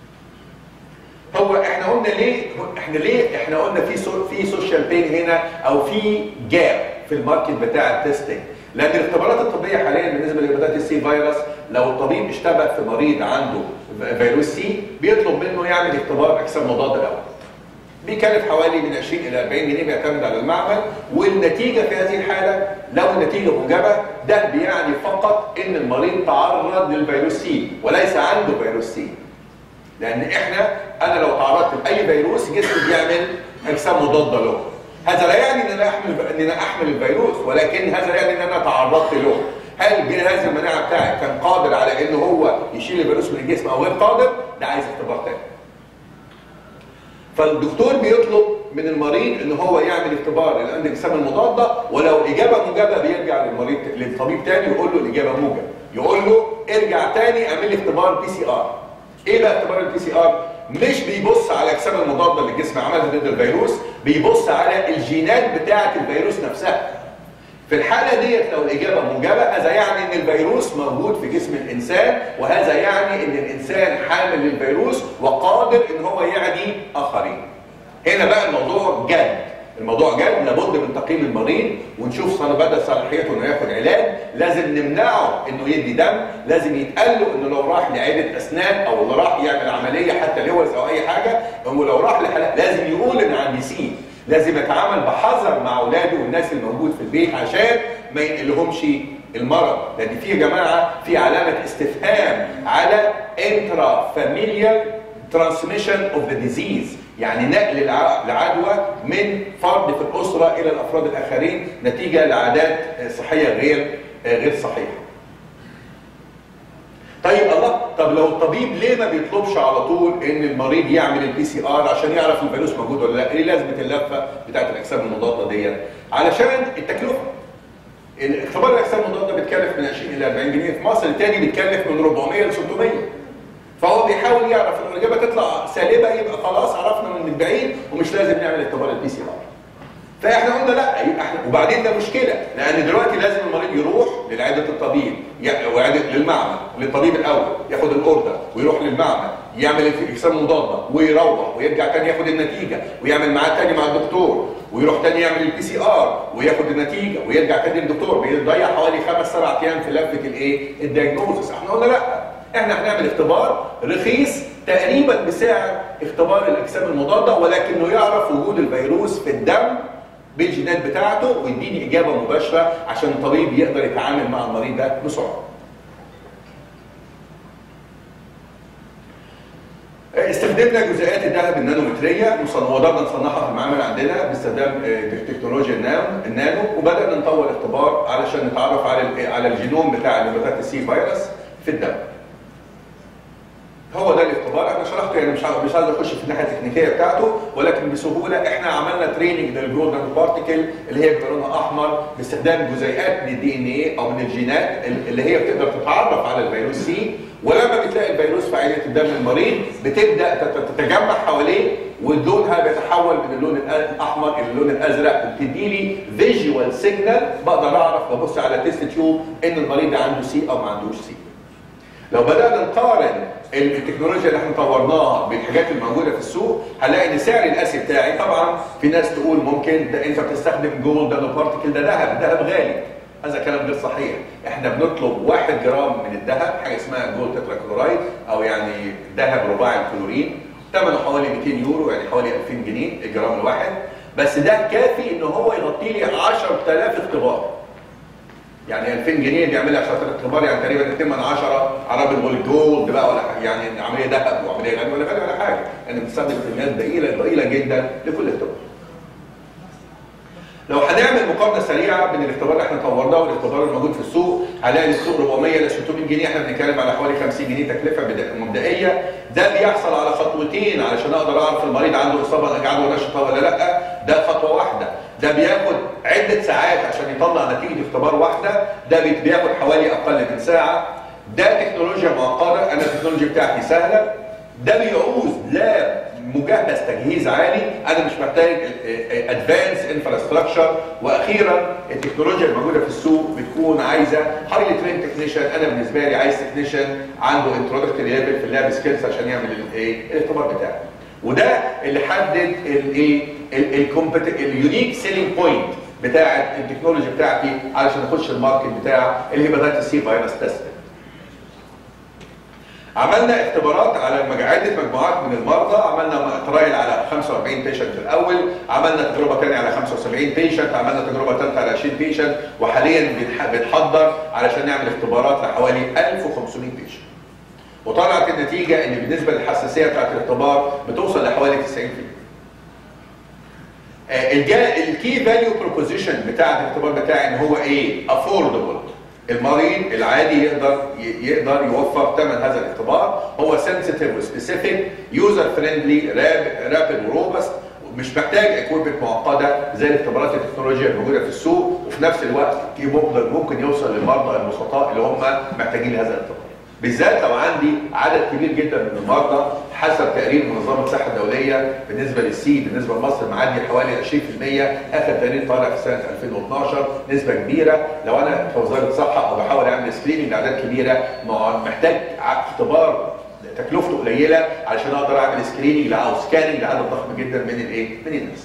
هو احنا قلنا ليه احنا ليه احنا قلنا في سو في سوشيال بين هنا او في جاب في الماركت بتاع التستنج لان الاختبارات الطبيه حاليا بالنسبه لهيباتيتس سي فيروس لو الطبيب اشتبه في مريض عنده فيروس سي بيطلب منه يعمل اختبار اجسام مضاده الاول بيكلف حوالي من 20 الى 40 جنيه بيعتمد على المعمل والنتيجه في هذه الحاله لو النتيجه موجبه ده بيعني فقط ان المريض تعرض للفيروس سي وليس عنده فيروس سي لان احنا انا لو تعرضت لاي فيروس جسمي بيعمل اجسام مضاده له هذا لا يعني ان انا احمل ان انا احمل الفيروس ولكن هذا يعني ان انا تعرضت له هل جهاز المناعه بتاعي كان قادر على ان هو يشيل الفيروس من الجسم او غير قادر ده عايز اختبار تاني فالدكتور بيطلب من المريض ان هو يعمل اختبار الاجسام المضاده ولو اجابه موجبه بيرجع للمريض للطبيب تاني يقول له الاجابه موجب يقول له ارجع تاني اعمل لي اختبار بي سي ار ايه بقى اختبار البي سي ار مش بيبص على الاجسام المضاده اللي الجسم عملها ضد الفيروس بيبص على الجينات بتاعه الفيروس نفسها في الحالة ديت لو الإجابة موجبة هذا يعني إن الفيروس موجود في جسم الإنسان وهذا يعني إن الإنسان حامل للفيروس وقادر إن هو يعدي آخرين. هنا بقى الموضوع جد الموضوع جد لابد من تقييم المريض ونشوف صار بدأ صلاحيته انه ياخد علاج لازم نمنعه انه يدي دم لازم يتقال له انه لو راح لعياده اسنان او لو راح يعمل عمليه حتى لوز او اي حاجه هو لو راح لحلق لازم يقول ان عندي سي لازم يتعامل بحذر مع اولاده والناس الموجود في البيت عشان ما ينقلهمش المرض لان في يا جماعه في علامه استفهام على انترا فاميليال ترانسميشن اوف ذا ديزيز يعني نقل الع- العدوى من فرد في الاسره الى الافراد الاخرين نتيجه لعادات صحيه غير غير صحيحه. طيب الله طب لو الطبيب ليه ما بيطلبش على طول ان المريض يعمل البي سي ار عشان يعرف الفيروس موجود ولا لا؟ ايه لازمه اللفه بتاعت الاجسام المضاده ديت؟ علشان التكلفه. اختبار الاجسام المضاده بيتكلف من 20 الى 40 جنيه في مصر التاني بيتكلف من 400 ل 600 فهو بيحاول يعرف لو الاجابه تطلع سالبه يبقى خلاص عرفنا من بعيد ومش لازم نعمل اختبار البي سي ار فاحنا قلنا لا يبقى احنا وبعدين ده مشكله لان دلوقتي لازم المريض يروح لعياده الطبيب ي- وعياده للمعمل للطبيب الاول ياخد الاوردر ويروح للمعمل يعمل اجسام مضاده ويروح ويرجع تاني ياخد النتيجه ويعمل معاه تاني مع الدكتور ويروح تاني يعمل البي سي ار وياخد النتيجه ويرجع تاني للدكتور بيضيع حوالي خمس سبع ايام في لفه الايه؟ الدياجنوزس احنا قلنا لا احنا هنعمل اختبار رخيص تقريبا بسعر اختبار الاجسام المضاده ولكنه يعرف وجود الفيروس في الدم بالجينات بتاعته ويديني اجابه مباشره عشان الطبيب يقدر يتعامل مع المريض ده بسرعه. استخدمنا جزيئات الذهب النانومتريه وصن- وقدرنا نصنعها في المعامل عندنا باستخدام آه، تكنولوجيا النانو النانو وبدانا نطور اختبار علشان نتعرف على ال- على الجينوم بتاع الهيباتيتس سي فيروس في الدم. هو ده الاختبار انا شرحته يعني مش عاوز- مش عايز اخش في الناحيه التكنيكيه بتاعته ولكن بسهوله احنا عملنا تريننج للجولدن بارتيكل اللي هي بلونها احمر باستخدام جزيئات من الدي ان ايه او من الجينات اللي هي بتقدر تتعرف على الفيروس سي ولما بتلاقي الفيروس في عينه الدم المريض بتبدا تت- تتجمع حواليه ولونها بيتحول من اللون الأ- الاحمر الى اللون الازرق وبتدي لي فيجوال سيجنال بقدر اعرف ببص على تيست تيوب ان المريض ده عنده سي او ما عندوش سي. لو بدانا نقارن التكنولوجيا اللي احنا طورناها بالحاجات الموجوده في السوق هنلاقي ان سعر الاسي بتاعي طبعا في ناس تقول ممكن ده انت بتستخدم جولد نانو بارتيكل ده ذهب الذهب غالي هذا كلام غير صحيح احنا بنطلب 1 جرام من الذهب حاجه اسمها جولد تترا كلورايد او يعني ذهب رباعي الكلورين ثمنه حوالي 200 يورو يعني حوالي 2000 جنيه الجرام الواحد بس ده كافي ان هو يغطي لي 10000 اختبار يعني 2000 جنيه بيعمل لي 10000 اختبار يعني تقريبا 2 من 10 عربي نقول جولد بقى ولا حاجه يعني عمليه ذهب وعمليه غاليه ولا غاليه ولا حاجه يعني بتستخدم كميات ضئيله ضئيله جدا لكل اختبار. لو هنعمل مقارنه سريعه بين الاختبار اللي احنا طورناه والاختبار الموجود في السوق هنلاقي السوق 400 ل 600 جنيه احنا بنتكلم على حوالي 50 جنيه تكلفه بدا- مبدئيه ده بيحصل على خطوتين علشان اقدر اعرف المريض عنده اصابه عنده نشطه ولا لا ده خطوه واحده ده بياخد عده ساعات عشان يطلع نتيجه اختبار واحده ده بي- بياخد حوالي اقل من ساعه ده تكنولوجيا معقده انا التكنولوجيا بتاعتي سهله ده بيعوز لا مجهز تجهيز عالي انا مش محتاج ادفانس انفراستراكشر واخيرا التكنولوجيا الموجوده في السوق بتكون عايزه هايلي ترين تكنيشن انا بالنسبه لي عايز تكنيشن عنده انترودكتوري ليفل في اللاب سكيلز عشان يعمل الايه الاختبار بتاعه وده اللي حدد الايه اليونيك سيلينج بوينت بتاعه التكنولوجي بتاعتي علشان اخش الماركت بتاع الهيباتيتس سي فيروس تيست عملنا اختبارات على مج- عده مجموعات من المرضى عملنا ترايل على 45 بيشنت الاول عملنا تجربه ثانيه على 75 بيشنت عملنا تجربه ثالثه على 20 بيشنت وحاليا بنح- بنحضر علشان نعمل اختبارات لحوالي 1500 بيشنت وطلعت النتيجه ان بالنسبه للحساسيه بتاعت الاختبار بتوصل لحوالي 90% آه، الجا- الكي فاليو بروبوزيشن بتاع الاختبار بتاعي ان هو ايه افوردبل المريض العادي يقدر ي- يقدر يوفر ثمن هذا الاختبار هو سنسيتيف وسبيسيفيك يوزر فريندلي رابid وروبست مش محتاج اكويبمنت معقده زي الاختبارات التكنولوجيا الموجوده في السوق وفي نفس الوقت ممكن ممكن يوصل للمرضى البسطاء اللي هم محتاجين هذا الاختبار بالذات لو عندي عدد كبير جدا من المرضى حسب تقرير منظمه الصحه الدوليه بالنسبه للسي بالنسبه لمصر معدي حوالي 20% اخر تقرير طالع في سنه 2012 نسبه كبيره لو انا كوزاره صحه او بحاول اعمل سكريننج لاعداد كبيره مع- محتاج ع- اختبار تكلفته قليله علشان اقدر اعمل سكريننج او سكاننج لعدد ضخم جدا من الايه؟ من الناس.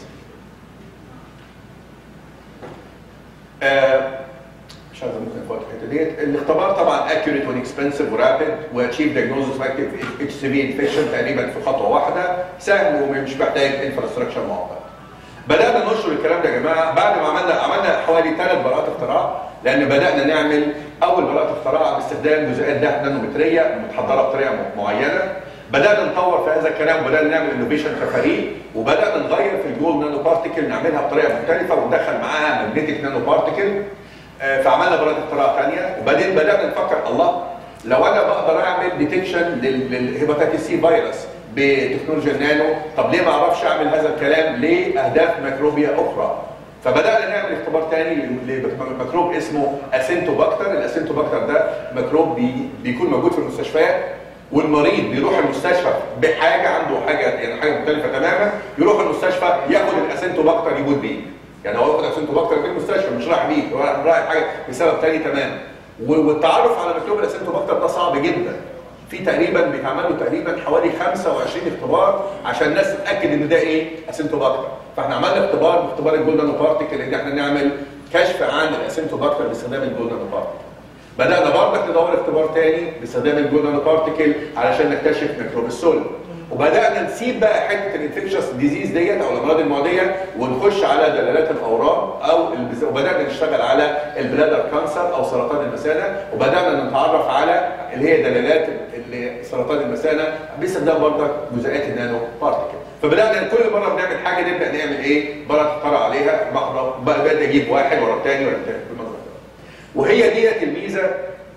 آه مش عايز ممكن افوت الحته ديت الاختبار طبعا اكيوريت واكسبنسيف ورابid واتشيف دايجنوزس اكتف اتش سي في انفكشن تقريبا في خطوه واحده سهل ومش محتاج انفراستراكشر معقد بدانا ننشر الكلام ده يا جماعه بعد ما عملنا عملنا حوالي ثلاث براءات اختراع لان بدانا نعمل اول براءه اختراع باستخدام جزيئات دهب نانومتريه متحضره بطريقه معينه بدانا نطور في هذا الكلام وبدانا نعمل انوفيشن كفريق وبدانا نغير في الجول نانو بارتيكل نعملها بطريقه مختلفه وندخل معاها ماجنتيك نانو بارتيكل آه، فعملنا براءة اختراع ثانية وبعدين بدأنا نفكر الله لو أنا بقدر أعمل ديتكشن للهيباتيتس سي فيروس بتكنولوجيا النانو طب ليه ما أعرفش أعمل هذا الكلام لأهداف ميكروبية أخرى فبدأنا نعمل اختبار ثاني لميكروب اسمه اسينتوباكتر الاسينتوباكتر ده ميكروب بي بيكون موجود في المستشفيات والمريض بيروح المستشفى بحاجه عنده حاجه يعني حاجه مختلفه تماما يروح المستشفى ياخد الاسينتوباكتر يموت بيه يعني هو ياخد اسينتوباكتر في المستشفى مش رايح بيه هو رايح حاجه بسبب تاني تماما و- والتعرف على ميكروب الاسنتوباكتر ده صعب جدا في تقريبا بيتعمل له تقريبا حوالي 25 اختبار عشان الناس تتاكد ان ده ايه اسنتوباكتر فاحنا عملنا اختبار باختبار الجولدن بارتيكل ان احنا نعمل كشف عن الاسنتوباكتر باستخدام الجولدن بارتيكل بدانا برضك ندور اختبار تاني باستخدام الجولدن بارتيكل علشان نكتشف ميكروب السل وبدانا نسيب بقى حته الانفكشس ديزيز ديت او الامراض المعديه ونخش على دلالات الاورام او البز... وبدانا نشتغل على البلادر كانسر او سرطان المثانه وبدانا نتعرف على اللي هي دلالات اللي سرطان المثانه باستخدام برضك جزيئات النانو بارتيكل فبدانا كل مره بنعمل حاجه نبدا نعمل ايه؟ مره تخترع عليها مره بدا اجيب واحد ورا الثاني ورا الثاني بالمنظر ده. وهي ديت الميزه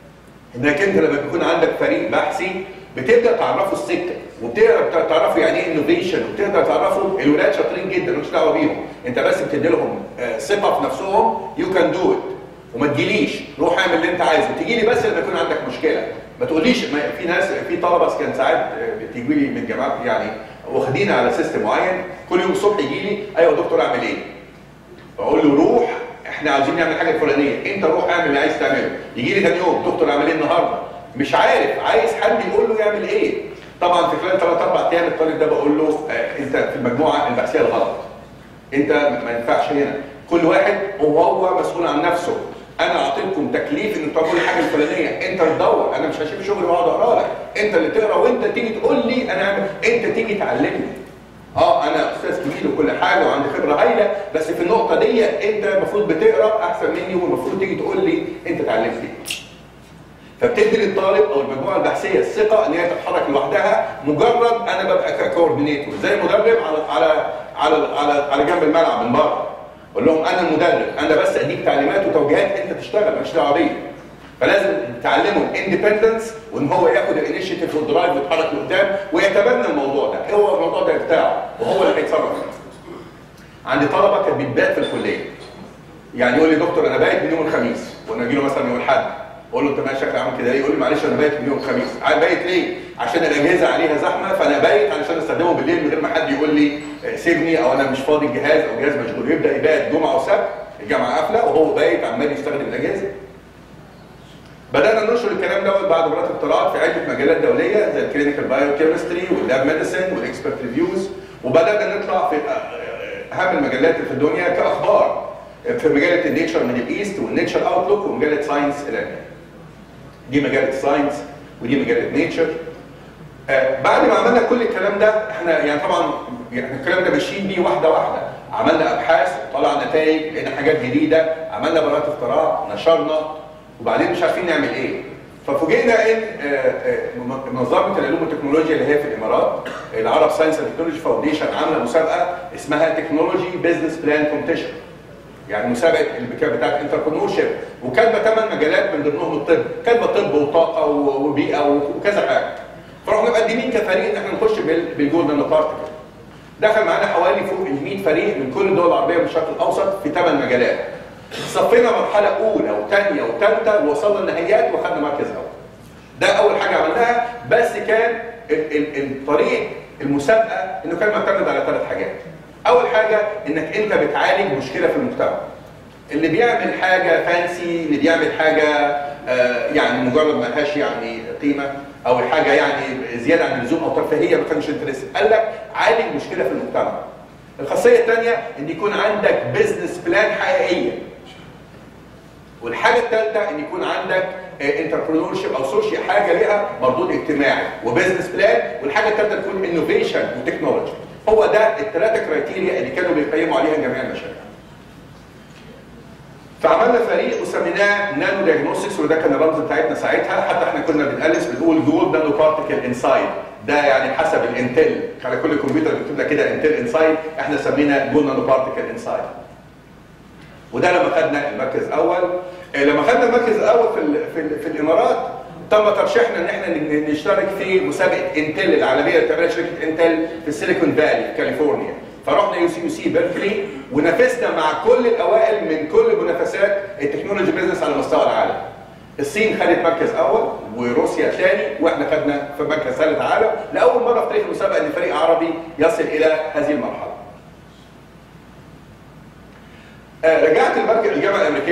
انك انت لما بيكون عندك فريق بحثي بتبدا تعرفوا السكه وبتقدر تعرفوا يعني ايه انوفيشن وبتقدر تعرفوا الولاد شاطرين جدا مش دعوه بيهم انت بس بتدي لهم آه، ثقه في نفسهم يو كان دو ات وما تجيليش روح اعمل اللي انت عايزه تيجي لي بس لما يكون عندك مشكله ما تقوليش ما في ناس في طلبه كان ساعات آه، بتيجي لي من جامعات يعني واخدين على سيستم معين كل يوم الصبح يجي لي ايوه يا دكتور اعمل ايه؟ بقول له روح احنا عايزين نعمل حاجه فلانيه انت روح اعمل اللي عايز تعمله يجي لي ثاني يوم دكتور اعمل ايه النهارده مش عارف عايز حد يقول له يعمل ايه طبعا في خلال ثلاث اربع ايام الطالب ده بقول له آه انت في المجموعه البحثيه الغلط انت ما ينفعش هنا كل واحد وهو مسؤول عن نفسه انا اعطيتكم تكليف انك تعملوا الحاجه الفلانيه انت تدور انا مش هسيب شغلي واقعد اقرا لك انت اللي تقرا وانت تيجي تقول لي انا أعمل. انت تيجي تعلمني اه انا استاذ كبير وكل حاجه وعندي خبره هايله بس في النقطه دي انت المفروض بتقرا احسن مني والمفروض تيجي تقول لي انت اتعلمت ايه فبتدي للطالب او المجموعه البحثيه الثقه ان هي تتحرك لوحدها مجرد انا ببقى كوردينيتور زي مدرب على على على على, على جنب الملعب من بره اقول لهم انا المدرب انا بس اديك تعليمات وتوجيهات انت تشتغل ماليش دعوه بيا فلازم تعلمه الاندبندنس وان هو ياخد الانيشيتيف والدرايف ويتحرك لقدام ويتبنى الموضوع ده هو الموضوع ده بتاعه وهو اللي هيتصرف فيه. عندي طلبه كانت بتبات في الكليه يعني يقول لي دكتور انا بايت من يوم الخميس وانا اجي له مثلا يوم الاحد اقول له انت مالك شكلك عامل كده ليه؟ يقول لي معلش انا بايت من يوم الخميس عارف بايت ليه؟ عشان الاجهزه عليها زحمه فانا بايت علشان استخدمه بالليل من غير ما حد يقول لي آه، سيبني او انا مش فاضي الجهاز او الجهاز مشغول يبدا يبات جمعه وسبت الجامعه قافله وهو بايت عمال يستخدم الاجهزه بدانا ننشر الكلام دوت بعد مرات اختراعات في عده مجالات دوليه زي الكلينيكال بايو كيمستري واللاب ميديسن والاكسبرت ريفيوز وبدانا نطلع في اهم المجلات اللي في الدنيا كاخبار في مجله النيتشر من الايست والنيتشر اوتلوك ومجله ساينس الان دي مجله ساينس ودي مجله نيتشر آه، بعد ما عملنا كل الكلام ده احنا يعني طبعا يعني الكلام ده ماشيين بيه واحده واحده عملنا ابحاث طلع نتائج لقينا حاجات جديده عملنا براءات اختراع نشرنا وبعدين مش عارفين نعمل ايه ففوجئنا ان آه، آه، منظمه العلوم والتكنولوجيا اللي هي في الامارات العرب ساينس اند تكنولوجي فاونديشن عامله مسابقه اسمها تكنولوجي بزنس بلان كومبيتيشن يعني مسابقه اللي كانت بتاعت انتربرنور شيب وكاتبه ثمان مجالات من ضمنهم الطب كاتبه طب وطاقه و- وبيئه وكذا حاجه فرحنا مقدمين كفريق ان احنا نخش بال- بالجولدن بارتكل دخل معانا حوالي فوق ال 100 فريق من كل الدول العربيه والشرق الاوسط في ثمان مجالات صفينا مرحله اولى وثانيه وثالثه ووصلنا النهائيات واخدنا مركز اول ده اول حاجه عملناها بس كان ال- ال- الطريق المسابقه انه كان معتمد على ثلاث حاجات اول حاجه انك انت بتعالج مشكله في المجتمع اللي بيعمل حاجه فانسي اللي بيعمل حاجه آه، يعني مجرد ما لهاش يعني قيمه او حاجه يعني زياده عن اللزوم او ترفيهيه ما كانش انترست قال لك عالج مشكله في المجتمع الخاصيه الثانيه ان يكون عندك بزنس بلان حقيقيه والحاجه الثالثه ان يكون عندك انتربرنور شيب او سوشي حاجه ليها مردود اجتماعي وبزنس بلان والحاجه الثالثه تكون انوفيشن وتكنولوجي هو ده الثلاثه كرايتيريا اللي كانوا بيقيموا عليها جميع المشاريع فعملنا فريق وسميناه نانو دياجنوستكس وده كان الرمز بتاعتنا ساعتها حتى احنا كنا بنقلس بنقول جول نانو بارتيكل انسايد ده يعني حسب الانتل على كل كمبيوتر بيكتب لك كده انتل انسايد احنا سمينا جول نانو بارتيكل انسايد وده لما خدنا المركز الاول آه، لما خدنا المركز الاول في ال في, ال في الامارات تم ترشيحنا ان احنا ن- نشترك في مسابقه انتل العالميه اللي بتعملها شركه انتل في السيليكون فالي في كاليفورنيا فرحنا يو سي يو سي بيركلي ونافسنا مع كل الاوائل من كل منافسات التكنولوجي بيزنس على مستوى العالم الصين خدت مركز اول وروسيا ثاني واحنا خدنا في مركز ثالث عالم لاول مره في تاريخ المسابقه ان فريق عربي يصل الى هذه المرحله آه، رجعت المركز الجامعه الامريكيه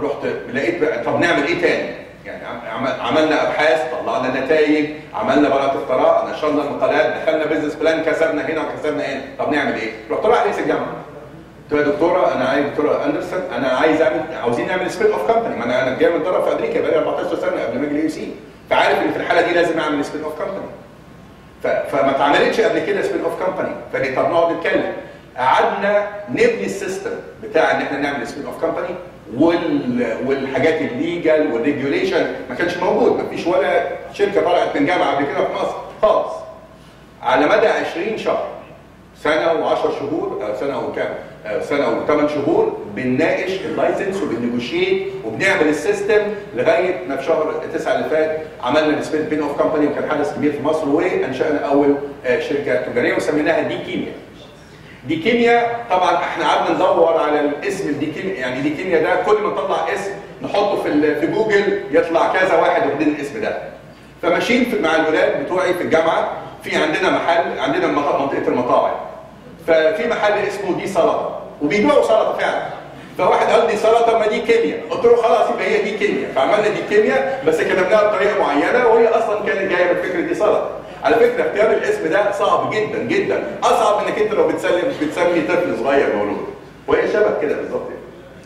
رحت لقيت بقى طب نعمل ايه تاني؟ يعني عم- عم- عملنا ابحاث طلعنا نتائج عملنا براءة اختراع نشرنا المقالات دخلنا بزنس بلان كسبنا هنا وكسبنا هنا طب نعمل ايه؟ رحت رايح رئيس الجامعه قلت له يا دكتوره انا عايز دكتوره اندرسون انا عايز اعمل عاوزين نعمل سبين اوف كمباني ما انا انا جاي من طرف في امريكا بقالي 14 سنه قبل ما اجي اليو سي فعارف ان في الحاله دي لازم اعمل سبين اوف كمباني فما اتعملتش قبل كده سبين اوف كمباني فدي طب نقعد نتكلم قعدنا نبني السيستم بتاع ان احنا نعمل سبين اوف كمباني وال والحاجات الليجال والريجوليشن ما كانش موجود ما فيش ولا شركه طلعت من جامعه قبل كده في مصر خالص على مدى 20 شهر سنه و10 شهور أو سنه وكام أو سنه وثمان شهور بنناقش اللايسنس وبنيجوشيت وبنعمل السيستم لغايه ما في شهر 9 اللي فات عملنا السبين بين اوف كومباني وكان حدث كبير في مصر وانشانا اول آه، شركه تجاريه وسميناها دي كيميا دي كيميا طبعا احنا قعدنا ندور على الاسم دي كيميا يعني دي كيميا ده كل ما نطلع اسم نحطه في ال- في جوجل يطلع كذا واحد واخدين الاسم ده فماشيين في- مع الولاد بتوعي في الجامعه في عندنا محل عندنا مط- منطقه المطاعم ففي محل اسمه دي سلطه وبيبيعوا سلطه فعلا فواحد قال لي سلطه ما دي كيمياء قلت له خلاص يبقى هي دي كيمياء فعملنا دي كيمياء بس كتبناها بطريقه معينه وهي اصلا كانت جايه من فكره دي سلطه على فكره اختيار الاسم ده صعب جدا جدا اصعب انك انت لو بتسلم بتسمي طفل صغير مولود وهي شبه كده بالظبط يعني.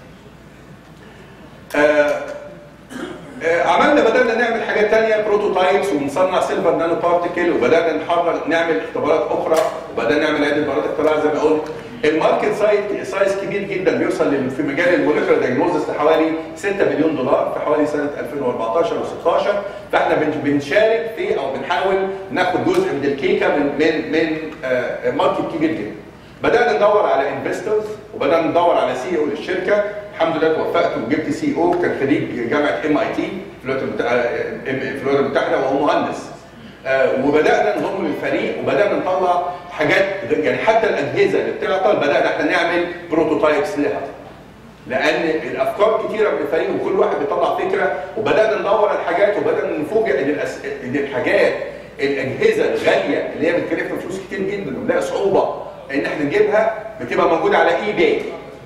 آه آه، عملنا بدأنا نعمل حاجات تانية بروتوتايبس ونصنع سيلفر نانو بارتيكل وبدأنا نحرر نعمل اختبارات أخرى وبدأنا نعمل عدة براءات اختراع زي ما قلت الماركت سايز سايز كبير جدا بيوصل لل- في مجال الموليكولر دايجنوزس لحوالي 6 بليون دولار في حوالي سنة 2014 و16 فاحنا بن- بنشارك في او بنحاول ناخد جزء من الكيكة من من من آه، ماركت كبير جدا بدأنا ندور على انفسترز وبدأنا ندور على سي او للشركة الحمد لله توفقت وجبت سي او كان خريج جامعة ام اي تي في الولايات المتحدة في الولايات المتحدة وهو مهندس آه، وبدأنا نضم للفريق وبدأنا نطلع حاجات يعني حتى الأجهزة اللي بتعطل بدأنا احنا نعمل بروتوتايبس لها لان الافكار كتيره من الفريق وكل واحد بيطلع فكره وبدانا ندور على الحاجات وبدانا نفوجئ ان الأس... ان الحاجات الاجهزه الغاليه اللي هي بتكلفنا فلوس كتير جدا ونلاقي صعوبه ان احنا نجيبها بتبقى موجوده على اي باي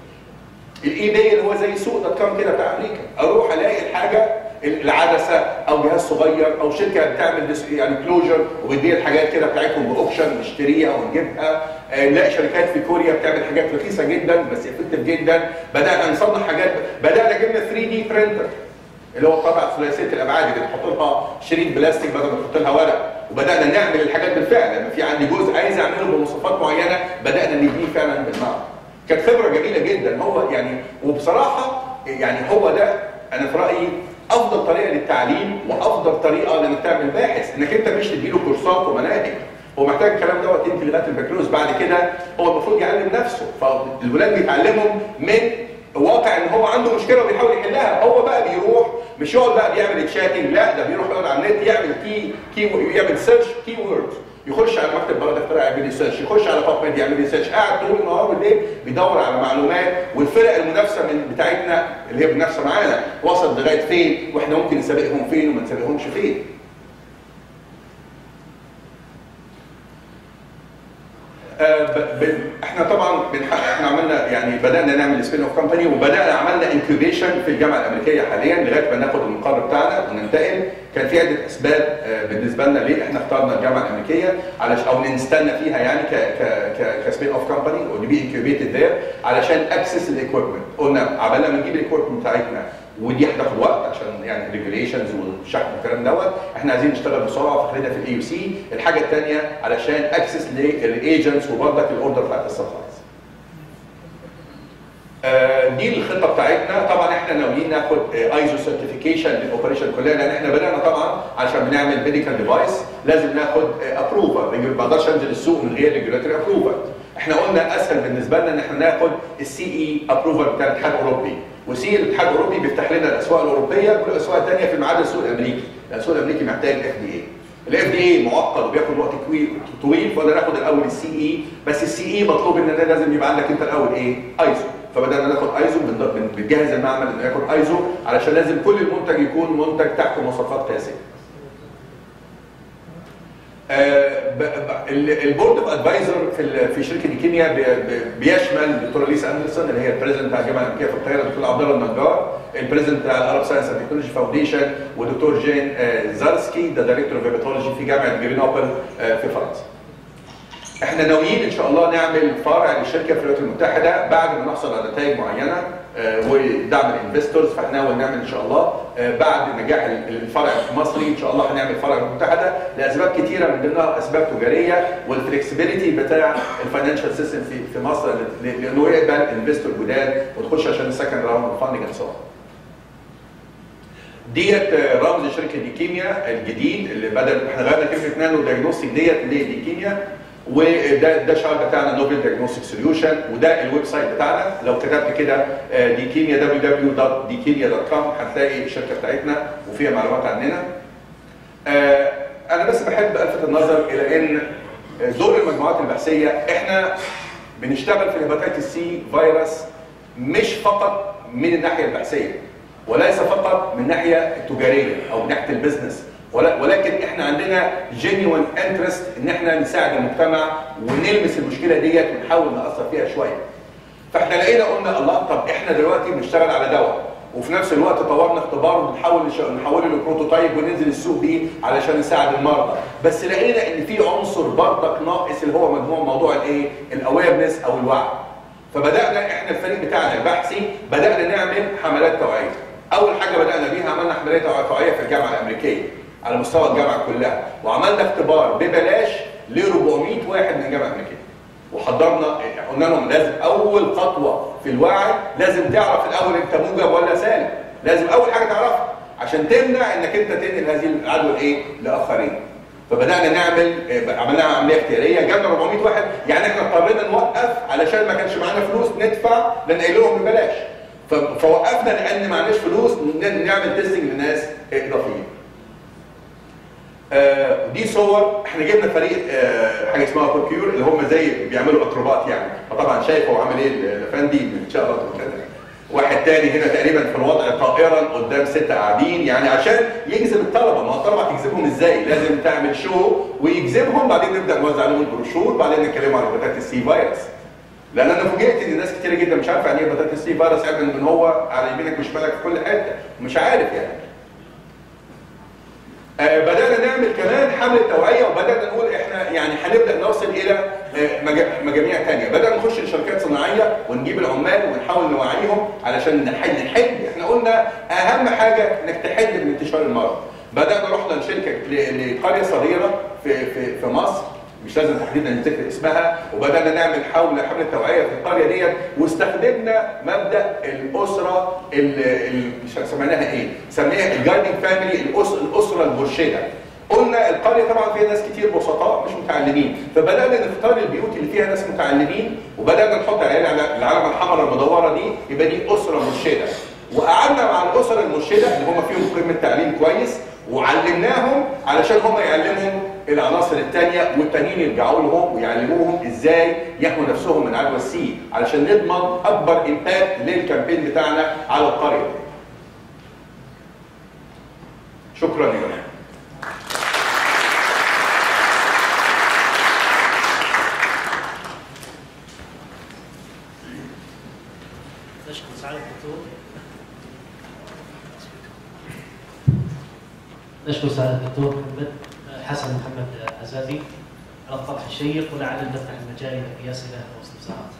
الاي باي اللي هو زي سوق دوت كوم كده بتاع امريكا اروح الاقي الحاجه العدسه او جهاز صغير او شركه بتعمل ديس- يعني كلوجر وبتبيع الحاجات كده بتاعتهم باوبشن نشتريها ونجيبها آه، نلاقي شركات في كوريا بتعمل حاجات رخيصه جدا بس افكتيف جدا بدانا نصنع حاجات بدانا جبنا 3 دي برينتر اللي هو الطبعه ثلاثيه الابعاد اللي بنحط لها شريط بلاستيك بدل ما نحط لها ورق وبدانا نعمل الحاجات بالفعل لما في عندي جزء عايز اعمله بمواصفات معينه بدانا نبنيه فعلا بالمعرض كانت خبره جميله جدا هو يعني وبصراحه يعني هو ده انا في رايي افضل طريقه للتعليم وافضل طريقه لانك تعمل باحث انك انت مش تديله كورسات ومناهج هو محتاج الكلام دوت يمكن لغايه البكالوريوس بعد كده هو المفروض يعلم نفسه فالولاد بيتعلموا من واقع ان هو عنده مشكله وبيحاول يحلها هو بقى بيروح مش يقعد بقى بيعمل تشاتنج لا ده بيروح يقعد على النت يعمل كي كي يعمل سيرش كي ووردز يخش على مكتب بلد اختراع يعمل ريسيرش يخش على باب ميد يعمل ريسيرش قاعد طول النهار والليل بيدور على معلومات والفرق المنافسه من بتاعتنا اللي هي منافسه معانا وصلت لغايه فين واحنا ممكن نسابقهم فين وما نسابقهمش فين آه، ب- ب- احنا طبعا بنحقق احنا عملنا يعني بدانا نعمل سبين اوف كومباني وبدانا عملنا انكيوبيشن في الجامعه الامريكيه حاليا لغايه ما ناخد المقر بتاعنا وننتقل كان في عده اسباب آه، بالنسبه لنا ليه احنا اخترنا الجامعه الامريكيه علشان او نستنى فيها يعني ك ك ك كسبين اوف كومباني ودي انكيوبيتد ذير علشان اكسس الايكويبمنت قلنا عبال ما نجيب الايكويبمنت بتاعتنا ودي هتاخد وقت عشان يعني الريجوليشنز والشحن والكلام دوت احنا عايزين نشتغل بسرعه فخلينا في الاي يو سي الحاجه الثانيه علشان اكسس للايجنتس وبرضك الاوردر بتاعت السبلايز آه، دي الخطه بتاعتنا طبعا احنا ناويين ناخد ايزو سيرتيفيكيشن للاوبريشن كلها لان احنا بدانا طبعا عشان بنعمل ميديكال ديفايس لازم ناخد ابروفر ما اقدرش انزل السوق من غير ريجولاتوري ابروفر احنا قلنا اسهل بالنسبه لنا ان احنا ناخد السي اي ابروفر بتاع الاتحاد الاوروبي وسي الاتحاد الاوروبي بيفتح لنا الاسواق الاوروبيه كل الاسواق الثانيه في ميعاد السوق الامريكي لان السوق الامريكي محتاج اف دي اي الاف دي اي معقد وبياخد وقت طويل طويل فانا ناخد الاول السي اي بس السي اي مطلوب ان انا لازم يبقى عندك انت الاول ايه ايزو فبدانا ناخد ايزو بن- بن- بنجهز المعمل انه ياخد ايزو علشان لازم كل المنتج يكون منتج تحت مواصفات قياسيه آه، ب- ب- ال- البورد اوف ادفايزر في ال- في شركه كيميا بي- بي- بيشمل الدكتوره ليسا اندرسون اللي هي البريزنت بتاع الجامعه الامريكيه في القاهره الدكتور عبد الله النجار البريزنت بتاع الارب ساينس اند تكنولوجي فاونديشن ودكتور جين آه، زارسكي ده دايركتور اوف هيباتولوجي في جامعه جرينوبل آه، في فرنسا. احنا ناويين ان شاء الله نعمل فرع للشركه في الولايات المتحده بعد ما نحصل على نتائج معينه آه، ودعم الانفستورز فاحنا ناوي نعمل ان شاء الله آه، بعد نجاح الفرع المصري ان شاء الله هنعمل فرع في المتحده لاسباب كثيره من ضمنها اسباب تجاريه والفلكسبيليتي بتاع الفاينانشال سيستم في في مصر ل- لانه يقبل انفستور جداد وتخش عشان السكند راوند فاندنج اند ديت آه، رمز شركه ديكيميا الجديد اللي بدل احنا غيرنا كلمه نانو دايجنوستيك ديت لديكيميا وده ده الشعار بتاعنا نوبل دايجنوستيك سوليوشن وده الويب سايت بتاعنا لو كتبت كده آه، ديكيميا www.dikimia.com هتلاقي الشركه بتاعتنا وفيها معلومات عننا. آه، انا بس بحب الفت النظر الى ان دور المجموعات البحثيه احنا بنشتغل في الهيباتيتس سي فيروس مش فقط من الناحيه البحثيه وليس فقط من الناحيه التجاريه او من ناحيه البيزنس ولا- ولكن احنا عندنا جينيوين انترست ان احنا نساعد المجتمع ونلمس المشكله ديت ونحاول ناثر فيها شويه. فاحنا لقينا قلنا الله طب احنا دلوقتي بنشتغل على دواء وفي نفس الوقت طورنا اختبار وبنحاول نش- نحوله لبروتوتايب وننزل السوق بيه علشان نساعد المرضى بس لقينا ان في عنصر برضك ناقص اللي هو مجموع موضوع الايه الاويرنس او الوعي فبدانا احنا الفريق بتاعنا البحثي بدانا نعمل حملات توعيه اول حاجه بدانا بيها عملنا حملات توعيه في الجامعه الامريكيه على مستوى الجامعه كلها وعملنا اختبار ببلاش ل 400 واحد من الجامعه الامريكيه وحضرنا قلنا لهم لازم اول خطوه في الوعي لازم تعرف الاول انت موجب ولا سالب لازم اول حاجه تعرفها عشان تمنع انك انت تنقل هذه العدوى لايه لاخرين فبدانا نعمل آه، عملنا عمليه اختياريه جبنا 400 واحد يعني احنا اضطرينا نوقف علشان ما كانش معانا فلوس ندفع لان قايل لهم ببلاش ف- فوقفنا لان معناش فلوس ن- نعمل تيستنج لناس اضافيين آه، دي صور احنا جبنا فريق آه، حاجه اسمها بروكيور اللي هم زي بيعملوا اكروبات يعني فطبعا شايف هو عامل ايه الافندي ان شاء الله تبقى كده. واحد تاني هنا تقريبا في الوضع طائرا قدام ستة قاعدين يعني عشان يجذب الطلبه ما هو الطلبه هتجذبهم ازاي؟ لازم تعمل شو ويجذبهم بعدين نبدا نوزع لهم البروشور بعدين نتكلم عن هيباتيتس سي فيروس لان انا فوجئت ان ناس كتير جدا مش عارفه يعني ايه هيباتيتس سي فيروس عارف ان هو على يمينك وشمالك في كل حته مش عارف يعني آه، بدأنا نعمل كمان حملة توعية وبدأنا نقول احنا يعني هنبدأ نوصل إلى آه، مجا- مجاميع تانية، بدأنا نخش لشركات صناعية ونجيب العمال ونحاول نوعيهم علشان نحل نحد احنا قلنا أهم حاجة إنك تحد من انتشار المرض. بدأنا رحنا لشركة ل- لقرية صغيرة في في في مصر مش لازم تحديدا نذكر اسمها وبدانا نعمل حول حمله توعيه في القريه ديت واستخدمنا مبدا الاسره ال- ال- مش سميناها ايه؟ سميها الجايدنج فاميلي الاسره المرشده. قلنا القريه طبعا فيها ناس كتير بسطاء مش متعلمين فبدانا نختار البيوت اللي فيها ناس متعلمين وبدانا نحط عليها العلامه العلامة الحمراء المدوره دي يبقى دي اسره مرشده وقعدنا مع الاسر المرشده اللي هم فيهم قمه تعليم كويس وعلمناهم علشان هم يعلمهم العناصر الثانيه والتانيين يرجعوا لهم ويعلموهم ازاي يحموا نفسهم من عدوى السي علشان نضمن اكبر امباكت للكامبين بتاعنا على القريه دي. شكرا يا جماعه نشكر سعادة الدكتور نشكر سعادة الدكتور محمد حسن محمد عزازي على الطرح الشيق ولعل نفتح المجال لأي أسئلة أو استفسارات.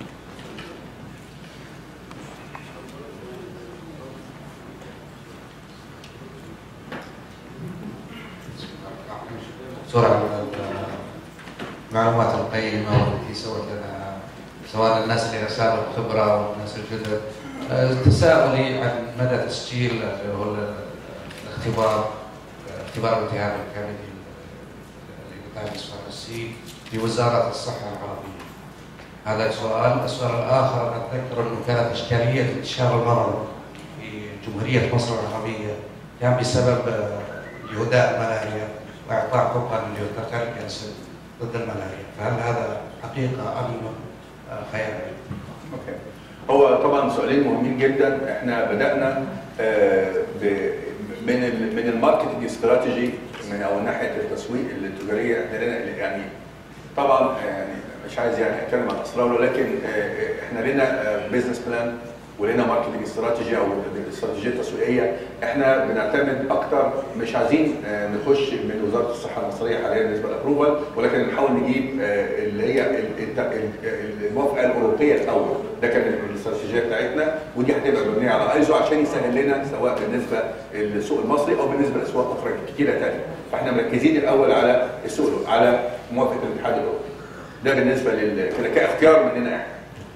بسرعة على المعلومات القيمة والتي سوت لنا سواء الناس اللي سابوا خبرة والناس الجدد آه، تساؤلي عن مدى تسجيل اللي هو ال- الاختبار اختبار الالتهاب الكبدي لقطاع الاسفار السي في وزارة الصحة العربية هذا سؤال، السؤال الآخر أنا أتذكر أنه كانت إشكالية انتشار المرض في جمهورية مصر العربية كان بسبب آه، اليهداء الملاريا واعطاء حقن اليوتركاليك اسيد ضد الملاريا، فهل هذا حقيقه ام آه، خيال؟ اوكي هو طبعا سؤالين مهمين جدا احنا بدانا آه، ب- من ال- من الماركتنج استراتيجي من او ناحيه التسويق التجاريه احنا لنا يعني طبعا يعني مش عايز يعني اتكلم عن اسرار ولكن آه، احنا لنا بزنس بلان ولنا ماركتنج استراتيجي او استراتيجيه تسويقيه احنا بنعتمد اكتر مش عايزين آه، نخش من وزاره الصحه المصريه حاليا بالنسبه للابروفال ولكن نحاول نجيب آه، اللي هي ال- الت- ال- الموافقه الاوروبيه الاول ده كان الاستراتيجيه بتاعتنا ودي هتبقى مبنيه على ايزو عشان يسهل لنا سواء بالنسبه للسوق المصري او بالنسبه لاسواق اخرى كتيره ثانيه فاحنا مركزين الاول على السوق على موافقه الاتحاد الاوروبي ده بالنسبه لل كده كاختيار مننا احنا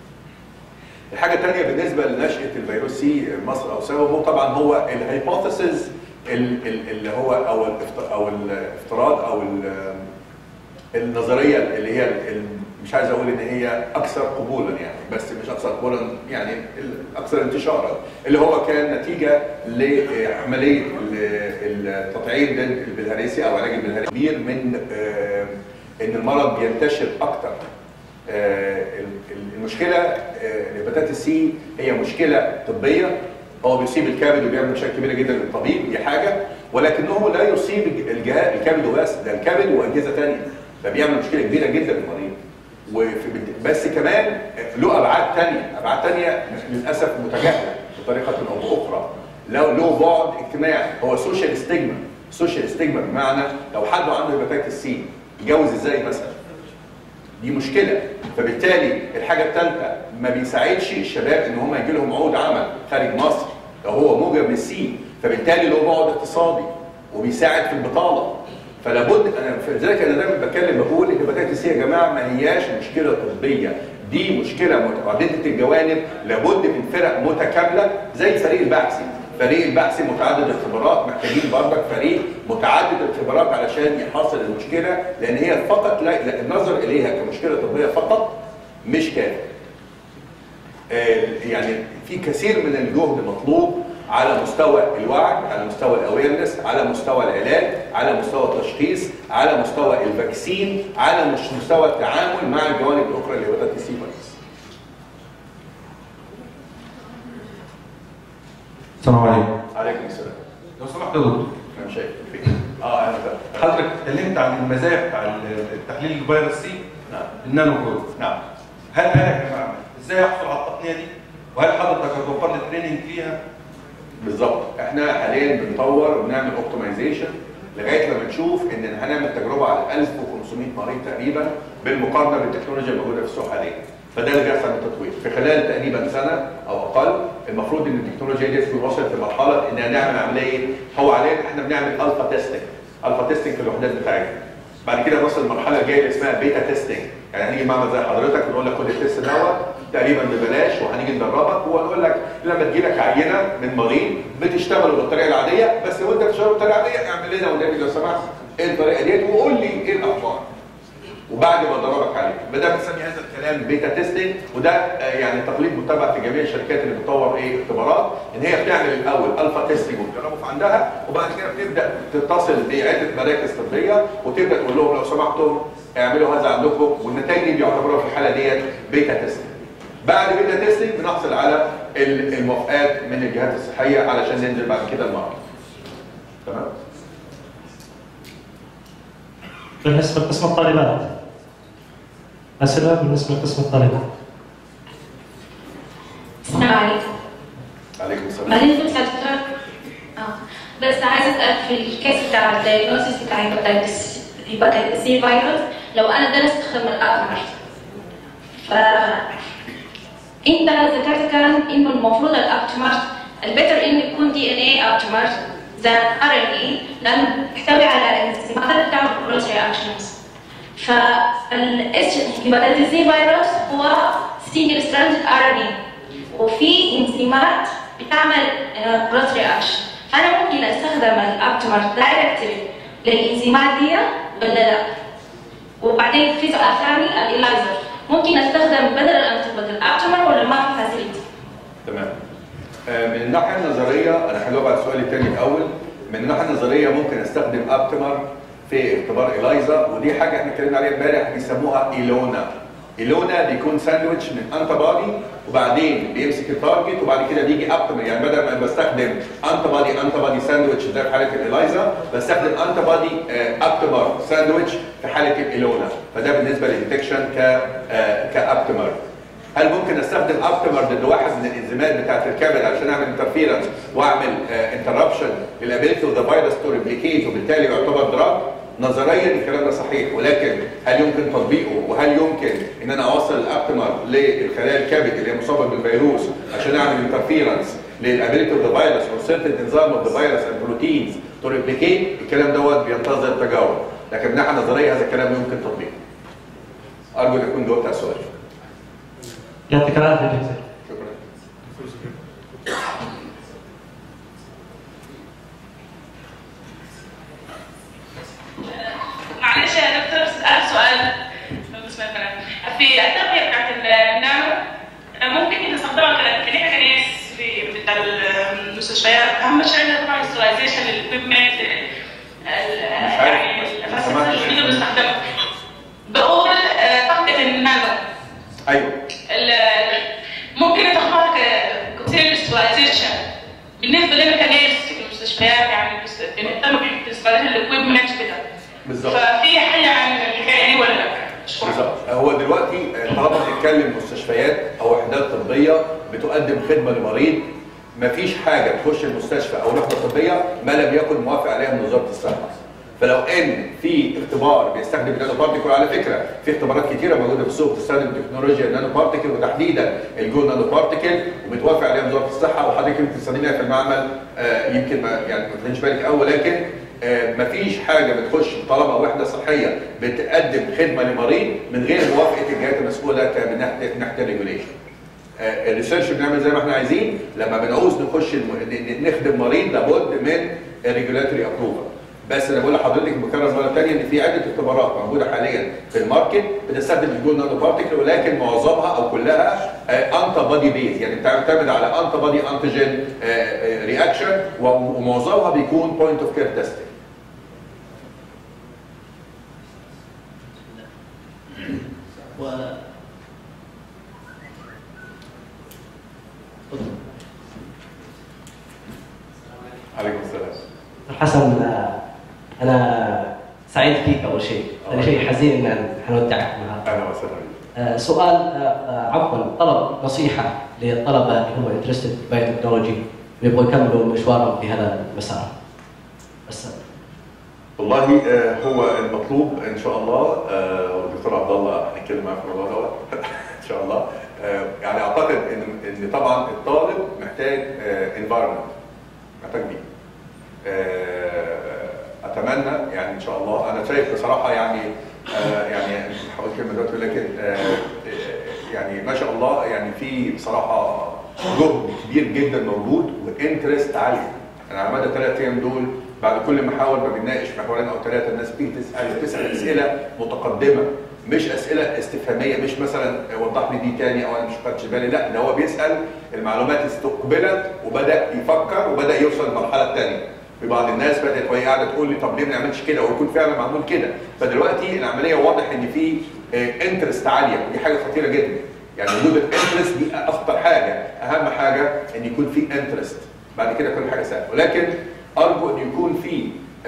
الحاجه الثانيه بالنسبه لنشاه الفيروس سي مصر او سببه طبعا هو الهايبوثيسز اللي هو او الافت- او الافتراض او ال- النظريه اللي هي ال- مش عايز اقول ان هي اكثر قبولا يعني بس مش اكثر قبولا يعني الاكثر انتشارا اللي هو كان نتيجه لعمليه ال- التطعيم ضد البلهارسيا او علاج البلهارسيا كبير من آه، ان المرض بينتشر اكثر آه، المشكله آه، الهيباتيتس سي هي مشكله طبيه هو بيصيب الكبد وبيعمل مشاكل كبيره جدا للطبيب دي حاجه ولكنه لا يصيب الجهاز الكبد وبس ده الكبد واجهزه ثانيه ده بيعمل مشكله كبيره جدا للمريض وفي بس كمان له ابعاد ثانيه ابعاد ثانيه للاسف متجاهله بطريقه او باخرى له له بعد اجتماعي هو سوشيال ستيجما سوشيال ستيجما بمعنى لو حد عنده هيباتيتس سي يتجوز ازاي مثلا دي مشكله فبالتالي الحاجه الثالثه ما بيساعدش الشباب ان هم يجي لهم عقود عمل خارج مصر لو هو موجب من السي فبالتالي له بعد اقتصادي وبيساعد في البطاله فلا بد انا فلذلك انا دايما بتكلم بقول الهيباتيتس سي يا جماعه ما هياش مشكله طبيه دي مشكله متعدده الجوانب لابد من فرق متكامله زي فريق البحثي فريق البحثي متعدد الخبرات محتاجين برضك فريق متعدد الخبرات علشان يحصل المشكله لان هي فقط لا لا- النظر اليها كمشكله طبيه فقط مش كافي. آه، يعني في كثير من الجهد مطلوب على مستوى الوعي، على مستوى الاويرنس، على مستوى العلاج، على مستوى التشخيص، على مستوى الفاكسين، على مش مستوى التعامل مع الجوانب الاخرى اللي هي سي فيروس. السلام عليكم عليكم السلام. لو سمحت يا دكتور انا شايف اه انا فاهم. حضرتك اتكلمت عن المزايا بتاع التحليل الفيروس سي نعم النانو كود نعم هل انا كمعمل ازاي احصل على التقنيه دي؟ وهل حضرتك هتوفر لي تريننج فيها؟ بالظبط احنا حاليا بنطور وبنعمل اوبتمايزيشن لغايه لما نشوف ان هنعمل تجربه على 1500 مريض تقريبا بالمقارنه بالتكنولوجيا الموجوده في السوق حاليا فده اللي بيحصل من التطوير في خلال تقريبا سنه او اقل المفروض ان التكنولوجيا دي تكون وصلت لمرحله انها نعمل عمليه هو علينا احنا بنعمل الفا تيستنج الفا تيستنج في الوحدات بتاعتنا بعد كده نوصل للمرحله الجايه اللي اسمها بيتا تيستنج يعني هنيجي معمل زي حضرتك ونقول لك خد التيست دوت تقريبا ببلاش وهنيجي ندربك ونقول لك لما تجي لك عينه من مريض بتشتغل بالطريقه العاديه بس وانت بتشتغل بالطريقه العاديه اعمل لنا والنبي لو سمحت ايه الطريقه ديت وقول لي ايه الاخبار وبعد ما ادربك عليه فده بنسمي هذا الكلام بيتا تيستنج وده آه، يعني تقليد متبع في جميع الشركات اللي بتطور ايه اختبارات ان هي بتعمل الاول الفا تيستنج وبتجربه في عندها وبعد كده بتبدا تتصل بعده مراكز طبيه وتبدا تقول لهم لو سمحتم اعملوا هذا عندكم والنتائج دي بيعتبروها في الحاله ديت بيتا تيستنج بعد بيتا تيستنج بنحصل على ال- الموافقات من الجهات الصحيه علشان ننزل بعد كده الماركت تمام بالنسبة لقسم الطالبات أسئلة بالنسبة لقسم الطالبات السلام عليكم عليكم السلام بعدين كنت هتكرر اه بس عايزه اسال في الكيس بتاع الدايجنوستس بتاع هيباتيتس هيباتيتس سي فيروس لو انا درست استخدم الابمر ف انت ذكرت كان انه المفروض الابتمر البيتر انه يكون دي ان اي ابتمر زي ار ان اي لانه يحتوي على انزيمات بتعمل كروس رياكشنز فالهيباتيتس سي فيروس هو سنجل ستراند ار ان اي وفي انزيمات بتعمل كروس رياكشن فانا ممكن استخدم الابتمر دايركتلي للانزيمات دي ولا لا وبعدين في سؤال ثاني الالايزر ممكن استخدم بدل الانتيبودي الابتمر ولا ما في فاسيلتي تمام آه، من الناحيه النظريه انا هجاوب على السؤال الثاني الاول من الناحيه النظريه ممكن استخدم ابتمر في اختبار الايزا ودي حاجه احنا اتكلمنا عليها امبارح بيسموها ايلونا ايلونا بيكون ساندويتش من انتي بادي وبعدين بيمسك التارجت وبعد كده بيجي ابتمر يعني بدل ما بستخدم انتي بادي انتي بادي ساندويتش زي في حاله الايلايزا بستخدم انتي بادي ابتمر ساندويتش في حاله الايلونا فده بالنسبه للديتكشن ك آه، كابتمر هل ممكن استخدم ابتمر ضد واحد من الانزيمات بتاعت الكبد عشان اعمل انترفيرنس واعمل انتربشن للابيلتي اوف ذا فيروس تو ريبليكيت وبالتالي يعتبر دراج؟ نظريا الكلام ده صحيح ولكن هل يمكن تطبيقه وهل يمكن ان انا اوصل الابتمر للخلايا الكبد اللي هي مصابه بالفيروس عشان اعمل انترفيرنس للابيلتي اوف ذا فيروس او سيرتن انزيم اوف ذا فيروس اند بروتينز تو ريبليكيت الكلام دوت بينتظر تجاوب لكن من ناحيه نظريه هذا الكلام يمكن تطبيقه. ارجو ان اكون جاوبت على السؤال. يعطيك العافيه دكتور شكرا. معلش يا دكتور اسال سؤال بالنسبه للبنات في التغذيه بتاعت النانو ممكن نستخدمها كنيكس في بتاع المستشفيات اهم شيء طبعا الستلايزيشن الاكويبمنت يعني الفاسيلتيز اللي بنستخدمها بقول آه، تغذيه النانو ايوه ال- ممكن نستخدمها ككوكتيل ستلايزيشن بالنسبه لنا كناس في المستشفيات يعني بس- بنهتم باستخدام الاكويبمنت كده بالظبط. ففي حاجه عن الحكايه دي ولا لا؟ شكرا بالظبط هو دلوقتي آه، طالما بنتكلم مستشفيات او وحدات طبيه بتقدم خدمه لمريض مفيش حاجه تخش المستشفى او وحده طبيه ما لم يكن موافق عليها من وزاره الصحه فلو ان في اختبار بيستخدم النانو بارتيكل على فكره في اختبارات كتيره موجوده في السوق بتستخدم تكنولوجيا النانو بارتيكل وتحديدا الجو نانو بارتيكل ومتوافق عليها وزاره الصحه وحضرتك يمكن تستخدميها في المعمل آه، يمكن ما يعني ما تاخديش بالك قوي ولكن آه، مفيش حاجه بتخش طالما وحده صحيه بتقدم خدمه لمريض من غير موافقه الجهات المسؤوله ك- من ناحيه من ناحيه الريجوليشن. آه، الريسيرش بنعمل زي ما احنا عايزين لما بنعوز نخش الم- ن- ن- نخدم مريض لابد من ريجولاتوري ابروفال بس انا بقول لحضرتك بكرر مره ثانيه ان في عده اختبارات موجوده حاليا في الماركت بتستخدم الجول نانو بارتيكل ولكن معظمها او كلها انت بادي بيز يعني بتعتمد على انت بادي انتيجين رياكشن ومعظمها بيكون بوينت اوف كير تيستنج و عليكم السلام دكتور حسن آه، انا سعيد فيك اول شيء، ثاني شيء حزين ان حنودعك النهارده. اهلا وسهلا آه، سؤال آه، آه، عفوا طلب نصيحه للطلبه اللي هم انترستد باي تكنولوجي ويبغوا يكملوا مشوارهم في هذا المسار. بس والله آه، هو المطلوب ان شاء الله آه، والدكتور عبد الله هنتكلم معاه في الموضوع دوت ان شاء الله آه، يعني اعتقد ان ان طبعا الطالب محتاج انفايرمنت محتاج بيئه آه، اتمنى يعني ان شاء الله انا شايف بصراحه يعني آه، يعني مش هقول كلمه دلوقتي ولكن آه، آه، يعني ما شاء الله يعني في بصراحه جهد كبير جدا موجود وانترست عالي يعني على مدى ثلاث ايام دول بعد كل محاور ما بنناقش محورين او ثلاثه الناس بتيجي تسال تسال اسئله متقدمه مش اسئله استفهاميه مش مثلا وضح لي دي تاني او انا مش خدتش بالي لا ده هو بيسال المعلومات استقبلت وبدا يفكر وبدا يوصل للمرحله الثانيه في بعض الناس بدات وهي قاعده تقول لي طب ليه ما نعملش كده ويكون فعلا معمول كده فدلوقتي العمليه واضح ان في انترست عاليه ودي حاجه خطيره جدا يعني وجود الانترست دي اخطر حاجه اهم حاجه ان يكون في انترست بعد كده كل حاجه سهله ولكن ارجو ان يكون في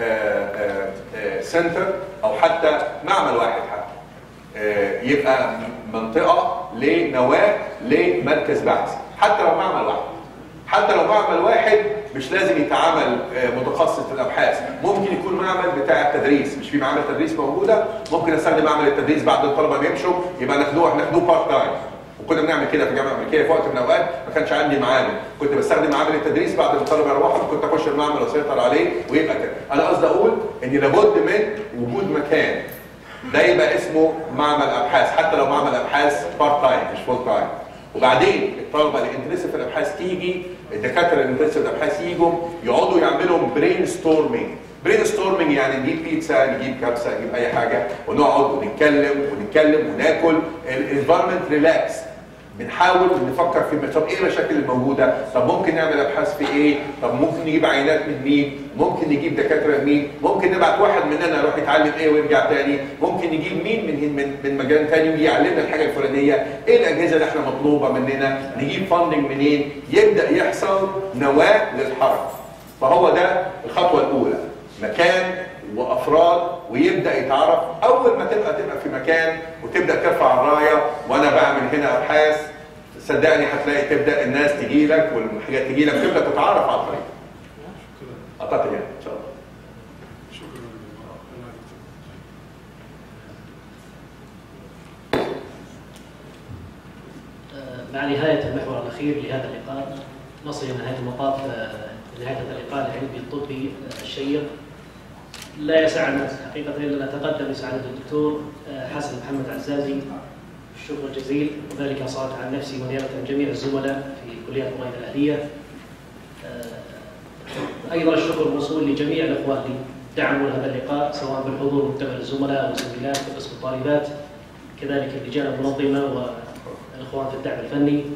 سنتر او حتى معمل واحد حتى آه، يبقى منطقه لنواه لمركز بحث حتى لو معمل واحد حتى لو معمل واحد مش لازم يتعامل آه، متخصص في الابحاث ممكن يكون معمل بتاع التدريس مش في معامل تدريس موجوده ممكن استخدم معمل التدريس بعد الطلبه ما يمشوا يبقى ناخدوه ناخدوه بارت تايم وكنا بنعمل كده في الجامعه الامريكيه في وقت من الاوقات ما كانش عندي معامل كنت بستخدم معامل التدريس بعد ما الطلبه يروحوا كنت اخش المعمل واسيطر عليه ويبقى كده انا قصدي اقول ان لابد من وجود مكان ده يبقى اسمه معمل ابحاث حتى لو معمل ابحاث بارت تايم مش فول تايم وبعدين الطلبه اللي انترست في الابحاث تيجي الدكاتره اللي انترست في الابحاث يجوا يقعدوا يعملوا برين ستورمينج برين ستورمينج يعني نجيب بيتزا نجيب كبسه نجيب اي حاجه ونقعد ونتكلم ونتكلم وناكل الانفايرمنت ريلاكس بنحاول نفكر في طب ايه المشاكل الموجوده؟ طب ممكن نعمل ابحاث في ايه؟ طب ممكن نجيب عينات من مين؟ ممكن نجيب دكاتره من مين؟ ممكن نبعت واحد مننا يروح يتعلم ايه ويرجع تاني؟ ممكن نجيب مين من من من مجال تاني ويجي يعلمنا الحاجه الفلانيه؟ ايه الاجهزه اللي احنا مطلوبه مننا؟ نجيب فاندنج منين؟ يبدا يحصل نواه للحركه. فهو ده الخطوه الاولى مكان وافراد ويبدا يتعرف اول ما تبقى تبقى في مكان وتبدا ترفع الرايه وانا بعمل هنا ابحاث صدقني هتلاقي تبدا الناس تجي لك والحاجات تجي لك تبدا تتعرف على الطريق اعتقد يعني ان شاء الله مع نهاية المحور الأخير لهذا اللقاء نصل إلى نهاية المطاف نهاية هذا اللقاء العلمي الطبي الشيق لا يسعنا حقيقة إلا نتقدم بسعادة الدكتور حسن محمد عزازي الشكر الجزيل وذلك صارت عن نفسي ونيابة عن جميع الزملاء في كلية الرؤية الأهلية أيضا الشكر موصول لجميع الإخوان اللي دعموا هذا اللقاء سواء بالحضور من قبل الزملاء والزميلات في قسم الطالبات كذلك اللجان المنظمة والإخوان في الدعم الفني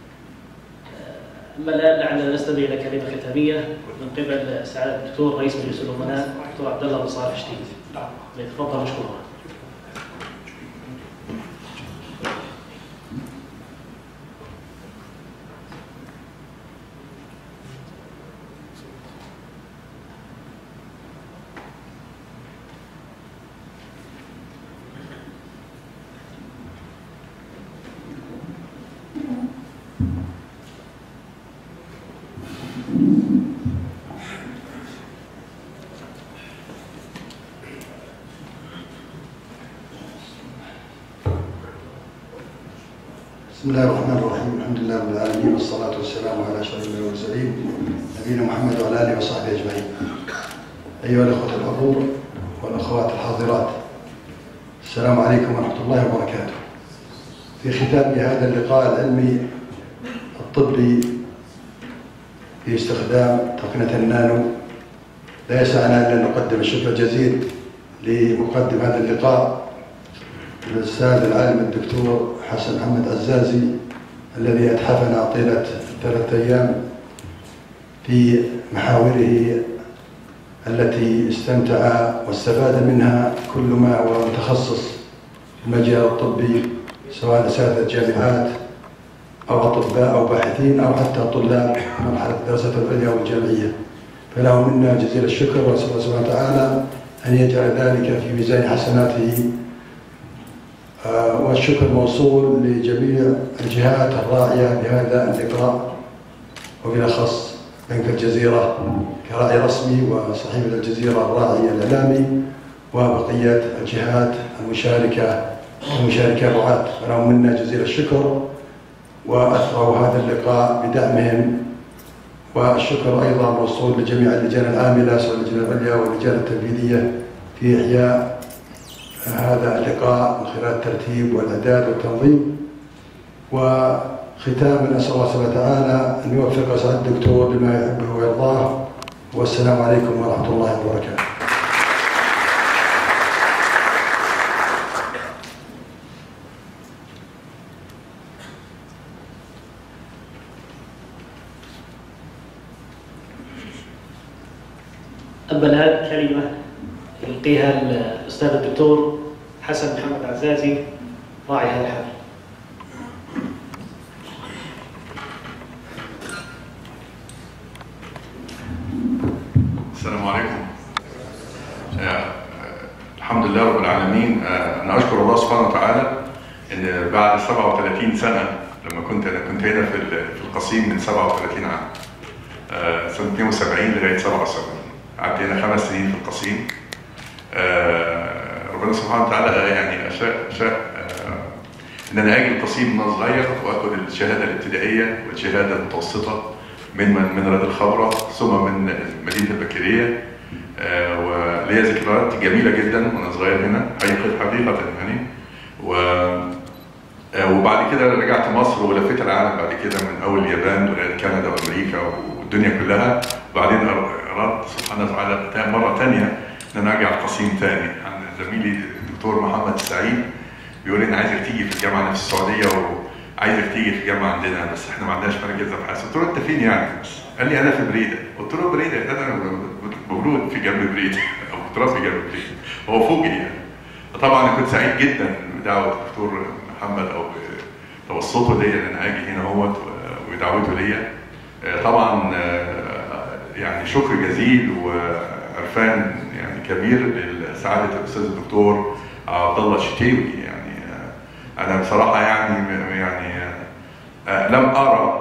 أما الآن لعلنا نستمع إلى كلمة ختامية من قبل سعادة الدكتور رئيس مجلس الأمناء الدكتور عبد الله بن صالح شتيت ليتفضل مشكورا بسم الله الرحمن الرحيم الحمد لله رب العالمين والصلاة والسلام على أشرف المرسلين نبينا محمد وعلى آله وصحبه أجمعين أيها الأخوة الحضور والأخوات الحاضرات السلام عليكم ورحمة الله وبركاته في ختام هذا اللقاء العلمي الطبي في استخدام تقنية النانو لا يسعنا إلا أن نقدم الشكر الجزيل لمقدم هذا اللقاء الأستاذ العالم الدكتور حسن محمد عزازي الذي أتحفنا طيلة ثلاثة أيام في محاوره التي استمتع واستفاد منها كل ما هو متخصص في المجال الطبي سواء أساتذة جامعات أو أطباء أو باحثين أو حتى طلاب مرحلة الدراسة العليا والجامعية فله منا جزيل الشكر وأسأل الله سبحانه وتعالى أن يجعل ذلك في ميزان حسناته والشكر موصول لجميع الجهات الراعية لهذا اللقاء وبالأخص بنك الجزيرة كراعي رسمي وصاحب الجزيرة الراعي الإعلامي وبقية الجهات المشاركة المشاركة الرعاة فلهم منا جزيل الشكر وأثروا هذا اللقاء بدعمهم والشكر أيضا موصول لجميع اللجان العاملة سواء اللجنة العليا واللجان التنفيذية في إحياء هذا اللقاء من خلال الترتيب والإعداد والتنظيم وختاما أسأل الله سبحانه وتعالى أن يوفق سعادة الدكتور لما يحبه ويرضاه والسلام عليكم ورحمة الله وبركاته أما الآن كلمة يلقيها الأستاذ الدكتور حسن محمد عزازي راعي هذا الحفل السلام عليكم آه، الحمد لله رب العالمين آه، انا اشكر الله سبحانه وتعالى ان بعد 37 سنه لما كنت انا كنت هنا في ال- في القصيم من 37 عام آه، سنه 72 لغايه 77 قعدت هنا خمس سنين في القصيم آه، ربنا سبحانه وتعالى يعني اشاء شاء آه، ان انا اجي القصيم وانا صغير واخد الشهاده الابتدائيه والشهاده المتوسطه من من من رياض الخبره ثم من مدينه البكريه آه، وليا ذكريات جميله جدا وانا صغير هنا حقيقه حقيقه يعني و آه، وبعد كده رجعت مصر ولفيت العالم بعد كده من اول اليابان ولغايه كندا وامريكا والدنيا كلها وبعدين أر- اردت سبحانه وتعالى تا- مره ثانيه ان انا ارجع القصيم ثاني عن زميلي الدكتور محمد السعيد بيقول لي انا عايزك تيجي في الجامعه اللي في السعوديه و... عايزك تيجي في الجامعه عندنا بس احنا ما عندناش مركز ابحاث قلت له انت فين يعني بس قال لي انا في بريده قلت له بريده ده انا مولود في جنب بريده او متربي جنب بريده هو فوجئ يعني طبعا انا كنت سعيد جدا بدعوه الدكتور محمد او بتوسطه ليا ان انا اجي هنا اهوت ودعوته ليا آه، طبعا آه، يعني شكر جزيل وعرفان يعني كبير لسعاده الاستاذ الدكتور عبد الله الشتاوي يعني آه، انا بصراحه يعني يعني آه، لم ارى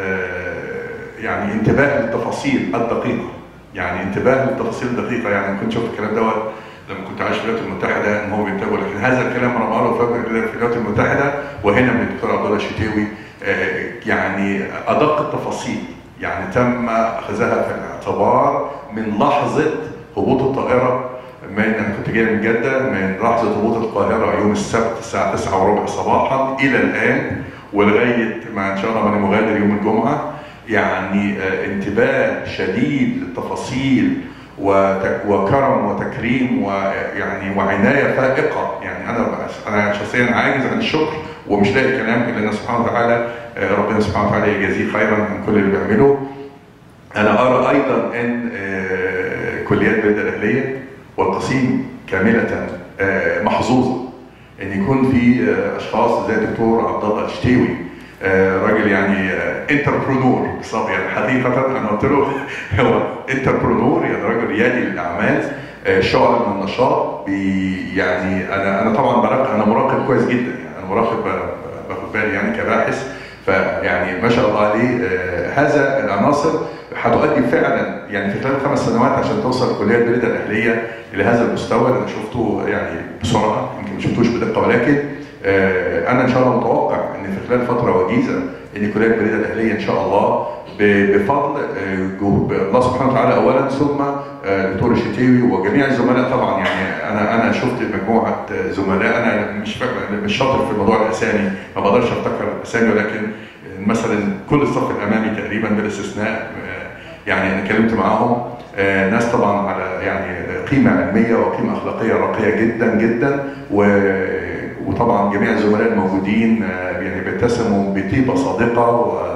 آه، يعني انتباه للتفاصيل الدقيقه يعني انتباه للتفاصيل الدقيقه يعني كنت شفت الكلام دوت لما كنت عايش في الولايات المتحده ان هو بينتبهوا لكن هذا الكلام انا بقراه في في الولايات المتحده وهنا من الدكتور عبد الله الشتاوي آه، يعني ادق التفاصيل يعني تم اخذها في الاعتبار من لحظه هبوط الطائره من انا كنت جاي من جده من لحظه هبوط القاهره يوم السبت الساعه 9 وربع صباحا الى الان ولغايه ما ان شاء الله انا مغادر يوم الجمعه يعني آه، انتباه شديد للتفاصيل وت- وكرم وتكريم ويعني وعنايه فائقه يعني انا انا شخصيا عاجز عن الشكر ومش لاقي كلام الا ان سبحانه وتعالى آه، ربنا سبحانه وتعالى يجازيه خيرا عن كل اللي بيعمله انا ارى ايضا ان آه، كليات بلاد الاهليه والقسيم كامله آه، محظوظه ان يكون في آه، اشخاص زي الدكتور عبد الله الشتاوي آه، راجل يعني انتربرونور بالظبط يعني حقيقه انا قلت له هو انتربرونور يعني راجل ريادي للاعمال آه، شعله من النشاط بي يعني انا انا طبعا براقب انا مراقب كويس جدا يعني انا مراقب ب- باخد بالي يعني كباحث فيعني ما شاء الله عليه آه، هذا العناصر هتؤدي فعلا يعني في خلال خمس سنوات عشان توصل كليه بريده الاهليه الى هذا المستوى اللي انا شفته يعني بسرعه يمكن ما شفتوش بدقه ولكن آه، انا ان شاء الله متوقع ان في خلال فتره وجيزه ان كليه بريده الاهليه ان شاء الله ب- بفضل آه، جو- الله سبحانه وتعالى اولا ثم آه، الدكتور الشتاوي وجميع الزملاء طبعا يعني انا انا شفت مجموعه آه، زملاء انا مش فاكر مش شاطر في موضوع الاسامي ما بقدرش افتكر الاسامي ولكن مثلا كل الصف الامامي تقريبا بلا استثناء آه، يعني انا اتكلمت معاهم آه، ناس طبعا على يعني قيمه علميه وقيمه اخلاقيه راقيه جدا جدا و- وطبعا جميع الزملاء الموجودين آه، يعني بيتسموا بطيبه صادقه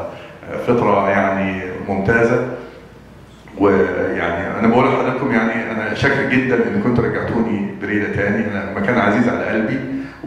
وفطره يعني ممتازه ويعني انا بقول لحضراتكم يعني انا شاكر جدا ان كنتوا رجعتوني بريده تاني انا مكان عزيز على قلبي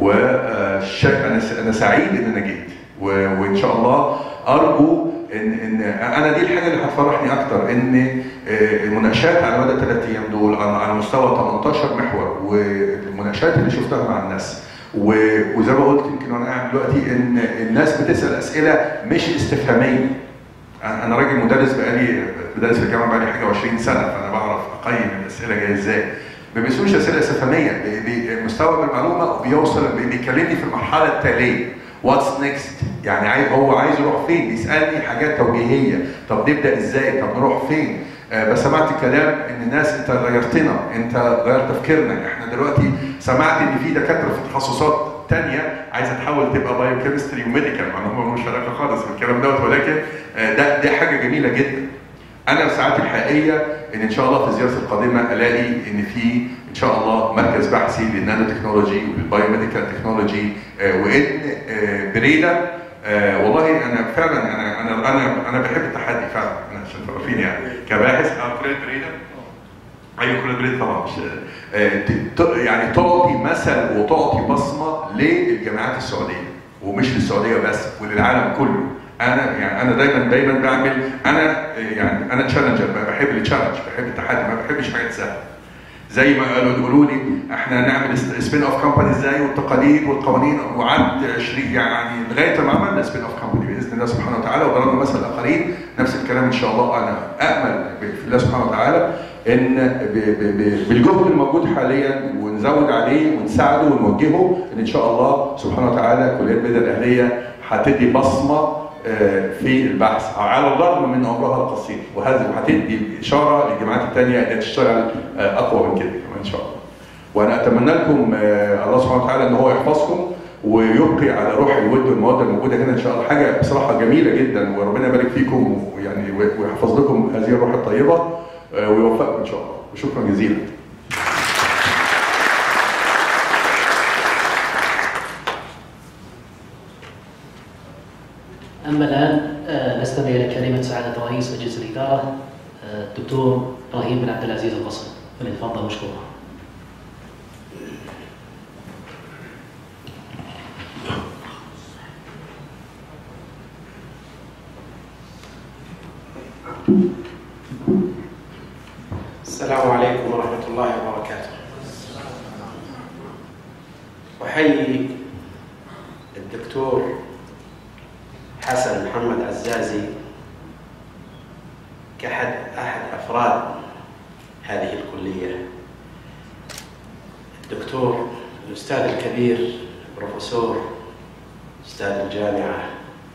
وشاك انا انا سعيد ان انا جيت و- وان شاء الله ارجو ان ان انا دي الحاجه اللي هتفرحني اكتر ان آه، المناقشات على مدى ثلاث ايام دول على على مستوى 18 محور والمناقشات اللي شفتها مع الناس و- وزي ما قلت يمكن وانا قاعد دلوقتي ان الناس بتسال اسئله مش استفهاميه انا أنا راجل مدرس بقالي بدرس في الجامعه بقالي حاجه 20 سنه فانا بعرف اقيم الاسئله جايه ازاي ما بيسالوش اسئله استفهاميه بي- بي- مستوى المعلومه بيوصل بي- بيكلمني في المرحله التاليه واتس نيكست يعني عايز هو عايز يروح فين بيسالني حاجات توجيهيه طب نبدا ازاي طب نروح فين آه، بس سمعت كلام ان الناس انت غيرتنا انت غيرت تفكيرنا احنا دلوقتي سمعت ان في دكاتره في تخصصات تانية عايزه تحول تبقى بايو كيمستري وميديكال مع ان هم ملوش علاقه خالص بالكلام دوت ولكن آه، ده دي حاجه جميله جدا انا ساعاتي الحقيقيه ان ان شاء الله في زيارتي القادمه الاقي ان في ان شاء الله مركز بحثي للنانو تكنولوجي والبايو ميديكال تكنولوجي آه، وان آه، بريده آه، والله انا فعلا انا انا انا انا بحب التحدي فعلا انا عشان تعرفين يعني كباحث اه كليه بريده ايوه كليه بريده طبعا مش آه، ت- ت- يعني تعطي مثل وتعطي بصمه للجامعات السعوديه ومش للسعوديه بس وللعالم كله انا يعني انا دايما دايما بعمل انا آه، يعني انا تشالنجر بحب التشالنج بحب التحدي ما بحبش حاجات سهله زي ما قالوا يقولوا لي احنا نعمل سبين اوف كومباني ازاي والتقاليد والقوانين وقعدت 20 يعني لغايه ما عملنا سبين اوف كومباني باذن الله سبحانه وتعالى وضربنا مثل الاخرين نفس الكلام ان شاء الله انا امل في الله سبحانه وتعالى ان ب- ب- ب- بالجهد الموجود حاليا ونزود عليه ونساعده ونوجهه ان ان شاء الله سبحانه وتعالى كليه بيضاء الاهليه هتدي بصمه آه، في البحث على الرغم من عمرها القصير وهذا وهتدي اشاره للجامعات الثانيه انها تشتغل آه، اقوى من كده كمان ان شاء الله. وانا اتمنى لكم آه، الله سبحانه وتعالى ان هو يحفظكم ويبقي على روح الود والموده الموجوده هنا ان شاء الله حاجه بصراحه جميله جدا وربنا يبارك فيكم ويعني ويحفظ لكم هذه الروح الطيبه آه، ويوفقكم ان شاء الله وشكرا جزيلا. أما الآن آه، نستمع إلى كلمة سعادة رئيس مجلس الإدارة آه، الدكتور إبراهيم بن عبد العزيز القصر فليتفضل مشكورا. السلام عليكم ورحمة الله وبركاته. أحيي الدكتور حسن محمد عزازي كأحد أحد أفراد هذه الكلية. الدكتور الأستاذ الكبير بروفيسور أستاذ الجامعة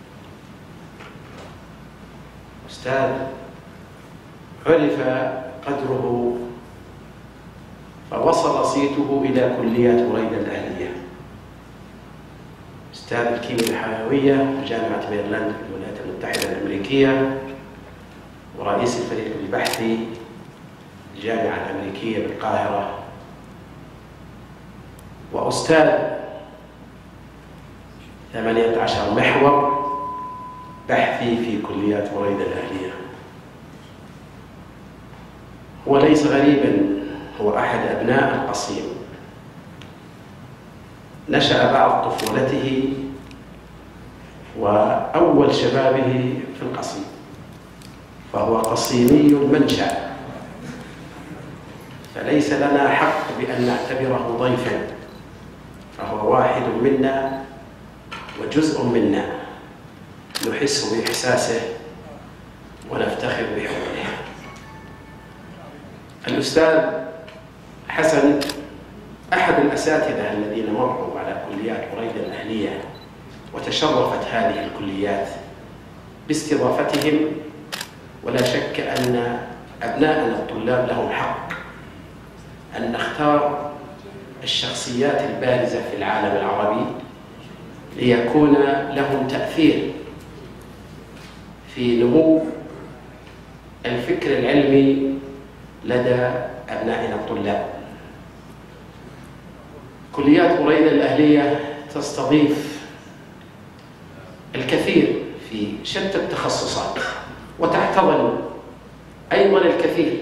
أستاذ عرف قدره فوصل صيته إلى كلية بريدة الأهلية أستاذ الكيمياء الحيوية في جامعة ميرلاند في الولايات المتحدة الأمريكية ورئيس الفريق البحثي الجامعة الأمريكية بالقاهرة وأستاذ 18 محور بحثي في كليات بريدة الأهلية هو ليس غريبا هو أحد أبناء القصيم نشأ بعض طفولته وأول شبابه في القصيم فهو قصيمي المنشأ فليس لنا حق بأن نعتبره ضيفا فهو واحد منا وجزء منا نحس بإحساسه ونفتخر بحبه الأستاذ حسن أحد الأساتذة الذين مروا على كليات بريدة الأهلية وتشرفت هذه الكليات باستضافتهم ولا شك أن أبناءنا الطلاب لهم حق أن نختار الشخصيات البارزة في العالم العربي ليكون لهم تأثير في نمو الفكر العلمي لدى أبنائنا الطلاب كليات بريدة الأهلية تستضيف الكثير في شتى التخصصات وتحتضن أيضا الكثير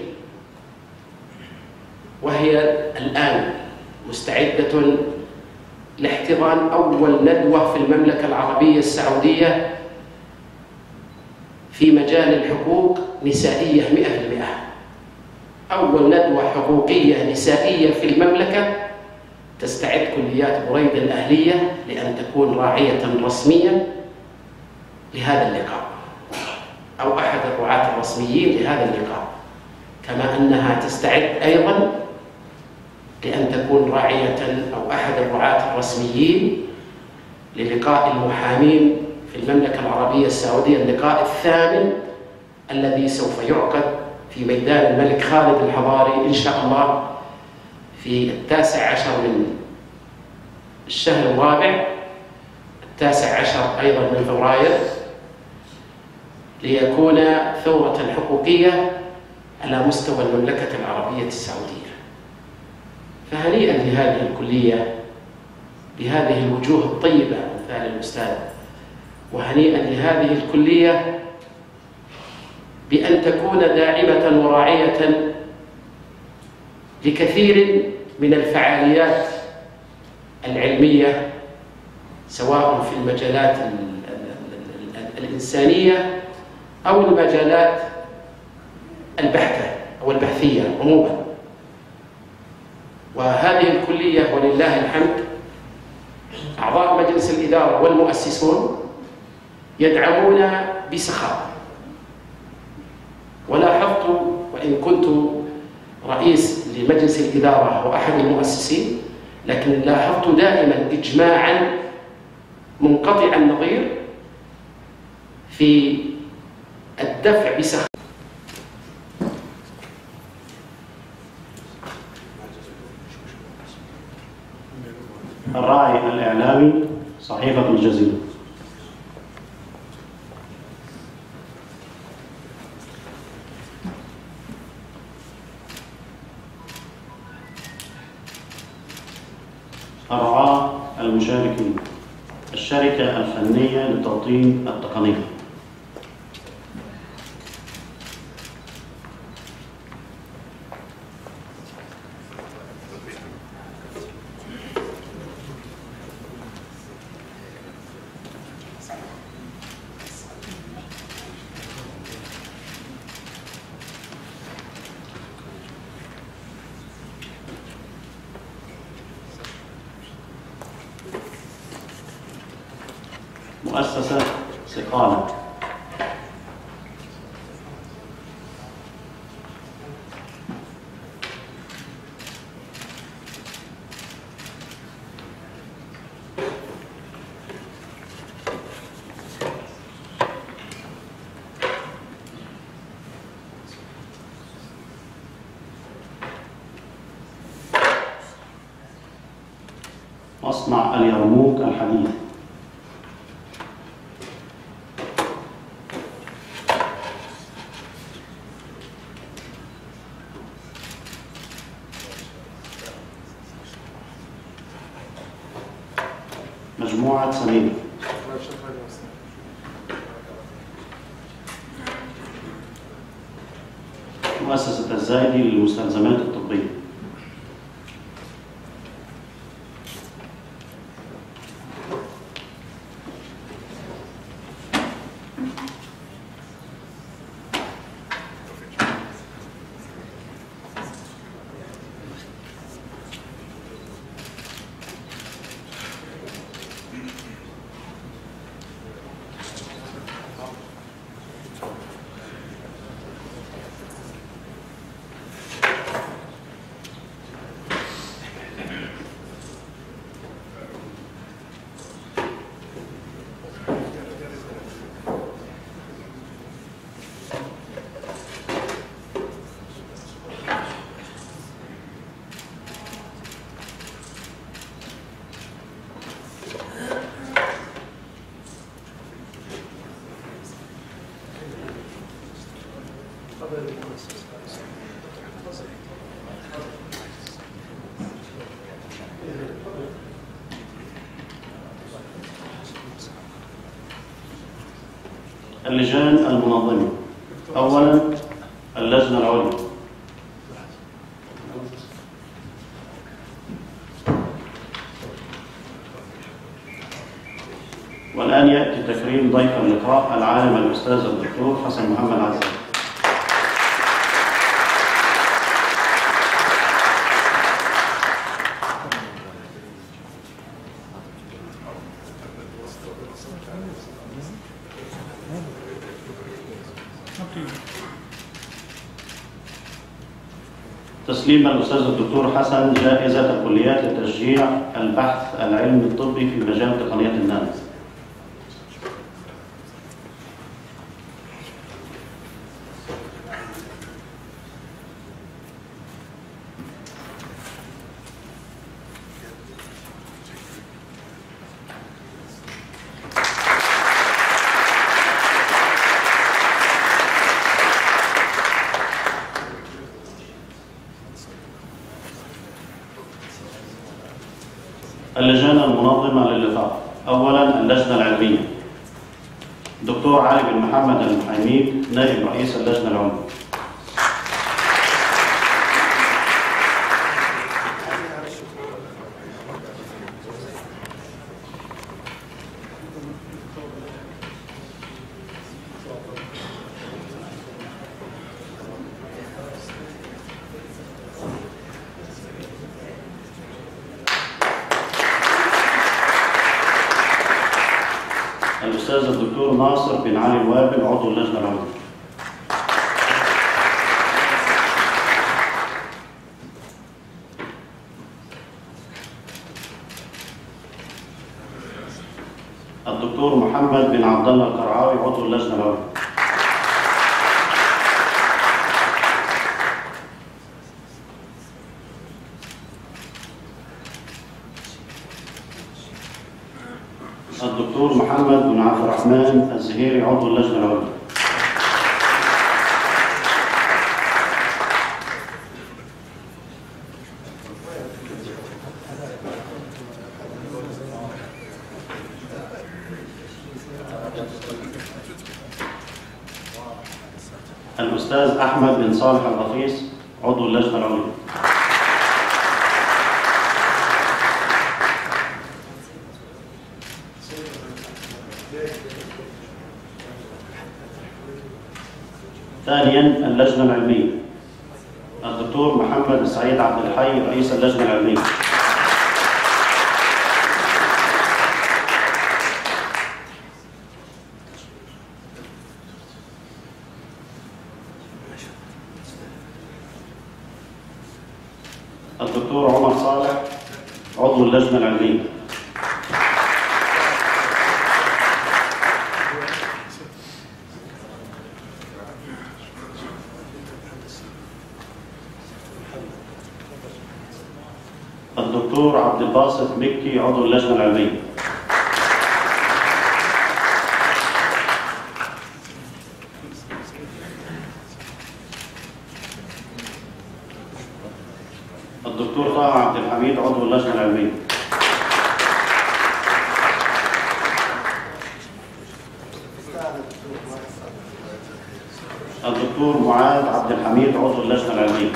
وهي الآن مستعدة لاحتضان أول ندوة في المملكة العربية السعودية في مجال الحقوق نسائية 100% أول ندوة حقوقية نسائية في المملكة تستعد كليات بريدة الأهلية لأن تكون راعية رسميا لهذا اللقاء أو أحد الرعاة الرسميين لهذا اللقاء كما أنها تستعد أيضا لأن تكون راعية أو أحد الرعاة الرسميين للقاء المحامين في المملكة العربية السعودية اللقاء الثامن الذي سوف يعقد في ميدان الملك خالد الحضاري إن شاء الله في التاسع عشر من الشهر الرابع التاسع عشر أيضا من فبراير ليكون ثورة حقوقية على مستوى المملكة العربية السعودية فهنيئا لهذه الكلية بهذه الوجوه الطيبة أمثال الأستاذ وهنيئا لهذه الكلية بأن تكون داعمة وراعية لكثير من الفعاليات العلمية سواء في المجالات الإنسانية أو المجالات البحثة أو البحثية عموما وهذه الكلية ولله الحمد أعضاء مجلس الإدارة والمؤسسون يدعمون بسخاء ولاحظت وإن كنت رئيس لمجلس الإدارة وأحد المؤسسين لكن لاحظت دائما إجماعا منقطع النظير في الدفع بسخاء الراعي الإعلامي صحيفة الجزيرة الرعاة المشاركين الشركة الفنية للتوطين التقني مؤسسة سقالة مصنع اليرموك الحديث مجموعة سمير مؤسسة الزايدي للمستلزمات الطبية اللجان المنظمة أولا اللجنة العليا والآن يأتي تكريم ضيف اللقاء العالم الأستاذ الدكتور حسن محمد عزيز تسليم الأستاذ الدكتور حسن جائزة الكليات لتشجيع البحث العلمي الطبي في مجال تقنية النانو اللجان المنظمة للقاء أولا اللجنة العلمية دكتور علي بن محمد المحيميد نائب رئيس اللجنة العليا الأستاذ الدكتور ناصر بن علي الوابل عضو اللجنة العليا الدكتور محمد بن عبد الله القرعاوي عضو اللجنة العليا الدكتور محمد بن عبد الرحمن الزهيري عضو اللجنة العليا الأستاذ أحمد بن صالح الغفيص عضو اللجنة العليا ثانيا اللجنة العلمية الدكتور محمد السعيد عبد الحي رئيس اللجنة العلمية الدكتور عمر صالح عضو اللجنة العلمية الدكتور عبد الباسط مكي عضو اللجنة العلمية الدكتور طه عبد الحميد عضو اللجنة العلمية الدكتور معاذ عبد الحميد عضو اللجنة العلمية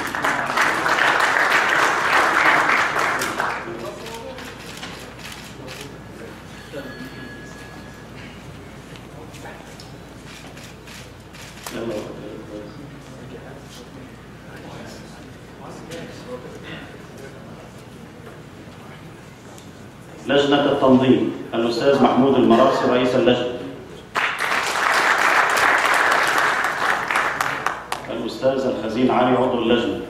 لجنة التنظيم الأستاذ محمود المراسي رئيس اللجنة الأستاذ الخزين علي عضو اللجنة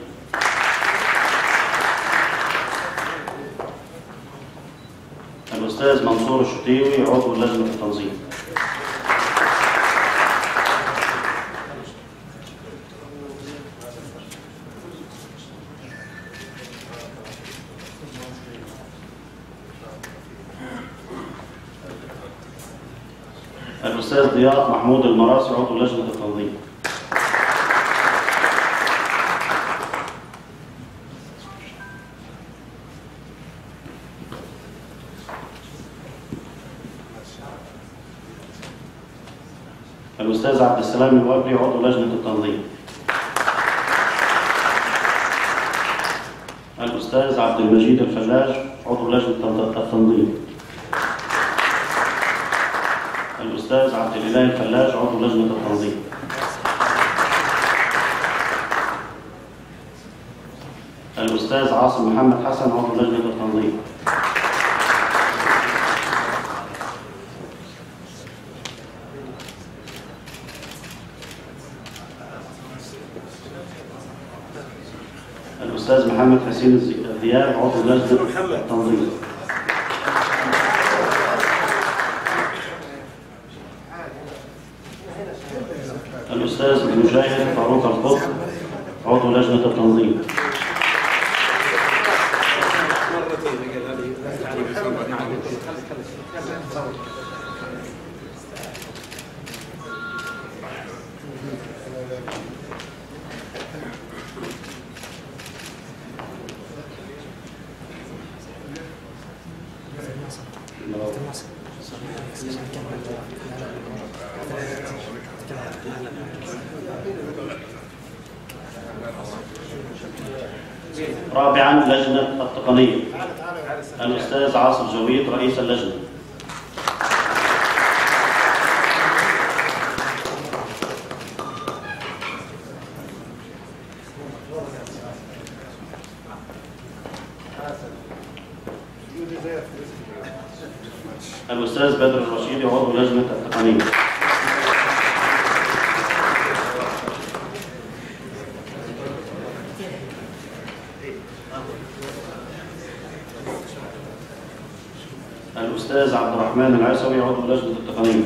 الأستاذ منصور الشطيوي عضو لجنة التنظيم الأستاذ ضياء محمود المراسي عضو لجنة التنظيم الأستاذ عبد السلام الوابري عضو لجنة التنظيم الأستاذ عبد المجيد الفلاج عضو لجنة التنظيم الأستاذ عبد الإله الفلاج عضو لجنة التنظيم الأستاذ عاصم محمد حسن عضو لجنة التنظيم الأستاذ محمد حسين الذياب عضو لجنة التنظيم الأستاذ مجاهد فاروق القط عضو لجنة التنظيم رابعا لجنة التقنية الأستاذ عاصف جويد رئيس اللجنة الأستاذ بدر الرشيدي عضو لجنة التقنية الأستاذ عبد الرحمن العيسوي عضو لجنة التقنية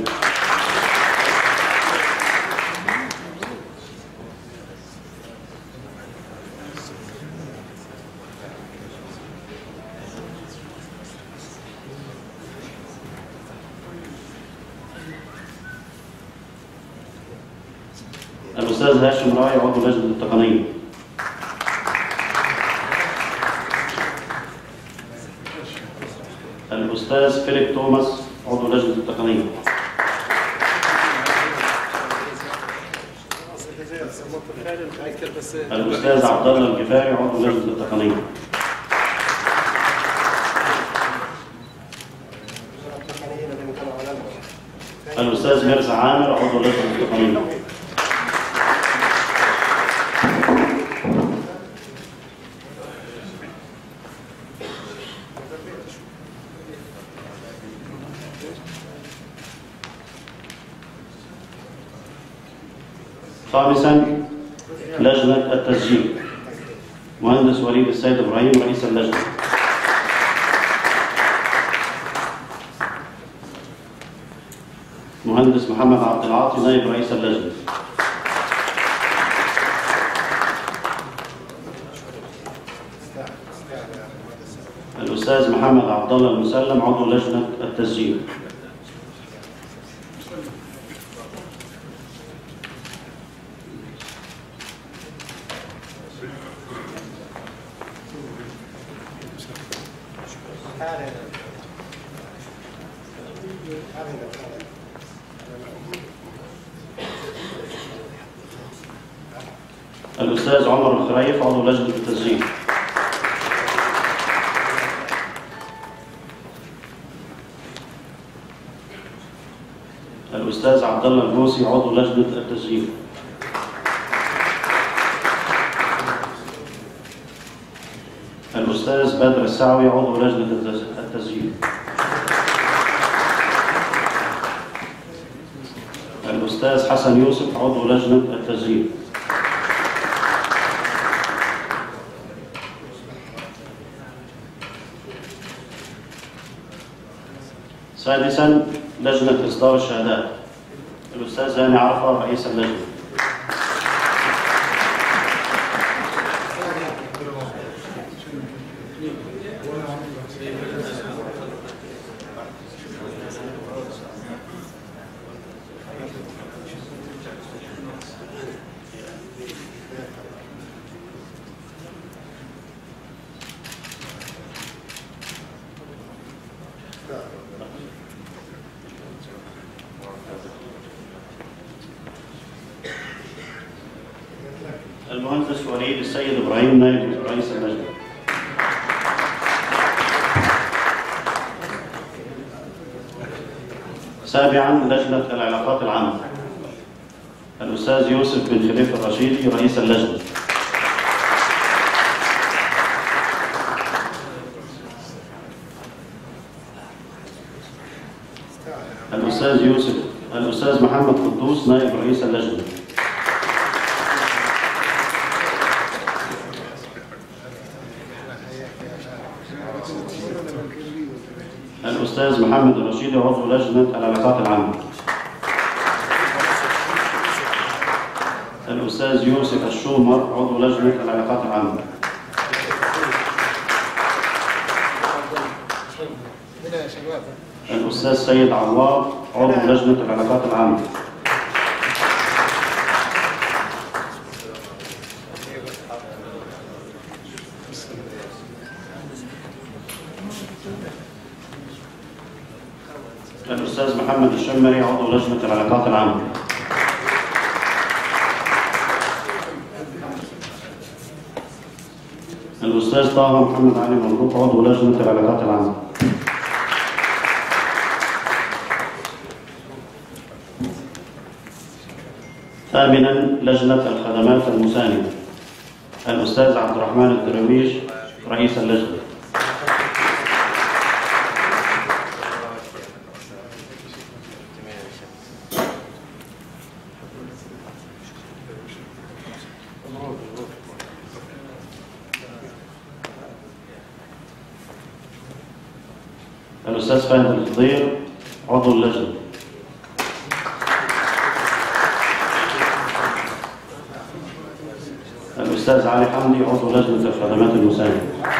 الأستاذ هاشم راعي عضو لجنة التقنية الأستاذ فيليب توماس عضو لجنة التقنية الأستاذ عبد الله الجفاري عضو لجنة التقنية الأستاذ ميرزا عامر عضو لجنة التقنية خامسا لجنة التسجيل مهندس وليد السيد إبراهيم رئيس اللجنة مهندس محمد عبد العاطي نائب رئيس اللجنة الأستاذ محمد عبد الله المسلم عضو لجنة التسجيل الأستاذ عمر الخريف عضو لجنة التسجيل الأستاذ عبد الله الجوسي عضو لجنة التسجيل الأستاذ بدر السعوي عضو لجنة التس- التسجيل الأستاذ حسن يوسف عضو لجنة التسجيل سادسا لجنة إصدار الشهادات الأستاذ هاني عرفة رئيس اللجنة المهندس وليد السيد إبراهيم نائب رئيس اللجنة سابعا لجنة العلاقات العامة الأستاذ يوسف بن خليفة الرشيدي رئيس اللجنة الأستاذ يوسف الأستاذ محمد قدوس نائب رئيس اللجنة الأستاذ محمد الرشيدي عضو لجنة العلاقات العامة الأستاذ يوسف الشومر عضو لجنة العلاقات العامة هنا يا شباب الأستاذ سيد عواد عضو لجنة العلاقات العامة الأستاذ محمد الشمري عضو لجنة العلاقات العامة الأستاذ طه محمد علي مبروك عضو لجنة العلاقات العامة ثامنا لجنة الخدمات المساندة الأستاذ عبد الرحمن الدرويش رئيس اللجنة الأستاذ فهد الخضير عضو اللجنة الأستاذ علي حمدي عضو لجنة الخدمات المساندة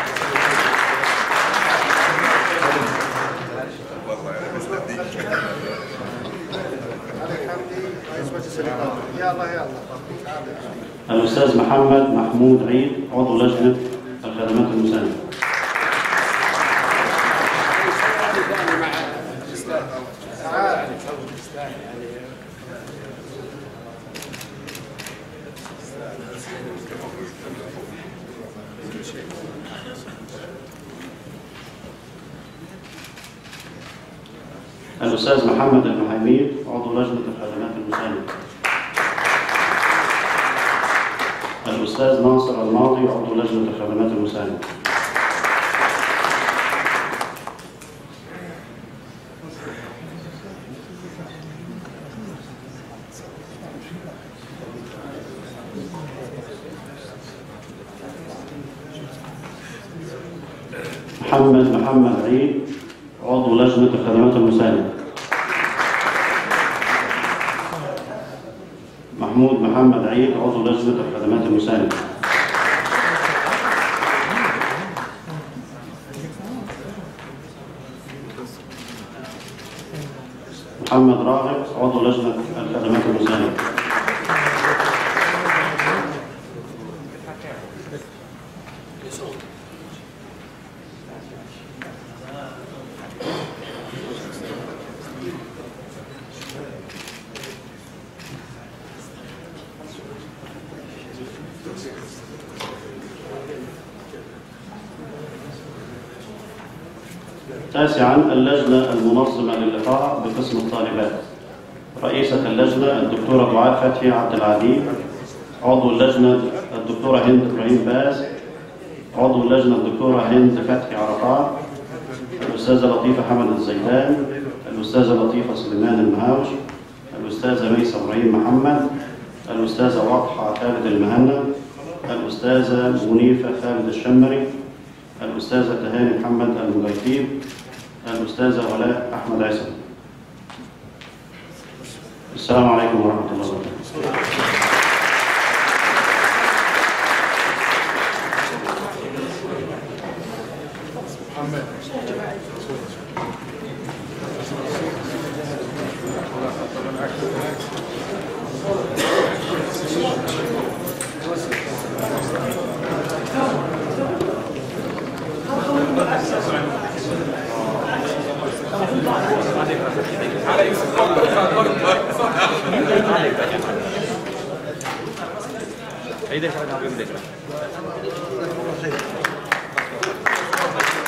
يلا يلا الأستاذ محمد محمود عيد عضو لجنة الخدمات المساندة الأستاذ محمد المحيميد عضو لجنة الخدمات المساندة الأستاذ ناصر الماضي عضو لجنة الخدمات المساندة محمد محمد عيد عضو لجنة الخدمات المساندة محمود محمد عيد عضو لجنة الخدمات المساندة محمد راغب عضو لجنة الخدمات المساندة تاسعا اللجنة المنظمة للقاء بقسم الطالبات رئيسة اللجنة الدكتورة دعاء فتحي عبد العزيز عضو اللجنة الدكتورة هند إبراهيم باز عضو اللجنة الدكتورة هند فتحي عرفات الأستاذة لطيفة حمد الزيدان الأستاذة لطيفة سليمان المهاوش الأستاذة ميسة إبراهيم محمد الأستاذة واضحة خالد المهنا الأستاذة منيفة خالد الشمري الأستاذة تهاني محمد المغيثيب الأستاذة ولاء أحمد عيسى السلام عليكم ورحمة الله وبركاته عيد يا شباب عبد